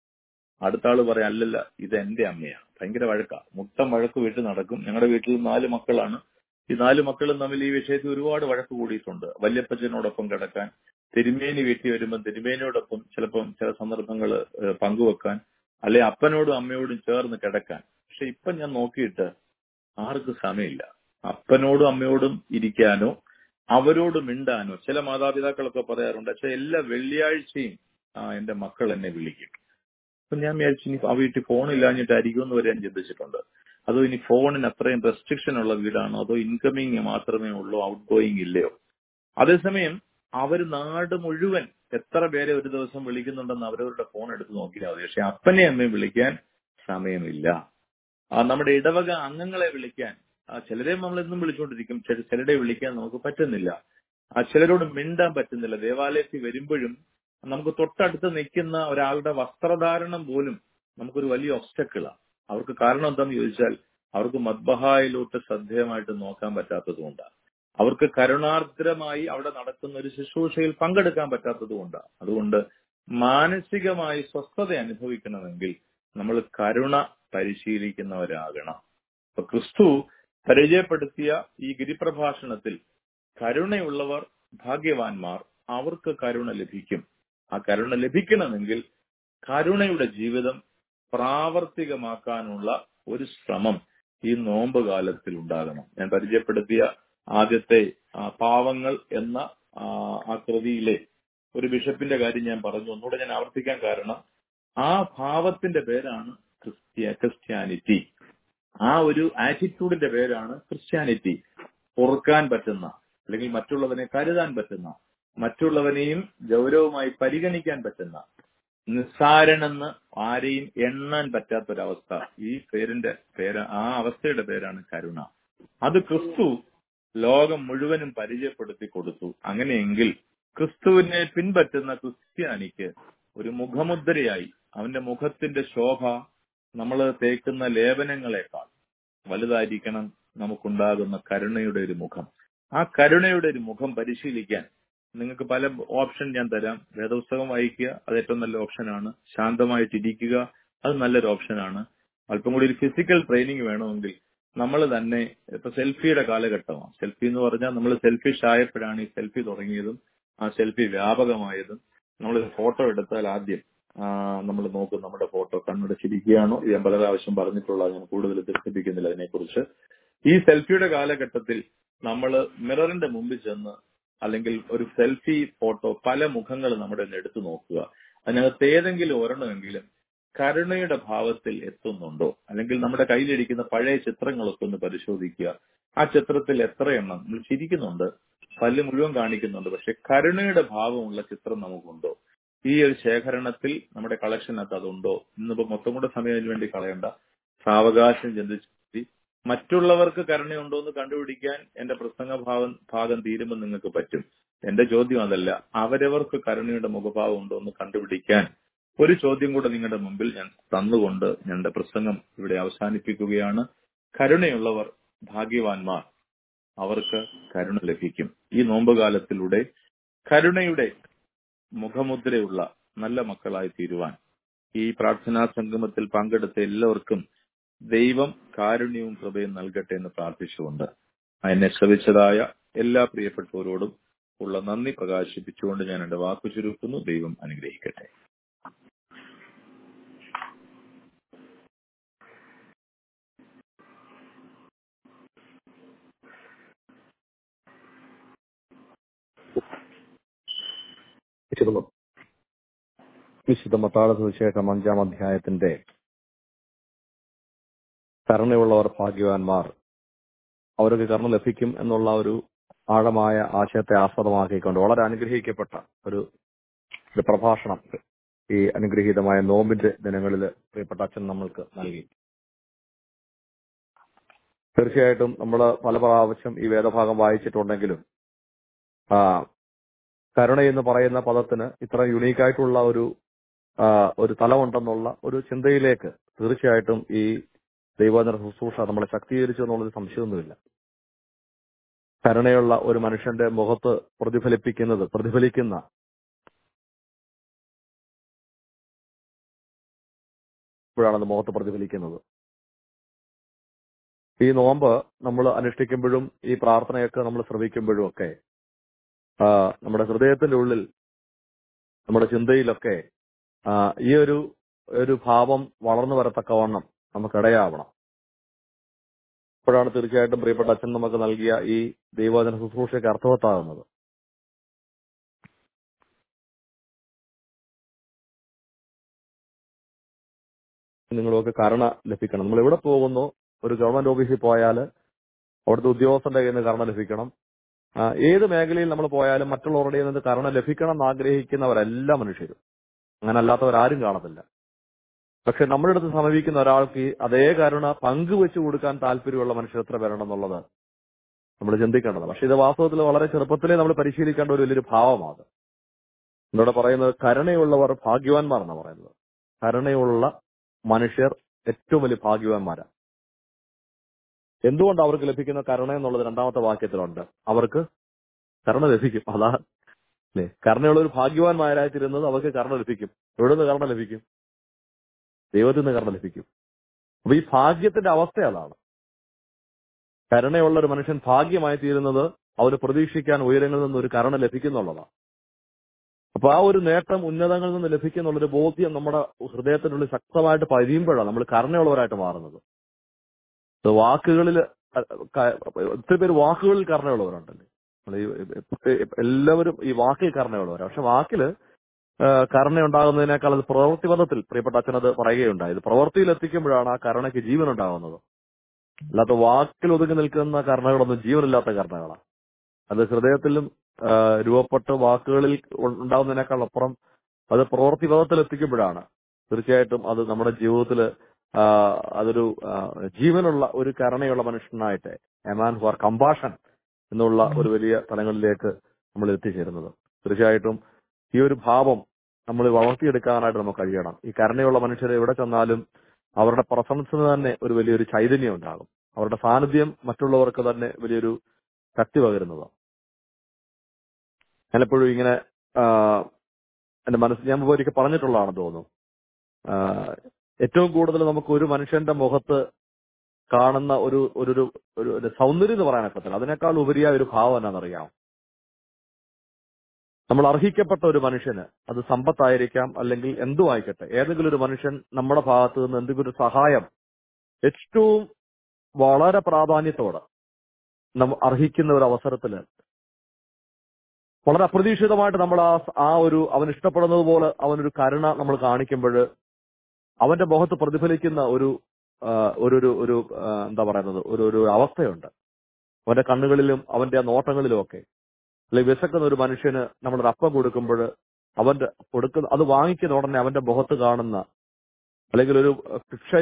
അടുത്ത ആള് പറയാം അല്ലല്ല ഇത് എന്റെ അമ്മയാ ഭയങ്കര വഴക്കാ മുട്ടം വഴക്ക് വീട്ടിൽ നടക്കും ഞങ്ങളുടെ വീട്ടിൽ നാല് മക്കളാണ് ഈ നാല് മക്കളും തമ്മിൽ ഈ വിഷയത്തിൽ ഒരുപാട് വഴക്ക് കൂടിയിട്ടുണ്ട് വല്യപ്പച്ചനോടൊപ്പം കിടക്കാൻ തിരുമേനി വീട്ടിൽ വരുമ്പോൾ തിരുമേനിയോടൊപ്പം ചിലപ്പം ചില സന്ദർഭങ്ങൾ പങ്കുവെക്കാൻ അല്ലെ അപ്പനോടും അമ്മയോടും ചേർന്ന് കിടക്കാൻ പക്ഷെ ഇപ്പൊ ഞാൻ നോക്കിയിട്ട് ആർക്കും സമയമില്ല അപ്പനോടും അമ്മയോടും ഇരിക്കാനോ അവരോട് മിണ്ടാനോ ചില മാതാപിതാക്കളൊക്കെ പറയാറുണ്ട് പക്ഷെ എല്ലാ വെള്ളിയാഴ്ചയും ആ എന്റെ മക്കൾ എന്നെ വിളിക്കും അപ്പൊ ഞാൻ വിചാരിച്ചു ഇനി ആ വീട്ടിൽ ഫോൺ ഇല്ലാഞ്ഞിട്ടായിരിക്കും എന്ന് വരെ ഞാൻ ചിന്തിച്ചിട്ടുണ്ട് അതോ ഇനി ഫോണിന് അത്രയും റെസ്ട്രിക്ഷൻ ഉള്ള വീടാണോ അതോ ഇൻകമിങ് മാത്രമേ ഉള്ളൂ ഔട്ട് ഗോയിങ് ഇല്ലയോ അതേസമയം അവർ നാട് മുഴുവൻ എത്ര പേരെ ഒരു ദിവസം വിളിക്കുന്നുണ്ടെന്ന് അവരവരുടെ ഫോൺ എടുത്ത് നോക്കിയാൽ മതി പക്ഷെ അപ്പനെ അമ്മയും വിളിക്കാൻ സമയമില്ല ആ, നമ്മുടെ ഇടവക അംഗങ്ങളെ വിളിക്കാൻ ആ, ചിലരെ നമ്മൾ എന്നും വിളിച്ചുകൊണ്ടിരിക്കും ചില- ചിലരെ വിളിക്കാൻ നമുക്ക് പറ്റുന്നില്ല ആ ചിലരോട് മിണ്ടാൻ പറ്റുന്നില്ല ദേവാലയത്തിൽ വരുമ്പോഴും നമുക്ക് തൊട്ടടുത്ത് നിൽക്കുന്ന ഒരാളുടെ വസ്ത്രധാരണം പോലും നമുക്കൊരു വലിയ ഒബ്സ്റ്റക്കിളാണ് അവർക്ക് കാരണം എന്താന്ന് ചോദിച്ചാൽ അവർക്ക് മദ്ബഹായിലോട്ട് ശ്രദ്ധേയമായിട്ട് നോക്കാൻ പറ്റാത്തതുകൊണ്ടാണ് അവർക്ക് കരുണാർദ്രമായി അവിടെ നടക്കുന്ന ഒരു ശുശ്രൂഷയിൽ പങ്കെടുക്കാൻ പറ്റാത്തതുകൊണ്ടാണ് അതുകൊണ്ട് മാനസികമായി സ്വസ്ഥത അനുഭവിക്കണമെങ്കിൽ നമ്മൾ കരുണ പരിശീലിക്കുന്നവരാകണം അപ്പൊ ക്രിസ്തു പരിചയപ്പെടുത്തിയ ഈ ഗിരിപ്രഭാഷണത്തിൽ കരുണയുള്ളവർ ഭാഗ്യവാന്മാർ അവർക്ക് കരുണ ലഭിക്കും ആ കരുണ ലഭിക്കണമെങ്കിൽ കരുണയുടെ ജീവിതം പ്രാവർത്തികമാക്കാനുള്ള ഒരു ശ്രമം ഈ നോമ്പ് കാലത്തിൽ ഉണ്ടാകണം ഞാൻ പരിചയപ്പെടുത്തിയ ആദ്യത്തെ ആ, പാവങ്ങൾ എന്ന ആ, ആ കൃതിയിലെ ഒരു ബിഷപ്പിന്റെ കാര്യം ഞാൻ പറഞ്ഞു ഒന്നുകൂടെ ഞാൻ ആവർത്തിക്കാൻ കാരണം ആ ഭാവത്തിന്റെ പേരാണ് ക്രിസ്ത്യ ക്രിസ്ത്യാനിറ്റി ആ ഒരു ആറ്റിറ്റ്യൂഡിന്റെ പേരാണ് ക്രിസ്ത്യാനിറ്റി പൊറുക്കാൻ പറ്റുന്ന അല്ലെങ്കിൽ മറ്റുള്ളവനെ കരുതാൻ പറ്റുന്ന മറ്റുള്ളവനെയും ഗൗരവമായി പരിഗണിക്കാൻ പറ്റുന്ന നിസ്സാരനെന്ന് ആരെയും എണ്ണാൻ പറ്റാത്തൊരവസ്ഥ ഈ പേരിന്റെ പേര് ആ അവസ്ഥയുടെ പേരാണ് കരുണ അത് ക്രിസ്തു ലോകം മുഴുവനും പരിചയപ്പെടുത്തി കൊടുത്തു അങ്ങനെയെങ്കിൽ ക്രിസ്തുവിനെ പിൻപറ്റുന്ന ക്രിസ്ത്യാനിക്ക് ഒരു മുഖമുദ്രയായി അവന്റെ മുഖത്തിന്റെ ശോഭ നമ്മൾ തേക്കുന്ന ലേപനങ്ങളെക്കാൾ വലുതായിരിക്കണം നമുക്കുണ്ടാകുന്ന കരുണയുടെ ഒരു മുഖം ആ കരുണയുടെ ഒരു മുഖം പരിശീലിക്കാൻ നിങ്ങൾക്ക് പല ഓപ്ഷൻ ഞാൻ തരാം വേദപുസ്തകം വായിക്കുക അത് ഏറ്റവും നല്ല ഓപ്ഷനാണ് ശാന്തമായിട്ടിരിക്കുക അത് നല്ലൊരു ഓപ്ഷനാണ് അല്പം കൂടി ഒരു ഫിസിക്കൽ ട്രെയിനിങ് വേണമെങ്കിൽ നമ്മൾ തന്നെ ഇപ്പൊ സെൽഫിയുടെ കാലഘട്ടമാണ് സെൽഫി എന്ന് പറഞ്ഞാൽ നമ്മൾ സെൽഫിഷ് ആയപ്പോഴാണ് ഈ സെൽഫി തുടങ്ങിയതും ആ സെൽഫി വ്യാപകമായതും നമ്മൾ ഫോട്ടോ എടുത്താൽ ആദ്യം നമ്മൾ നോക്കും നമ്മുടെ ഫോട്ടോ കണ്ണടച്ചിരിക്കുകയാണോ ഇത് ഞാൻ പല പ്രാവശ്യം പറഞ്ഞിട്ടുള്ള ഞാൻ കൂടുതൽ ദീർഘിപ്പിക്കുന്നില്ല അതിനെക്കുറിച്ച് ഈ സെൽഫിയുടെ കാലഘട്ടത്തിൽ നമ്മൾ മിററിന്റെ മുമ്പിൽ ചെന്ന് അല്ലെങ്കിൽ ഒരു സെൽഫി ഫോട്ടോ പല മുഖങ്ങൾ നമ്മുടെ ഒന്ന് എടുത്തു നോക്കുക അതിനകത്ത് ഏതെങ്കിലും ഒരെണ്ണമെങ്കിലും കരുണയുടെ ഭാവത്തിൽ എത്തുന്നുണ്ടോ അല്ലെങ്കിൽ നമ്മുടെ കയ്യിലിരിക്കുന്ന പഴയ ചിത്രങ്ങളൊക്കെ ഒന്ന് പരിശോധിക്കുക ആ ചിത്രത്തിൽ എത്ര എണ്ണം നമ്മൾ ചിരിക്കുന്നുണ്ട് പല്ല് മുഴുവൻ കാണിക്കുന്നുണ്ട് പക്ഷെ കരുണയുടെ ഭാവമുള്ള ചിത്രം നമുക്കുണ്ടോ ഈ ഒരു ശേഖരണത്തിൽ നമ്മുടെ കളക്ഷനകത്ത് അതുണ്ടോ ഇന്നിപ്പോ മൊത്തം കൂടെ സമയം അതിന് വേണ്ടി കളയണ്ട സാവകാശം ചിന്തിച്ചു മതി. മറ്റുള്ളവർക്ക് കരുണയുണ്ടോ എന്ന് കണ്ടുപിടിക്കാൻ എന്റെ പ്രസംഗ ഭാവം ഭാഗം തീരുമ്പോൾ നിങ്ങൾക്ക് പറ്റും എന്റെ ചോദ്യം അതല്ല അവരവർക്ക് കരുണയുടെ മുഖഭാവം ഉണ്ടോ എന്ന് കണ്ടുപിടിക്കാൻ ഒരു ചോദ്യം കൂടെ നിങ്ങളുടെ മുമ്പിൽ ഞാൻ തന്നുകൊണ്ട് ഞാൻ എന്റെ പ്രസംഗം ഇവിടെ അവസാനിപ്പിക്കുകയാണ് കരുണയുള്ളവർ ഭാഗ്യവാന്മാർ അവർക്ക് കരുണ ലഭിക്കും ഈ നോമ്പുകാലത്തിലൂടെ കരുണയുടെ മുഖമുദ്രയുള്ള നല്ല മക്കളായി തീരുവാൻ ഈ പ്രാർത്ഥനാ സംഗമത്തിൽ പങ്കെടുത്ത എല്ലാവർക്കും ദൈവം കാരുണ്യവും കൃപയും നൽകട്ടെ എന്ന് പ്രാർത്ഥിച്ചുകൊണ്ട് എന്നെ ശ്രവിച്ചതായ എല്ലാ പ്രിയപ്പെട്ടവരോടും ഉള്ള നന്ദി പ്രകാശിപ്പിച്ചുകൊണ്ട് ഞാൻ എന്റെ വാക്കു ചുരുക്കുന്നു ദൈവം അനുഗ്രഹിക്കട്ടെ വിശുദ്ധ വിശുദ്ധ മത്താള സുവിശേഷം അഞ്ചാം അധ്യായത്തിന്റെ കരുണയുള്ളവർ ഭാഗ്യവാന്മാർ അവർക്ക് കരുണ ലഭിക്കും എന്നുള്ള ഒരു ആഴമായ ആശയത്തെ ആസ്പദമാക്കിക്കൊണ്ട് വളരെ അനുഗ്രഹിക്കപ്പെട്ട ഒരു ഒരു പ്രഭാഷണം ഈ അനുഗ്രഹീതമായ നോമ്പിന്റെ ദിനങ്ങളിൽ പ്രിയപ്പെട്ട അച്ഛൻ നമ്മൾക്ക് നൽകി തീർച്ചയായിട്ടും നമ്മൾ പല പ്രാവശ്യം ഈ വേദഭാഗം വായിച്ചിട്ടുണ്ടെങ്കിലും ആ കരുണ എന്ന് പറയുന്ന പദത്തിന് ഇത്ര യുണീക്കായിട്ടുള്ള ഒരു ആ, ഒരു തലമുണ്ടെന്നുള്ള ഒരു ചിന്തയിലേക്ക് തീർച്ചയായിട്ടും ഈ ദൈവോധന ശുശ്രൂഷ നമ്മളെ ശക്തീകരിച്ചു എന്നുള്ളൊരു സംശയമൊന്നുമില്ല കരുണയുള്ള ഒരു മനുഷ്യന്റെ മുഖത്ത് പ്രതിഫലിപ്പിക്കുന്നത് പ്രതിഫലിക്കുന്ന ഇപ്പോഴാണ് അത് മുഖത്ത് പ്രതിഫലിക്കുന്നത് ഈ നോമ്പ് നമ്മൾ അനുഷ്ഠിക്കുമ്പോഴും ഈ പ്രാർത്ഥനയൊക്കെ നമ്മൾ ശ്രവിക്കുമ്പോഴും ഒക്കെ ആ, നമ്മുടെ ഹൃദയത്തിന്റെ ഉള്ളിൽ നമ്മുടെ ചിന്തയിലൊക്കെ ആ, ഈ ഒരു ഒരു ഭാവം വളർന്നു വരത്തക്കവണ്ണം നമുക്കിടയാവണം അപ്പോഴാണ് തീർച്ചയായിട്ടും പ്രിയപ്പെട്ട അച്ഛൻ നമുക്ക് നൽകിയ ഈ ദൈവവചന ശുശ്രൂഷയ്ക്ക് അർത്ഥവത്താകുന്നത് നിങ്ങളൊക്കെ കരുണ ലഭിക്കണം നമ്മൾ എവിടെ പോകുന്നു ഒരു ഗവൺമെന്റ് ഓഫീസിൽ പോയാൽ അവിടുത്തെ ഉദ്യോഗസ്ഥന്റെ കയ്യിൽ നിന്ന് കരുണ ലഭിക്കണം ആ, ഏത് മേഖലയിൽ നമ്മൾ പോയാലും മറ്റുള്ളവരുടെ നിന്ന് കരുണ ലഭിക്കണം എന്ന് ആഗ്രഹിക്കുന്നവരെല്ലാ മനുഷ്യരും അങ്ങനെ അല്ലാത്തവരാരും കാണത്തില്ല പക്ഷെ നമ്മുടെ അടുത്ത് സമീപിക്കുന്ന ഒരാൾക്ക് ഈ അതേ കരുണ പങ്കുവെച്ചു കൊടുക്കാൻ താല്പര്യമുള്ള മനുഷ്യർ എത്ര പേരുണ്ടെന്നുള്ളത് നമ്മൾ ചിന്തിക്കേണ്ടത് പക്ഷെ ഇത് വാസ്തവത്തിൽ വളരെ ചെറുപ്പത്തിലേ നമ്മൾ പരിശീലിക്കേണ്ട ഒരു വലിയൊരു ഭാവമാണ് എന്നോട് പറയുന്നത് കരുണയുള്ളവർ ഭാഗ്യവാന്മാർ എന്നാണ് പറയുന്നത് കരുണയുള്ള മനുഷ്യർ ഏറ്റവും വലിയ ഭാഗ്യവാന്മാരാണ് എന്തുകൊണ്ട് അവർക്ക് ലഭിക്കുന്ന കരുണ എന്നുള്ളത് രണ്ടാമത്തെ വാക്യത്തിലുണ്ട് അവർക്ക് കരുണ ലഭിക്കും അതാ അല്ലേ കരുണയുള്ള ഒരു ഭാഗ്യവാന്മാരായിത്തീരുന്നത് അവർക്ക് കരുണ ലഭിക്കും എവിടെ നിന്ന് കരുണ ലഭിക്കും ദൈവത്തിൽ നിന്ന് കരുണ ലഭിക്കും അപ്പൊ ഈ ഭാഗ്യത്തിന്റെ അവസ്ഥ അതാണ് കരുണയുള്ള ഒരു മനുഷ്യൻ ഭാഗ്യമായി തീരുന്നത് അവന് പ്രതീക്ഷിക്കാൻ ഉയരങ്ങളിൽ നിന്ന് ഒരു കരുണ ലഭിക്കുന്നുള്ളതാണ് അപ്പൊ ആ ഒരു നേട്ടം ഉന്നതങ്ങളിൽ നിന്ന് ലഭിക്കുന്നുള്ളൊരു ബോധ്യം നമ്മുടെ ഹൃദയത്തിനുള്ളിൽ ശക്തമായിട്ട് പതിയുമ്പോഴാണ് നമ്മൾ കരുണയുള്ളവരായിട്ട് മാറുന്നത് ഇത് വാക്കുകളിൽ ഒത്തിരി പേര് വാക്കുകളിൽ കരുണയുള്ളവരുണ്ടല്ലേ നമ്മൾ ഈ എല്ലാവരും ഈ വാക്കിൽ കരുണയുള്ളവരാണ് പക്ഷെ വാക്കില് ആ, കരുണ ഉണ്ടാകുന്നതിനേക്കാൾ അത് പ്രവൃത്തിപഥത്തിൽ പ്രിയപ്പെട്ട അച്ഛനത് പറയുകയുണ്ടായി ഇത് പ്രവൃത്തിയിൽ എത്തിക്കുമ്പോഴാണ് ആ കരുണയ്ക്ക് ജീവൻ ഉണ്ടാകുന്നത് അല്ലാത്ത വാക്കിൽ ഒതുങ്ങി നിൽക്കുന്ന കരുണകളൊന്നും ജീവനില്ലാത്ത കരുണകളാണ് അത് ഹൃദയത്തിലും ആ, രൂപപ്പെട്ട് വാക്കുകളിൽ ഉണ്ടാകുന്നതിനേക്കാൾ അപ്പുറം അത് പ്രവൃത്തിപഥത്തിൽ എത്തിക്കുമ്പോഴാണ് തീർച്ചയായിട്ടും അത് നമ്മുടെ ജീവിതത്തിൽ അതൊരു ആ, ജീവനുള്ള ഒരു കരുണയുള്ള മനുഷ്യനായിട്ട് എ മാൻ ഫോർ കമ്പാഷൻ എന്നുള്ള ഒരു വലിയ തലങ്ങളിലേക്ക് നമ്മൾ എത്തിച്ചേരുന്നത് തീർച്ചയായിട്ടും ഈ ഒരു ഭാവം നമ്മൾ വളർത്തിയെടുക്കാനായിട്ട് നമുക്ക് കഴിയണം ഈ കരുണയുള്ള മനുഷ്യർ എവിടെ ചെന്നാലും അവരുടെ പ്രസൻസിന് തന്നെ ഒരു വലിയൊരു ചൈതന്യം ഉണ്ടാകും അവരുടെ സാന്നിധ്യം മറ്റുള്ളവർക്ക് തന്നെ വലിയൊരു ശക്തി പകരുന്നതാണ് ഞാനെപ്പോഴും ഇങ്ങനെ ആ, എന്റെ മനസ്സിൽ ഞാൻ മുമ്പ് ഒരിക്കൽ പറഞ്ഞിട്ടുള്ളതാണെന്ന് തോന്നുന്നു ആ, ഏറ്റവും കൂടുതൽ നമുക്ക് ഒരു മനുഷ്യന്റെ മുഖത്ത് കാണുന്ന ഒരു ഒരു ഒരു- ഒരു ഒരു സൗന്ദര്യം എന്ന് പറയാനൊക്കത്തില്ല അതിനേക്കാൾ ഉപരിയായ ഒരു ഭാവം എന്നാണെന്നറിയാം നമ്മൾ അർഹിക്കപ്പെട്ട ഒരു മനുഷ്യന് അത് സമ്പത്തായിരിക്കാം അല്ലെങ്കിൽ എന്തും ആയിക്കട്ടെ ഏതെങ്കിലും ഒരു മനുഷ്യൻ നമ്മുടെ ഭാഗത്ത് നിന്ന് എന്തെങ്കിലും ഒരു സഹായം ഏറ്റവും വളരെ പ്രാധാന്യത്തോടെ നമ്മ അർഹിക്കുന്ന ഒരു അവസരത്തില് വളരെ അപ്രതീക്ഷിതമായിട്ട് നമ്മൾ ആ ആ ഒരു അവൻ ഇഷ്ടപ്പെടുന്നത് പോലെ അവനൊരു കരുണ നമ്മൾ കാണിക്കുമ്പോൾ അവന്റെ മുഖത്ത് പ്രതിഫലിക്കുന്ന ഒരു ആ, ഒരു ഒരു ഒരു ആ, എന്താ പറയുന്നത് ഒരു ഒരു അവസ്ഥയുണ്ട് അവന്റെ കണ്ണുകളിലും അവന്റെ ആ നോട്ടങ്ങളിലും ഒക്കെ അല്ലെങ്കിൽ വിശക്കുന്ന ഒരു മനുഷ്യന് നമ്മളൊരു അപ്പം കൊടുക്കുമ്പോൾ അവന്റെ കൊടുക്കുന്ന അത് വാങ്ങിക്കുന്ന ഉടനെ അവന്റെ മുഖത്ത് കാണുന്ന അല്ലെങ്കിൽ ഒരു ഭിക്ഷ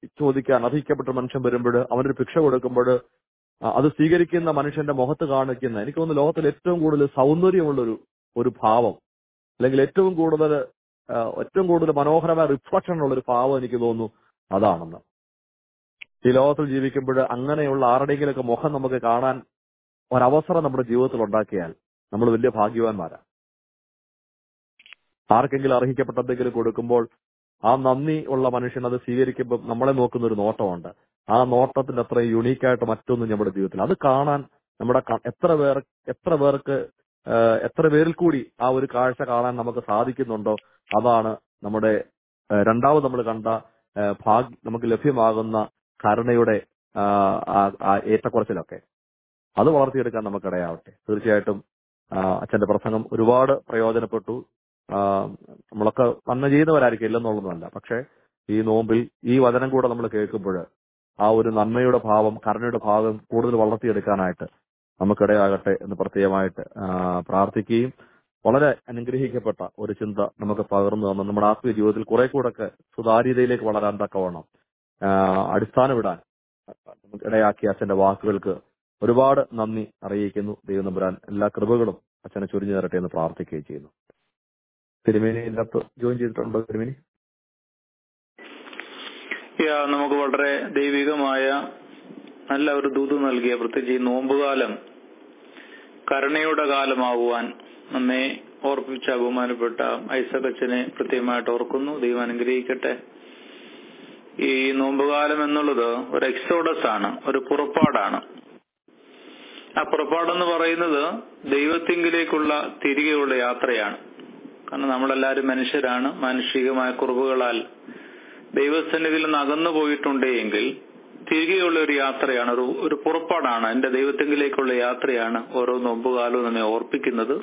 ചോദിക്കാൻ അർഹിക്കപ്പെട്ട മനുഷ്യൻ വരുമ്പോൾ അവനൊരു ഭിക്ഷ കൊടുക്കുമ്പോൾ അത് സ്വീകരിക്കുന്ന മനുഷ്യന്റെ മുഖത്ത് കാണിക്കുന്ന എനിക്ക് തോന്നുന്നു ലോകത്തിൽ ഏറ്റവും കൂടുതൽ സൗന്ദര്യമുള്ള ഒരു ഒരു ഭാവം അല്ലെങ്കിൽ ഏറ്റവും കൂടുതൽ ആ, ഏറ്റവും കൂടുതൽ മനോഹരമായ റിഫ്ലക്ഷൻ ഉള്ള ഒരു ഭാവം എനിക്ക് തോന്നുന്നു അതാണെന്ന് ഈ ലോകത്തിൽ ജീവിക്കുമ്പോൾ അങ്ങനെയുള്ള ആരുടെയെങ്കിലൊക്കെ മുഖം നമുക്ക് കാണാൻ ഒരവസരം നമ്മുടെ ജീവിതത്തിൽ ഉണ്ടാക്കിയാൽ നമ്മൾ വലിയ ഭാഗ്യവാന്മാരാണ് ആർക്കെങ്കിലും അർഹിക്കപ്പെട്ട എന്തെങ്കിലും കൊടുക്കുമ്പോൾ ആ നന്ദി ഉള്ള മനുഷ്യൻ അത് സ്വീകരിക്കുമ്പോൾ നമ്മളെ നോക്കുന്ന ഒരു നോട്ടമുണ്ട് ആ നോട്ടത്തിന്റെ അത്ര യുണീക്കായിട്ട് മറ്റൊന്നും നമ്മുടെ ജീവിതത്തിൽ അത് കാണാൻ നമ്മുടെ ക- എത്ര പേർ എത്ര പേർക്ക് ആ, എത്ര പേരിൽ കൂടി ആ ഒരു കാഴ്ച കാണാൻ നമുക്ക് സാധിക്കുന്നുണ്ടോ അതാണ് നമ്മുടെ ആ, രണ്ടാമത് നമ്മൾ കണ്ട ആ, ഭാഗ്യ നമുക്ക് ലഭ്യമാകുന്ന കരുണയുടെ ആ, ആ- ആ ഏറ്റക്കുറച്ചിലൊക്കെ അത് വളർത്തിയെടുക്കാൻ നമുക്കിടയാവട്ടെ തീർച്ചയായിട്ടും ആ, അച്ഛന്റെ പ്രസംഗം ഒരുപാട് പ്രയോജനപ്പെട്ടു ആ, നമ്മളൊക്കെ നന്മ ചെയ്യുന്നവരായിരിക്കും ഇല്ലെന്നുള്ളതല്ല പക്ഷെ ഈ നോമ്പിൽ ഈ വചനം കൂടെ നമ്മൾ കേൾക്കുമ്പോൾ ആ ഒരു നന്മയുടെ ഭാവം കരുണയുടെ ഭാവം കൂടുതൽ വളർത്തിയെടുക്കാനായിട്ട് നമുക്കിടയാകട്ടെ എന്ന് പ്രത്യേകമായിട്ട് ആ, പ്രാർത്ഥിക്കുകയും വളരെ അനുഗ്രഹിക്കപ്പെട്ട ഒരു ചിന്ത നമുക്ക് പകർന്നു തന്ന നമ്മുടെ ആത്മീയ ജീവിതത്തിൽ കുറെ കൂടെ ഒക്കെ സുതാര്യതയിലേക്ക് വളരാൻ തക്കവണ്ണം ആ, അടിസ്ഥാനമിടാൻ നമുക്ക് ഇടയാക്കിയ അച്ഛന്റെ വാക്കുകൾക്ക് ഒരുപാട് നന്ദി അറിയിക്കുന്നു ദൈവം നമ്പുരാൻ എല്ലാ കൃപകളും അച്ഛനെ ചൊരിഞ്ഞു തരട്ടെ എന്ന് പ്രാർത്ഥിക്കുകയും ചെയ്യുന്നു തിരുമേനി ഇതിനകത്ത് ജോയിൻ ചെയ്തിട്ടുണ്ടോ തിരുമേനി യാ, നമുക്ക് വളരെ ദൈവികമായ നല്ല ഒരു ദൂത് നൽകിയ പ്രത്യേകിച്ച് ഈ നോമ്പുകാലം കരുണയുടെ കാലമാകുവാൻ നമ്മെ ഓർപ്പിച്ച ബഹുമാനപ്പെട്ട ഐസകച്ചനെ പ്രത്യേകമായിട്ട് ഓർക്കുന്നു ദൈവം അനുഗ്രഹിക്കട്ടെ ഈ നോമ്പുകാലം എന്നുള്ളത് ഒരു എക്സോഡസ് ആണ് ഒരു പുറപ്പാടാണ് ആ പുറപ്പാടെന്ന് പറയുന്നത് ദൈവത്തിങ്കിലേക്കുള്ള തിരികെയുള്ള യാത്രയാണ് കാരണം നമ്മളെല്ലാവരും മനുഷ്യരാണ് മാനുഷികമായ കുറവുകളാൽ ദൈവസന്നിധിയിൽ നിന്ന് അകന്നു പോയിട്ടുണ്ട് എങ്കിൽ തിരികെയുള്ള ഒരു യാത്രയാണ് ഒരു ഒരു പുറപ്പാടാണ് എന്റെ ദൈവത്തെങ്കിലേക്കുള്ള യാത്രയാണ് ഓരോ നോമ്പുകാലവും നമ്മെ ഓർപ്പിക്കുന്നത്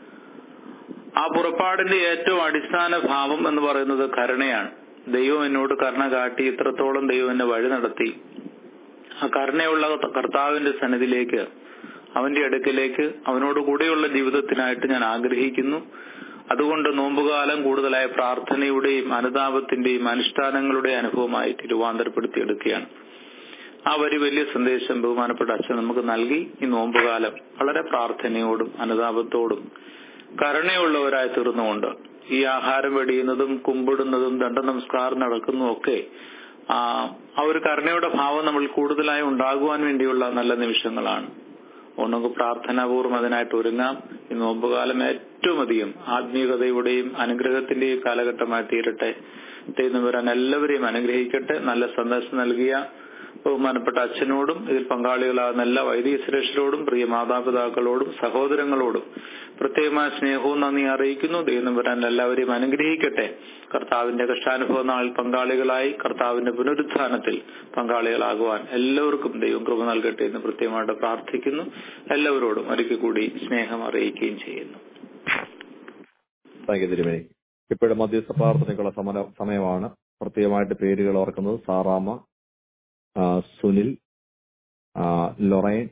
ആ പുറപ്പാടിന്റെ ഏറ്റവും അടിസ്ഥാന ഭാവം എന്ന് പറയുന്നത് കരുണയാണ് ദൈവം എന്നോട് കരുണ കാട്ടി ഇത്രത്തോളം ദൈവം എന്നെ വഴി നടത്തി ആ കരുണയുള്ള കർത്താവിന്റെ സന്നിധിയിലേക്ക് അവന്റെ അടുക്കിലേക്ക് അവനോട് കൂടെയുള്ള ജീവിതത്തിനായിട്ട് ഞാൻ ആഗ്രഹിക്കുന്നു അതുകൊണ്ട് നോമ്പുകാലം കൂടുതലായ പ്രാർത്ഥനയുടെയും അനുതാപത്തിന്റെയും അനുഷ്ഠാനങ്ങളുടെയും അനുഭവമായിട്ട് രൂപാന്തരപ്പെടുത്തിയെടുക്കുകയാണ് ആ വരി വലിയ സന്ദേശം ബഹുമാനപ്പെട്ട അച്ഛൻ നമുക്ക് നൽകി ഈ നോമ്പുകാലം വളരെ പ്രാർത്ഥനയോടും അനുതാപത്തോടും കരുണയുള്ളവരായി തീർന്നുകൊണ്ട് ഈ ആഹാരം വെടിയുന്നതും കുമ്പിടുന്നതും ദണ്ഡ നമസ്കാരം നടക്കുന്നതും ഒക്കെ ആ ആ ഒരു കരുണയുടെ ഭാവം നമ്മൾ കൂടുതലായി ഉണ്ടാകുവാൻ വേണ്ടിയുള്ള നല്ല നിമിഷങ്ങളാണ് അതുകൊണ്ട് നമുക്ക് പ്രാർത്ഥനാപൂർവ്വം അതിനായിട്ട് ഒരുങ്ങാം ഈ നോമ്പുകാലം ഏറ്റവും അധികം ആത്മീയതയുടെയും അനുഗ്രഹത്തിന്റെയും കാലഘട്ടമായി തീരട്ടെ ദൈവം വരാൻ എല്ലാവരെയും അനുഗ്രഹിക്കട്ടെ നല്ല സന്ദേശം നൽകിയ ബഹുമാനപ്പെട്ട അച്ഛനോടും ഇതിൽ പങ്കാളികളാകുന്ന എല്ലാ വൈദിക ശ്രേഷ്ഠരോടും പ്രിയ മാതാപിതാക്കളോടും സഹോദരങ്ങളോടും പ്രത്യേകമായ സ്നേഹവും നന്ദി അറിയിക്കുന്നു ദൈവം വരാൻ എല്ലാവരെയും അനുഗ്രഹിക്കട്ടെ കർത്താവിന്റെ കഷ്ടാനുഭവ നാളിൽ പങ്കാളികളായി കർത്താവിന്റെ പുനരുത്ഥാനത്തിൽ പങ്കാളികളാകുവാൻ എല്ലാവർക്കും ദൈവം കൃപ നൽകട്ടെ എന്ന് പ്രത്യേകമായിട്ട് പ്രാർത്ഥിക്കുന്നു എല്ലാവരോടും ഒരിക്കൽ കൂടി സ്നേഹം അറിയിക്കുകയും ചെയ്യുന്നു താങ്ക് യു തിരുമേനി ഇപ്പോഴും മധ്യസ്ഥ പ്രാർത്ഥനയ്ക്കുള്ള സമര സമയമാണ് പ്രത്യേകമായിട്ട് പേരുകൾ ഓർക്കുന്നത് സാറാമ ആ, സുനിൽ ആ, ലൊറൈൻ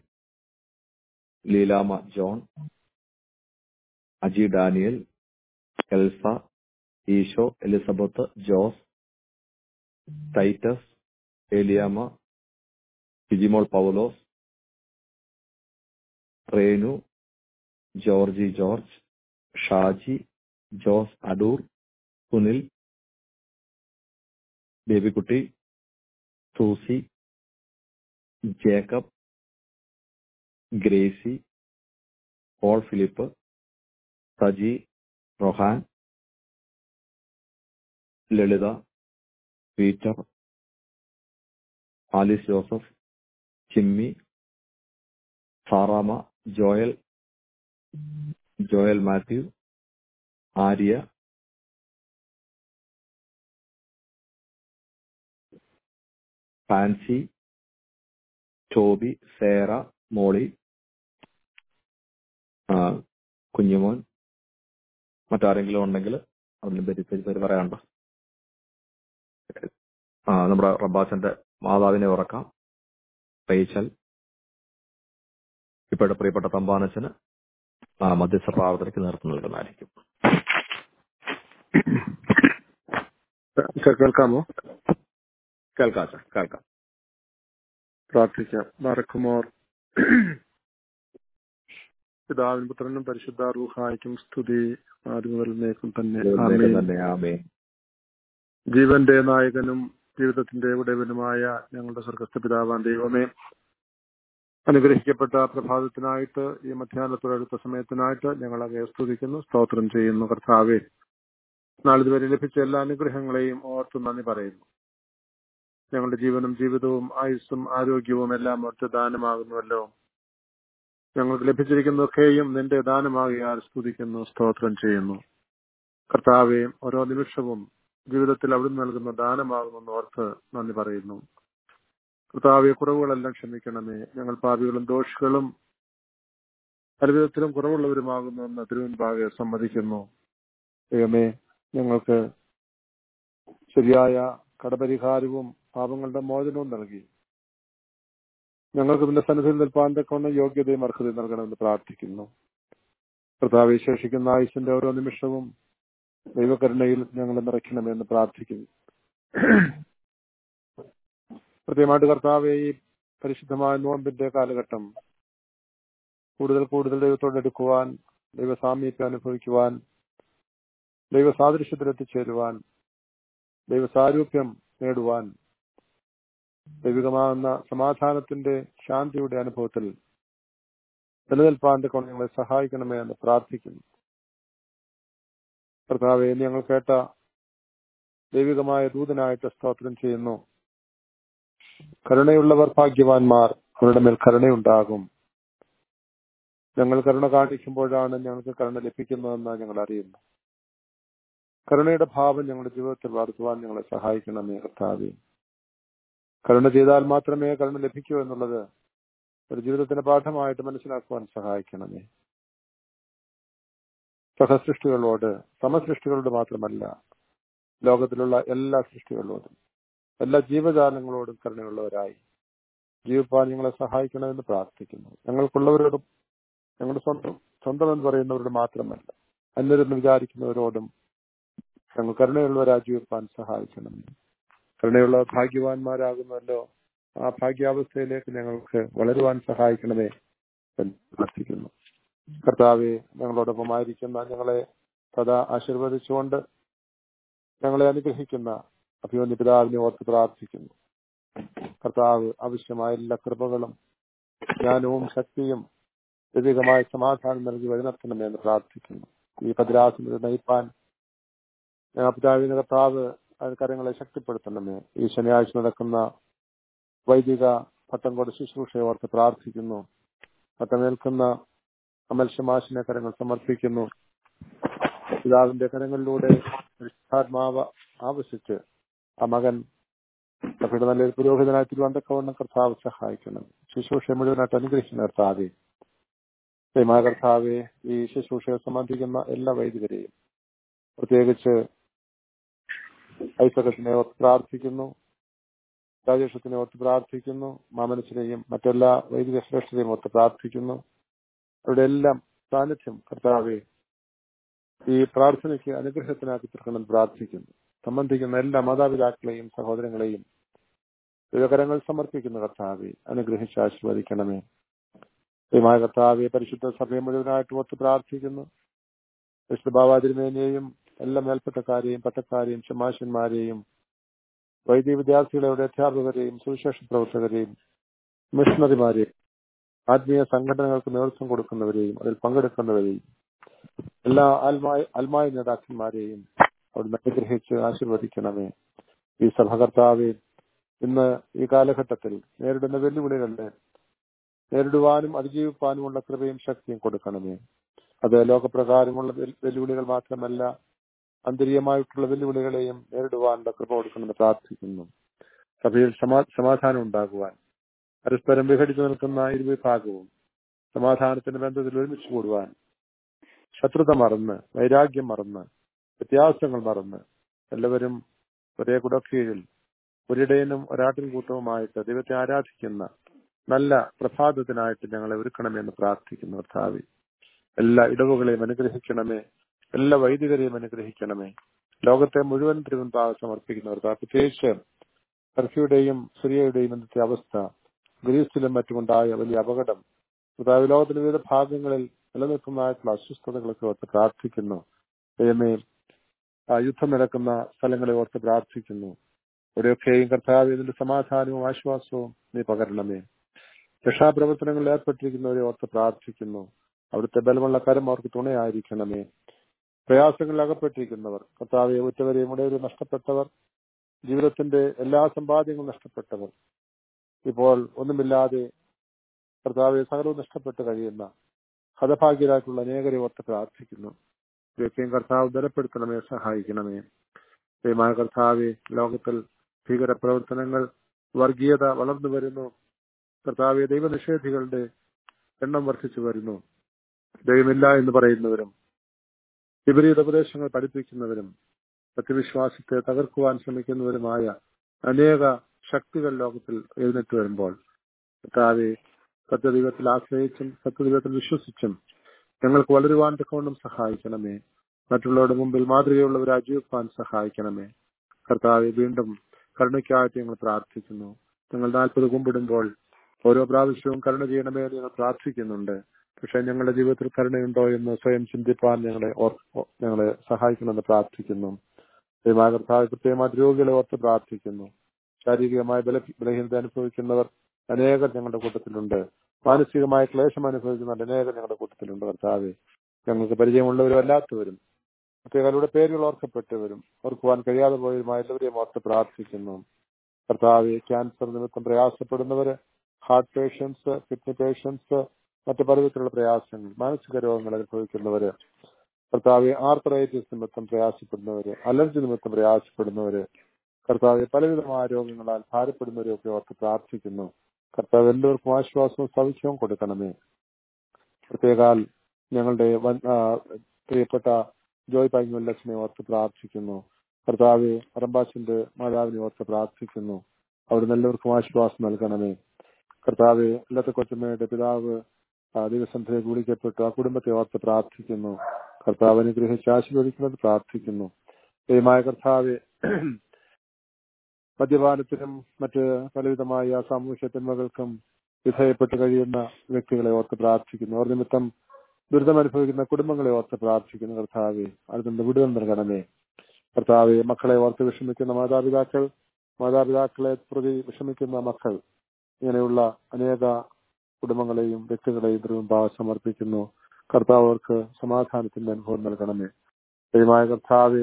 ലീലാമ ജോൺ അജി ഡാനിയൽ എൽസ ഈശോ എലിസബത്ത് ജോസ് ടൈറ്റസ് ഏലിയാമ ഫിജിമോൾ പൗലോസ് റേനു ജോർജി ജോർജ് ഷാജി ജോസ് അടൂർ സുനിൽ ബേബിക്കുട്ടി സൂസി ജേക്കബ് ഗ്രേസി പോൾ ഫിലിപ്പ് സജി റൊഹാൻ ലളിത പീറ്റർ ആലിസ് ജോസഫ് ചിമ്മി സാറാമ ജോയൽ ജോയൽ മാത്യു ആര്യ ഫാൻസി ടോബി സേറ മോളി ആ, കുഞ്ഞുമോൻ മറ്റാരെങ്കിലും ഉണ്ടെങ്കിൽ അതിന് പേര് പേര് പേര് പറയാനുണ്ടോ ആ നമ്മുടെ റബ്ബാച്ചന്റെ മാതാവിനെ ഉറക്കാം റേച്ചൽ ഇപ്പോഴത്തെ പ്രിയപ്പെട്ട തമ്പാനച്ചന് ആ മധ്യസ്ഥ പ്രാർത്ഥനയ്ക്ക് നേതൃത്വം നൽകുന്നതായിരിക്കും സർ കേൾക്കാമോ കേൾക്കാം അച്ഛാ കേൾക്കാം പ്രാർത്ഥിക്കാം ബാറക്കുമോർ പിതാവിനും പുത്രനും പരിശുദ്ധ റൂഹായിക്കും സ്തുതി ആദ്യം മുതൽ നേക്കും തന്നെ ആമേൻ. തന്നെ ആമേ ജീവന്റെ നായകനും ജീവിതത്തിന്റെ ഉടയവനുമായ ഞങ്ങളുടെ സ്വർഗസ്ഥ പിതാവാൻ ദൈവമേ അനുഗ്രഹിക്കപ്പെട്ട പ്രഭാതത്തിനായിട്ട് ഈ മധ്യാഹ്നത്തോടടുത്ത സമയത്തിനായിട്ട് ഞങ്ങൾ അങ്ങയെ സ്തുതിക്കുന്നു സ്തോത്രം ചെയ്യുന്നു കർത്താവെ നാളിതുവരെ ലഭിച്ച എല്ലാ അനുഗ്രഹങ്ങളെയും ഓർത്ത് നന്ദി പറയുന്നു ഞങ്ങളുടെ ജീവനും ജീവിതവും ആയുസ്സും ആരോഗ്യവും എല്ലാം ഒറ്റ ദാനമാകുന്നുവല്ലോ ഞങ്ങൾക്ക് ലഭിച്ചിരിക്കുന്നതൊക്കെയും നിന്റെ ദാനമാകിയാൽ സ്തുതിക്കുന്നു സ്തോത്രം ചെയ്യുന്നു കർത്താവെ ഓരോ നിമിഷവും ജീവിതത്തിൽ അവിടുന്ന് നൽകുന്ന ദാനമാകുമെന്ന് ഓർത്ത് നന്ദി പറയുന്നു കർത്താവെ കുറവുകളെല്ലാം ക്ഷമിക്കണമേ ഞങ്ങൾ പാപികളും ദോഷികളും പലവിധത്തിലും കുറവുള്ളവരുമാകുന്നു എന്ന് തിരുവൻപാകെ സമ്മതിക്കുന്നു ദൈവമേ ഞങ്ങൾക്ക് ശരിയായ കടപരിഹാരവും പാപങ്ങളുടെ മോചനവും നൽകി ഞങ്ങൾക്ക് നിന്റെ സന്നിധിയിൽ നിൽപ്പാൻ തക്കവണ്ണം യോഗ്യതയും അർഹതയും നൽകണമെന്ന് പ്രാർത്ഥിക്കുന്നു കർത്താവെ ശേഷിക്കുന്ന ആയുസിന്റെ ഓരോ നിമിഷവും ദൈവകരുണയിൽ ഞങ്ങൾ നിറയ്ക്കണമെന്ന് പ്രാർത്ഥിക്കുന്നു പ്രത്യേകമായിട്ട് കർത്താവെ ഈ പരിശുദ്ധമായ നോമ്പിന്റെ കാലഘട്ടം കൂടുതൽ കൂടുതൽ ദൈവത്തോടെടുക്കുവാൻ ദൈവസാമീപ്യം അനുഭവിക്കുവാൻ ദൈവസാദൃശ്യത്തിൽ എത്തിച്ചേരുവാൻ ദൈവസാരൂപ്യം നേടുവാൻ ദൈവികമാകുന്ന സമാധാനത്തിന്റെ ശാന്തിയുടെ അനുഭവത്തിൽ നിലനിൽപ്പാൻ കൊണ്ട് ഞങ്ങളെ സഹായിക്കണമേ എന്ന് പ്രാർത്ഥിക്കുന്നു കർത്താവെ ഞങ്ങൾ കേട്ട ദൈവികമായ ദൂതനായിട്ട് സ്തോത്രം ചെയ്യുന്നു കരുണയുള്ളവർ ഭാഗ്യവാന്മാർ അവരുടെ മേൽ കരുണയുണ്ടാകും ഞങ്ങൾ കരുണ കാണിക്കുമ്പോഴാണ് ഞങ്ങൾക്ക് കരുണ ലഭിക്കുന്നതെന്ന് ഞങ്ങൾ അറിയുന്നു കരുണയുടെ ഭാവം ഞങ്ങളുടെ ജീവിതത്തിൽ വളർത്തുവാൻ ഞങ്ങളെ സഹായിക്കണമേ കർത്താവെ കരുണ ചെയ്താൽ മാത്രമേ കരുണ ലഭിക്കൂ എന്നുള്ളത് ഒരു ജീവിതത്തിന്റെ പാഠമായിട്ട് മനസ്സിലാക്കുവാൻ സഹായിക്കണമേ സഹസൃഷ്ടികളോട് സമസൃഷ്ടികളോട് മാത്രമല്ല ലോകത്തിലുള്ള എല്ലാ സൃഷ്ടികളോടും എല്ലാ ജീവജാലങ്ങളോടും കരുണയുള്ളവരായി ജീവിപ്പാൻ ഞങ്ങളെ സഹായിക്കണമെന്ന് പ്രാർത്ഥിക്കുന്നു ഞങ്ങൾക്കുള്ളവരോടും ഞങ്ങളുടെ സ്വന്തം സ്വന്തം എന്ന് പറയുന്നവരോട് മാത്രമല്ല അന്യരെന്ന് വിചാരിക്കുന്നവരോടും ഞങ്ങൾ കരുണയുള്ളവരായി ജീവിപ്പാൻ സഹായിക്കണമേ കരുണയുള്ള ഭാഗ്യവാന്മാരാകുന്നല്ലോ ആ ഭാഗ്യാവസ്ഥയിലേക്ക് ഞങ്ങൾക്ക് വളരുവാൻ സഹായിക്കണമേ എന്ന് പ്രാർത്ഥിക്കുന്നു കർത്താവെ ഞങ്ങളോടൊപ്പമായിരിക്കുന്ന ഞങ്ങളെ സദാ ആശീർവദിച്ചുകൊണ്ട് ഞങ്ങളെ അനുഗ്രഹിക്കുന്ന അഭിമന്യ പിതാവിനെ ഓർത്ത് പ്രാർത്ഥിക്കുന്നു കർത്താവ് ആവശ്യമായ എല്ലാ കൃപകളും ജ്ഞാനവും ശക്തിയും ദൈവികമായ സമാധാനം നൽകി വഴിനടത്തണമേ എന്ന് പ്രാർത്ഥിക്കുന്നു ഈ പതിരാസിനെ നയിപ്പാൻ പിതാവിന്റെ കർത്താവ് കരങ്ങളെ ശക്തിപ്പെടുത്തണമേ ഈ ശനിയാഴ്ച നടക്കുന്ന വൈദിക പട്ടംകോട് ശുശ്രൂഷയെ ഓർത്ത് പ്രാർത്ഥിക്കുന്നു പട്ടമേൽക്കുന്ന അമൽ ശമാശിനെ കരങ്ങൾ സമർപ്പിക്കുന്നു പിതാവിന്റെ കരങ്ങളിലൂടെ പരിശുദ്ധാത്മാവ് ആവശ്യിച്ച് ആ മകൻ സഭയുടെ നല്ലൊരു പുരോഹിതനായി തിരുവനന്തപുരം കർത്താവ് സഹായിക്കണം ശുശ്രൂഷ മുഴുവനായിട്ട് അനുഗ്രഹിക്കുന്ന കർത്താവെ ദൈവമായ കർത്താവെ ഈ ശുശ്രൂഷയെ സംബന്ധിക്കുന്ന എല്ലാ വൈദികരെയും പ്രത്യേകിച്ച് ഐസകത്തിനെ ഓർത്ത് പ്രാർത്ഥിക്കുന്നു രാജേഷത്തിനെ ഓർത്ത് പ്രാർത്ഥിക്കുന്നു മാമനസിനെയും മറ്റെല്ലാ വൈദിക ശ്രേഷ്ഠരെയും ഓർത്ത് പ്രാർത്ഥിക്കുന്നു അവരുടെ എല്ലാം സാന്നിധ്യം കർത്താവെ ഈ പ്രാർത്ഥനയ്ക്ക് അനുഗ്രഹത്തിനാക്കി തീർക്കണം പ്രാർത്ഥിക്കുന്നു സംബന്ധിക്കുന്ന എല്ലാ മാതാപിതാക്കളെയും സഹോദരങ്ങളെയും ദൈവകരങ്ങൾ സമർപ്പിക്കുന്ന കർത്താവെ അനുഗ്രഹിച്ച് ആശീർവദിക്കണമേ ദൈവമായ കർത്താവെ പരിശുദ്ധ സഭയെ മുഴുവനായിട്ട് ഓർത്ത് പ്രാർത്ഥിക്കുന്നു വിശുദ്ധ ബാബാതിരുമേനെയും എല്ലാ മേൽപ്പെട്ടക്കാരെയും പട്ടക്കാരെയും ശമാശന്മാരെയും വൈദ്യ വിദ്യാർത്ഥികളുടെ അധ്യാപകരെയും സുവിശേഷ പ്രവർത്തകരെയും മിഷണറിമാരെയും ആത്മീയ സംഘടനകൾക്ക് നേതൃത്വം കൊടുക്കുന്നവരെയും അതിൽ പങ്കെടുക്കുന്നവരെയും എല്ലാ ആത്മായ ആത്മായ നേതാക്കന്മാരെയും അവിടുന്ന് അനുഗ്രഹിച്ച് ആശീർവദിക്കണമേ ഈ സഭകർത്താവെ ഇന്ന് ഈ കാലഘട്ടത്തിൽ നേരിടുന്ന വെല്ലുവിളികളെ നേരിടുവാനും അതിജീവിപ്പാനുമുള്ള കൃപയും ശക്തിയും കൊടുക്കണമേ അത് ലോകപ്രകാരമുള്ള വെല്ലുവിളികൾ മാത്രമല്ല അന്തരീയമായിട്ടുള്ള വെല്ലുവിളികളെയും നേരിടുവാനുള്ള കൃപ കൊടുക്കണമെന്ന് പ്രാർത്ഥിക്കുന്നു സഭയിൽ സമാധാനം ഉണ്ടാകുവാൻ പരസ്പരം വിഘടിച്ചു നിൽക്കുന്ന ഇരുവിഭാഗവും സമാധാനത്തിന്റെ ബന്ധത്തിൽ ഒരുമിച്ച് കൂടുവാൻ ശത്രുത മറന്ന് വൈരാഗ്യം മറന്ന് വ്യത്യാസങ്ങൾ മറന്ന് എല്ലാവരും ഒരേ കുടക്കീഴിൽ ഒരിടയനും ഒരാട്ടിൻ കൂട്ടവുമായിട്ട് ദൈവത്തെ ആരാധിക്കുന്ന നല്ല പ്രഭാതത്തിനായിട്ട് ഞങ്ങളെ ഒരുക്കണമെന്ന് പ്രാർത്ഥിക്കുന്നു കർത്താവി എല്ലാ ഇടവുകളെയും അനുഗ്രഹിക്കണമേ എല്ലാ വൈദികരെയും അനുഗ്രഹിക്കണമേ ലോകത്തെ മുഴുവൻ തിരുവൻപാക സമർപ്പിക്കുന്നവർക്ക് പ്രത്യേകിച്ച് ടർക്കിയുടെയും സിറിയയുടെയും ഇന്നത്തെ അവസ്ഥ ഗ്രീസിലും മറ്റുമുണ്ടായ വലിയ അപകടം കർത്താവ് ലോകത്തിന്റെ വിവിധ ഭാഗങ്ങളിൽ നിലനിൽക്കുന്നതായിട്ടുള്ള അസ്വസ്ഥതകളൊക്കെ ഓർത്ത് പ്രാർത്ഥിക്കുന്നു ദൈവമേ ആ യുദ്ധം നടക്കുന്ന സ്ഥലങ്ങളെ ഓർത്ത് പ്രാർത്ഥിക്കുന്നു ഇവിടെയൊക്കെയും കർത്താവ് ഇതിന്റെ സമാധാനവും ആശ്വാസവും നീ പകരണമേ രക്ഷാപ്രവർത്തനങ്ങളിൽ ഏർപ്പെട്ടിരിക്കുന്നവരെ ഓർത്ത് പ്രാർത്ഥിക്കുന്നു അവിടുത്തെ ബലമുള്ള കരം അവർക്ക് തുണയായിരിക്കണമേ പ്രയാസങ്ങളിൽ അകപ്പെട്ടിരിക്കുന്നവർ കർത്താവെ ഉറ്റവരെയും ഉടയവരെയും നഷ്ടപ്പെട്ടവർ ജീവിതത്തിന്റെ എല്ലാ സമ്പാദ്യങ്ങളും നഷ്ടപ്പെട്ടവർ ഇപ്പോൾ ഒന്നുമില്ലാതെ കർത്താവെ സകലവും നഷ്ടപ്പെട്ട് കഴിയുന്ന ഹതഭാഗ്യരായിട്ടുള്ള അനേകരെ ഓർത്ത് പ്രാർത്ഥിക്കുന്നു ഇവയൊക്കെയും കർത്താവ് ബലപ്പെടുത്തണമേ സഹായിക്കണമേ ദൈവമായ കർത്താവെ ലോകത്തിൽ ഭീകര പ്രവർത്തനങ്ങൾ വർഗീയത വളർന്നു വരുന്നു കർത്താവെ ദൈവനിഷേധികളുടെ എണ്ണം വർദ്ധിച്ചു വരുന്നു ദൈവമില്ല എന്ന് പറയുന്നവരും വിപരീത ഉപദേശങ്ങൾ പഠിപ്പിക്കുന്നവരും സത്യവിശ്വാസത്തെ തകർക്കുവാൻ ശ്രമിക്കുന്നവരുമായ അനേക ശക്തികൾ ലോകത്തിൽ എഴുന്നേറ്റ് വരുമ്പോൾ കർത്താവെ സത്യദൈവത്തിൽ ആശ്രയിച്ചും സത്യദൈവത്തിൽ വിശ്വസിച്ചും ഞങ്ങൾക്ക് വളരുവാൻ തക്കവണ്ണം സഹായിക്കണമേ മറ്റുള്ളവരുടെ മുമ്പിൽ മാതൃകയുള്ളവരായി ജീവിക്കാൻ സഹായിക്കണമേ കർത്താവെ വീണ്ടും കരുണയ്ക്കായിട്ട് ഞങ്ങൾ പ്രാർത്ഥിക്കുന്നു ഞങ്ങൾ നാൽപ്പത് കുമ്പിടുമ്പോൾ ഓരോ പ്രാവശ്യവും കരുണ ചെയ്യണമേ എന്ന് ഞങ്ങൾ പ്രാർത്ഥിക്കുന്നുണ്ട് പക്ഷെ ഞങ്ങളുടെ ജീവിതത്തിൽ കരുണയുണ്ടോ എന്ന് സ്വയം ചിന്തിപ്പാൻ ഞങ്ങളെ ഓർ- ഓ- ഞങ്ങളെ സഹായിക്കണമെന്ന് പ്രാർത്ഥിക്കുന്നു ദൈവമായ കർത്താവ് കൃത്യമായിട്ട് രോഗികളെ ഓർത്ത് പ്രാർത്ഥിക്കുന്നു ശാരീരികമായ ബല ബലഹീനത അനുഭവിക്കുന്നവർ അനേകർ ഞങ്ങളുടെ കൂട്ടത്തിലുണ്ട് മാനസികമായ ക്ലേശം അനുഭവിക്കുന്ന അനേകർ ഞങ്ങളുടെ കൂട്ടത്തിലുണ്ട് കർത്താവെ ഞങ്ങൾക്ക് പരിചയമുള്ളവരും അല്ലാത്തവരും പ്രത്യേകരുടെ പേരുകൾ ഓർക്കപ്പെട്ടവരും ഓർക്കുവാൻ കഴിയാതെ പോയവരുമായ എല്ലാവരെയും ഓർത്ത് പ്രാർത്ഥിക്കുന്നു കർത്താവെ ക്യാൻസർ നിമിത്തം പ്രയാസപ്പെടുന്നവര് ഹാർട്ട് പേഷ്യൻസ് കിഡ്നി പേഷ്യൻസ് മറ്റു പലവിധത്തിലുള്ള പ്രയാസങ്ങൾ മാനസിക രോഗങ്ങൾ അനുഭവിക്കുന്നവര് കർത്താവെ ആർത്തറൈറ്റിസ് നിമിത്തം പ്രയാസപ്പെടുന്നവര് അലർജി നിമിത്തം പ്രയാസപ്പെടുന്നവര് കർത്താവെ പലവിധമായ രോഗങ്ങളാൽ ഭാരപ്പെടുന്നവരെയൊക്കെ ഓർത്ത് പ്രാർത്ഥിക്കുന്നു കർത്താവ് എല്ലാവർക്കും ആശ്വാസവും സൗഖ്യവും കൊടുക്കണമേ പ്രത്യേകാൽ ഞങ്ങളുടെ വൻ- ആ, പ്രിയപ്പെട്ട ജോയ് പൈങ്ങുല്ലച്ചനെ ഓർത്ത് പ്രാർത്ഥിക്കുന്നു കർത്താവ് അറമ്പാസിന്റെ മാതാവിനെ ഓർത്ത് പ്രാർത്ഥിക്കുന്നു അവിടുന്ന് എല്ലാവർക്കും ആശ്വാസം നൽകണമേ കർത്താവ് ഇല്ലത്തെ കൊച്ചമ്മയുടെ പിതാവ് ആ, ദിവസത്തിലേക്ക് വിളിക്കപ്പെട്ടു ആ കുടുംബത്തെ ഓർത്ത് പ്രാർത്ഥിക്കുന്നു കർത്താവ് അനുഗ്രഹിച്ച് ആശീർവദിക്കുന്നത് പ്രാർത്ഥിക്കുന്നു ദൈവമായ കർത്താവ് മദ്യപാനത്തിനും മറ്റ് പലവിധമായ സാമൂഹ്യ തിന്മകൾക്കും വിധേയപ്പെട്ട് കഴിയുന്ന വ്യക്തികളെ ഓർത്ത് പ്രാർത്ഥിക്കുന്നു അവർ നിമിത്തം ദുരിതം അനുഭവിക്കുന്ന കുടുംബങ്ങളെ ഓർത്ത് പ്രാർത്ഥിക്കുന്നു കർത്താവെ അതിൽ നിന്ന് വിടുതൽ നൽകണമേ കർത്താവെ മക്കളെ ഓർത്ത് വിഷമിക്കുന്ന മാതാപിതാക്കൾ മാതാപിതാക്കളെ പ്രതി വിഷമിക്കുന്ന മക്കൾ ഇങ്ങനെയുള്ള അനേക കുടുംബങ്ങളെയും വ്യക്തികളെയും തിരുമുമ്പാകെ സമർപ്പിക്കുന്നു കർത്താവ് അവർക്ക് സമാധാനത്തിന്റെ അനുഭവം നൽകണമേ ദൈവമായ കർത്താവെ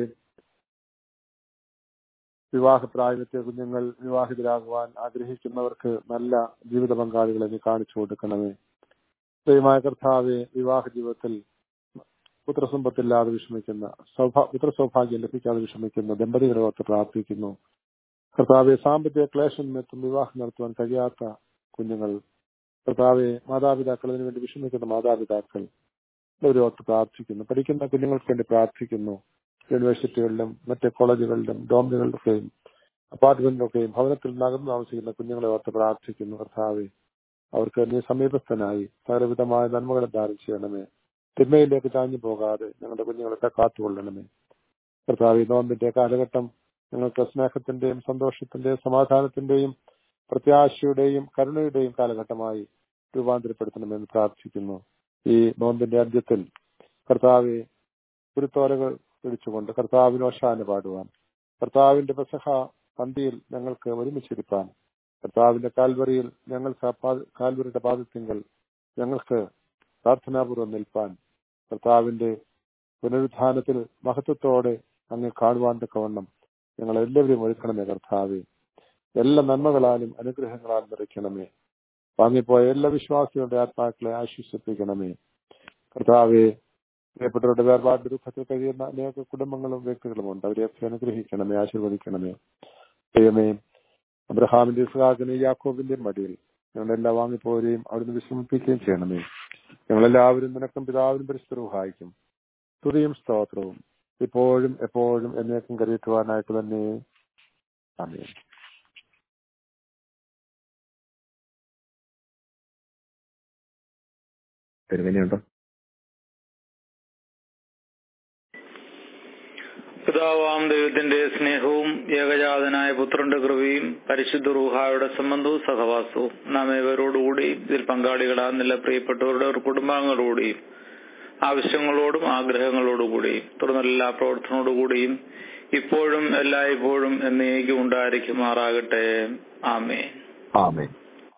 വിവാഹപ്രായത്തെ കുഞ്ഞുങ്ങൾ വിവാഹിതരാകുവാൻ ആഗ്രഹിക്കുന്നവർക്ക് നല്ല ജീവിത പങ്കാളികളെ നീ കാണിച്ചു കൊടുക്കണമേ ദൈവമായ കർത്താവെ വിവാഹ ജീവിതത്തിൽ പുത്രസമ്പത്തില്ലാതെ വിഷമിക്കുന്ന സൗഭാ പുത്രസൗഭാഗ്യം ലഭിക്കാതെ വിഷമിക്കുന്ന ദമ്പതികളെ ഓർത്ത് പ്രാർത്ഥിക്കുന്നു കർത്താവെ സാമ്പത്തിക ക്ലേശം നിമിത്തം വിവാഹം നടത്തുവാൻ കഴിയാത്ത കുഞ്ഞുങ്ങൾ കർത്താവെ മാതാപിതാക്കൾ അതിനു വേണ്ടി വിഷമിക്കുന്ന മാതാപിതാക്കൾ അവരെ ഓർത്ത് പ്രാർത്ഥിക്കുന്നു പഠിക്കുന്ന കുഞ്ഞുങ്ങൾക്ക് വേണ്ടി പ്രാർത്ഥിക്കുന്നു യൂണിവേഴ്സിറ്റികളിലും മറ്റ് കോളേജുകളിലും ഡോമുകളിലൊക്കെയും അപ്പാർട്ട്മെന്റിലൊക്കെയും ഭവനത്തിൽ നകർന്നു താമസിക്കുന്ന കുഞ്ഞുങ്ങളെ ഓർത്ത് പ്രാർത്ഥിക്കുന്നു കർത്താവെ അവർക്ക് നീ സമീപസ്ഥനായി സകലവിധമായ നന്മകളെ ദാനം ചെയ്യണമേ തിന്മയിലേക്ക് ചാഞ്ഞു പോകാതെ ഞങ്ങളുടെ കുഞ്ഞുങ്ങളൊക്കെ കാത്തുകൊള്ളണമേ കർത്താവ് ഈ നോമ്പിന്റെ കാലഘട്ടം ഞങ്ങൾക്ക് സ്നേഹത്തിന്റെയും സന്തോഷത്തിന്റെയും സമാധാനത്തിന്റെയും പ്രത്യാശയുടെയും കരുണയുടെയും കാലഘട്ടമായി രൂപാന്തരപ്പെടുത്തണമെന്ന് പ്രാർത്ഥിക്കുന്നു ഈ നോമ്പിന്റെ അന്ത്യത്തിൽ കർത്താവെ കുരുത്തോലകൾ പിടിച്ചുകൊണ്ട് കർത്താവിന് ഓശാന പാടുവാൻ കർത്താവിന്റെ പെസഹ പന്തിയിൽ ഞങ്ങൾക്ക് ഒരുമിച്ചിരിപ്പാൻ കർത്താവിന്റെ കാൽവറിയിൽ ഞങ്ങൾക്ക് ആ പാത- കാൽവറിയുടെ പാദത്തിങ്കൽ ഞങ്ങൾക്ക് പ്രാർത്ഥനാപൂർവ്വം നിൽപ്പാൻ കർത്താവിന്റെ പുനരുത്ഥാനത്തിൽ മഹത്വത്തോടെ അങ്ങ് കാണുവാൻ തക്കവണ്ണം ഞങ്ങൾ എല്ലാവരെയും ഒരുക്കണമേ കർത്താവെ എല്ലാ നന്മകളാലും അനുഗ്രഹങ്ങളാലും നിറയ്ക്കണമേ വാങ്ങിപ്പോയ എല്ലാ വിശ്വാസികളുടെ ആത്മാക്കളെ ആശ്വസിപ്പിക്കണമേ കർത്താവെ പ്രിയപ്പെട്ടവരുടെ വേർപാട് ദുഃഖത്തിൽ കഴിയുന്ന അനേക കുടുംബങ്ങളും വ്യക്തികളും ഉണ്ട് അവരെയൊക്കെ അനുഗ്രഹിക്കണമേ ആശീർവദിക്കണമേ ദൈവമേ അബ്രഹാമിന്റെ ഇസ്ഹാഖിന്റെ യാക്കോബിന്റെ മടിയിൽ ഞങ്ങളെല്ലാം വാങ്ങിപ്പോരുകയും അവിടുന്ന് വിശ്രമിപ്പിക്കുകയും ചെയ്യണമേ ഞങ്ങളെല്ലാവരും നിനക്കും പിതാവിനും പരിസ്ഥിതിയും സഹായിക്കും സ്തുതിയും സ്തോത്രവും ഇപ്പോഴും എപ്പോഴും എന്നേക്കും കരയറ്റുവാനായിട്ട് തന്നെ ആമേൻ തിരുവനയുണ്ടോ പിതാവാം ദൈവത്തിന്റെ സ്നേഹവും ഏകജാതനായ പുത്രന്റെ കൃപയും പരിശുദ്ധ റൂഹായുടെ സംബന്ധവും സഹവാസവും നാം ഇവരോടുകൂടിയും ഇതിൽ പങ്കാളികളാകുന്നില്ല പ്രിയപ്പെട്ടവരുടെ ഒരു കുടുംബാംഗങ്ങളോടുകൂടിയും ആവശ്യങ്ങളോടും ആഗ്രഹങ്ങളോടുകൂടിയും തുടർന്ന് എല്ലാ പ്രവർത്തനോടുകൂടിയും ഇപ്പോഴും എല്ലായ്പ്പോഴും എന്നേക്കും ഉണ്ടായിരിക്കുമാറാകട്ടെ ആമേ ആമേ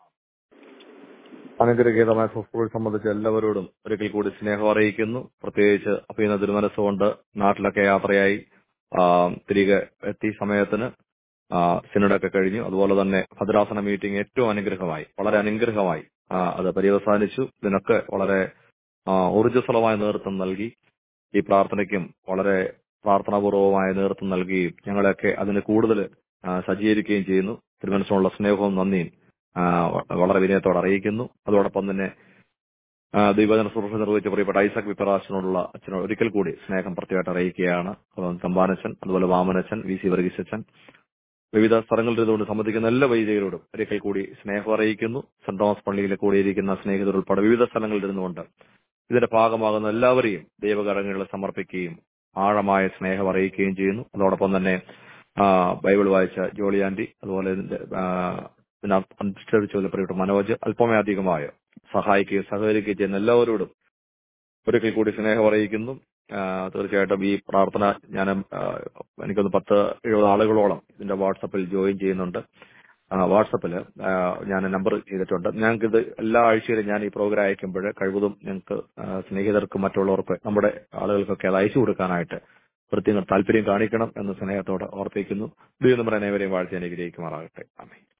അനുഗ്രഹീതമായ ഫുട്ബോൾ സംബന്ധിച്ച് എല്ലാവരോടും ഒരിക്കൽ കൂടി സ്നേഹം അറിയിക്കുന്നു പ്രത്യേകിച്ച് അപ്പീന തിരുമനസ്സുകൊണ്ട് നാട്ടിലൊക്കെ യാത്രയായി ആ, തിരികെ എത്തി സമയത്തിന് ആ, സിനഡൊക്കെ കഴിഞ്ഞു അതുപോലെ തന്നെ ഭദ്രാസന മീറ്റിംഗ് ഏറ്റവും അനുഗ്രഹമായി വളരെ അനുഗ്രഹമായി ആ, അത് പര്യവസാനിച്ചു ഇതിനൊക്കെ വളരെ ആ, ഊർജ്ജസ്വലമായ നേതൃത്വം നൽകി ഈ പ്രാർത്ഥനയ്ക്കും വളരെ പ്രാർത്ഥനാപൂർവമായ നേതൃത്വം നൽകുകയും ഞങ്ങളെയൊക്കെ അതിന് കൂടുതൽ ആ, സജ്ജീകരിക്കുകയും ചെയ്യുന്നു തിരുമനസ്സിനുള്ള സ്നേഹവും നന്ദിയും ആ, വ- വളരെ വിനയത്തോടെ അറിയിക്കുന്നു അതോടൊപ്പം തന്നെ ആ, ദൈവജന സുരക്ഷ നിർവഹിച്ച പ്രിയപ്പെട്ട ഐസക് വിപ്രാശനോടുള്ള അച്ഛനോട് ഒരിക്കൽ കൂടി സ്നേഹം പ്രത്യേകമായിട്ട് അറിയിക്കുകയാണ് അപ്പം തമ്പാനച്ചൻ അതുപോലെ വാമനച്ചൻ വി സി വർഗീസച്ചൻ വിവിധ സ്ഥലങ്ങളിൽ ഇരുന്നുകൊണ്ട് സംബന്ധിക്കുന്ന എല്ലാ വൈദികരോടും ഒരിക്കൽ കൂടി സ്നേഹം അറിയിക്കുന്നു സെന്റ് തോമസ് പള്ളിയിൽ കൂടിയിരിക്കുന്ന സ്നേഹിതർ ഉൾപ്പെടെ വിവിധ സ്ഥലങ്ങളിൽ ഇരുന്നുകൊണ്ട് ഇതിന്റെ ഭാഗമാകുന്ന എല്ലാവരെയും ദൈവകരങ്ങളിൽ സമർപ്പിക്കുകയും ആഴമായ സ്നേഹം അറിയിക്കുകയും ചെയ്യുന്നു അതോടൊപ്പം തന്നെ ആ, ബൈബിൾ വായിച്ച ജോളി ആന്റി അതുപോലെ ഇതിന്റെ ആ, ഇതിനകത്ത് അനുഷ്ഠിച്ച പ്രിയപ്പെട്ട മനോജ് അല്പമേ അധികമായോ സഹായിക്കുകയും സഹകരിക്കുകയും ചെയ്യുന്ന എല്ലാവരോടും ഒരിക്കൽ കൂടി സ്നേഹം അറിയിക്കുന്നു ആ, തീർച്ചയായിട്ടും ഈ പ്രാർത്ഥന ഞാൻ ആ, എനിക്കൊന്ന് പത്ത് എഴുപത് ആളുകളോളം ഇതിന്റെ വാട്സപ്പിൽ ജോയിൻ ചെയ്യുന്നുണ്ട് ആ, വാട്സപ്പില് ആ, ഞാൻ നമ്പർ ചെയ്തിട്ടുണ്ട് ഞങ്ങൾക്ക് ഇത് എല്ലാ ആഴ്ചയിലും ഞാൻ ഈ പ്രോഗ്രാം അയക്കുമ്പോൾ കഴിവതും ഞങ്ങൾക്ക് ആ, സ്നേഹിതർക്കും മറ്റുള്ളവർക്ക് നമ്മുടെ ആളുകൾക്കൊക്കെ അത് അയച്ചു കൊടുക്കാനായിട്ട് പ്രത്യേകം താല്പര്യം കാണിക്കണം എന്ന് സ്നേഹത്തോടെ ഓർപ്പിക്കുന്നു ദൈവം നമ്മുടെ അനേവരെയും വാഴ്ച അനുഗ്രഹിക്കുമാറാകട്ടെ ആമേ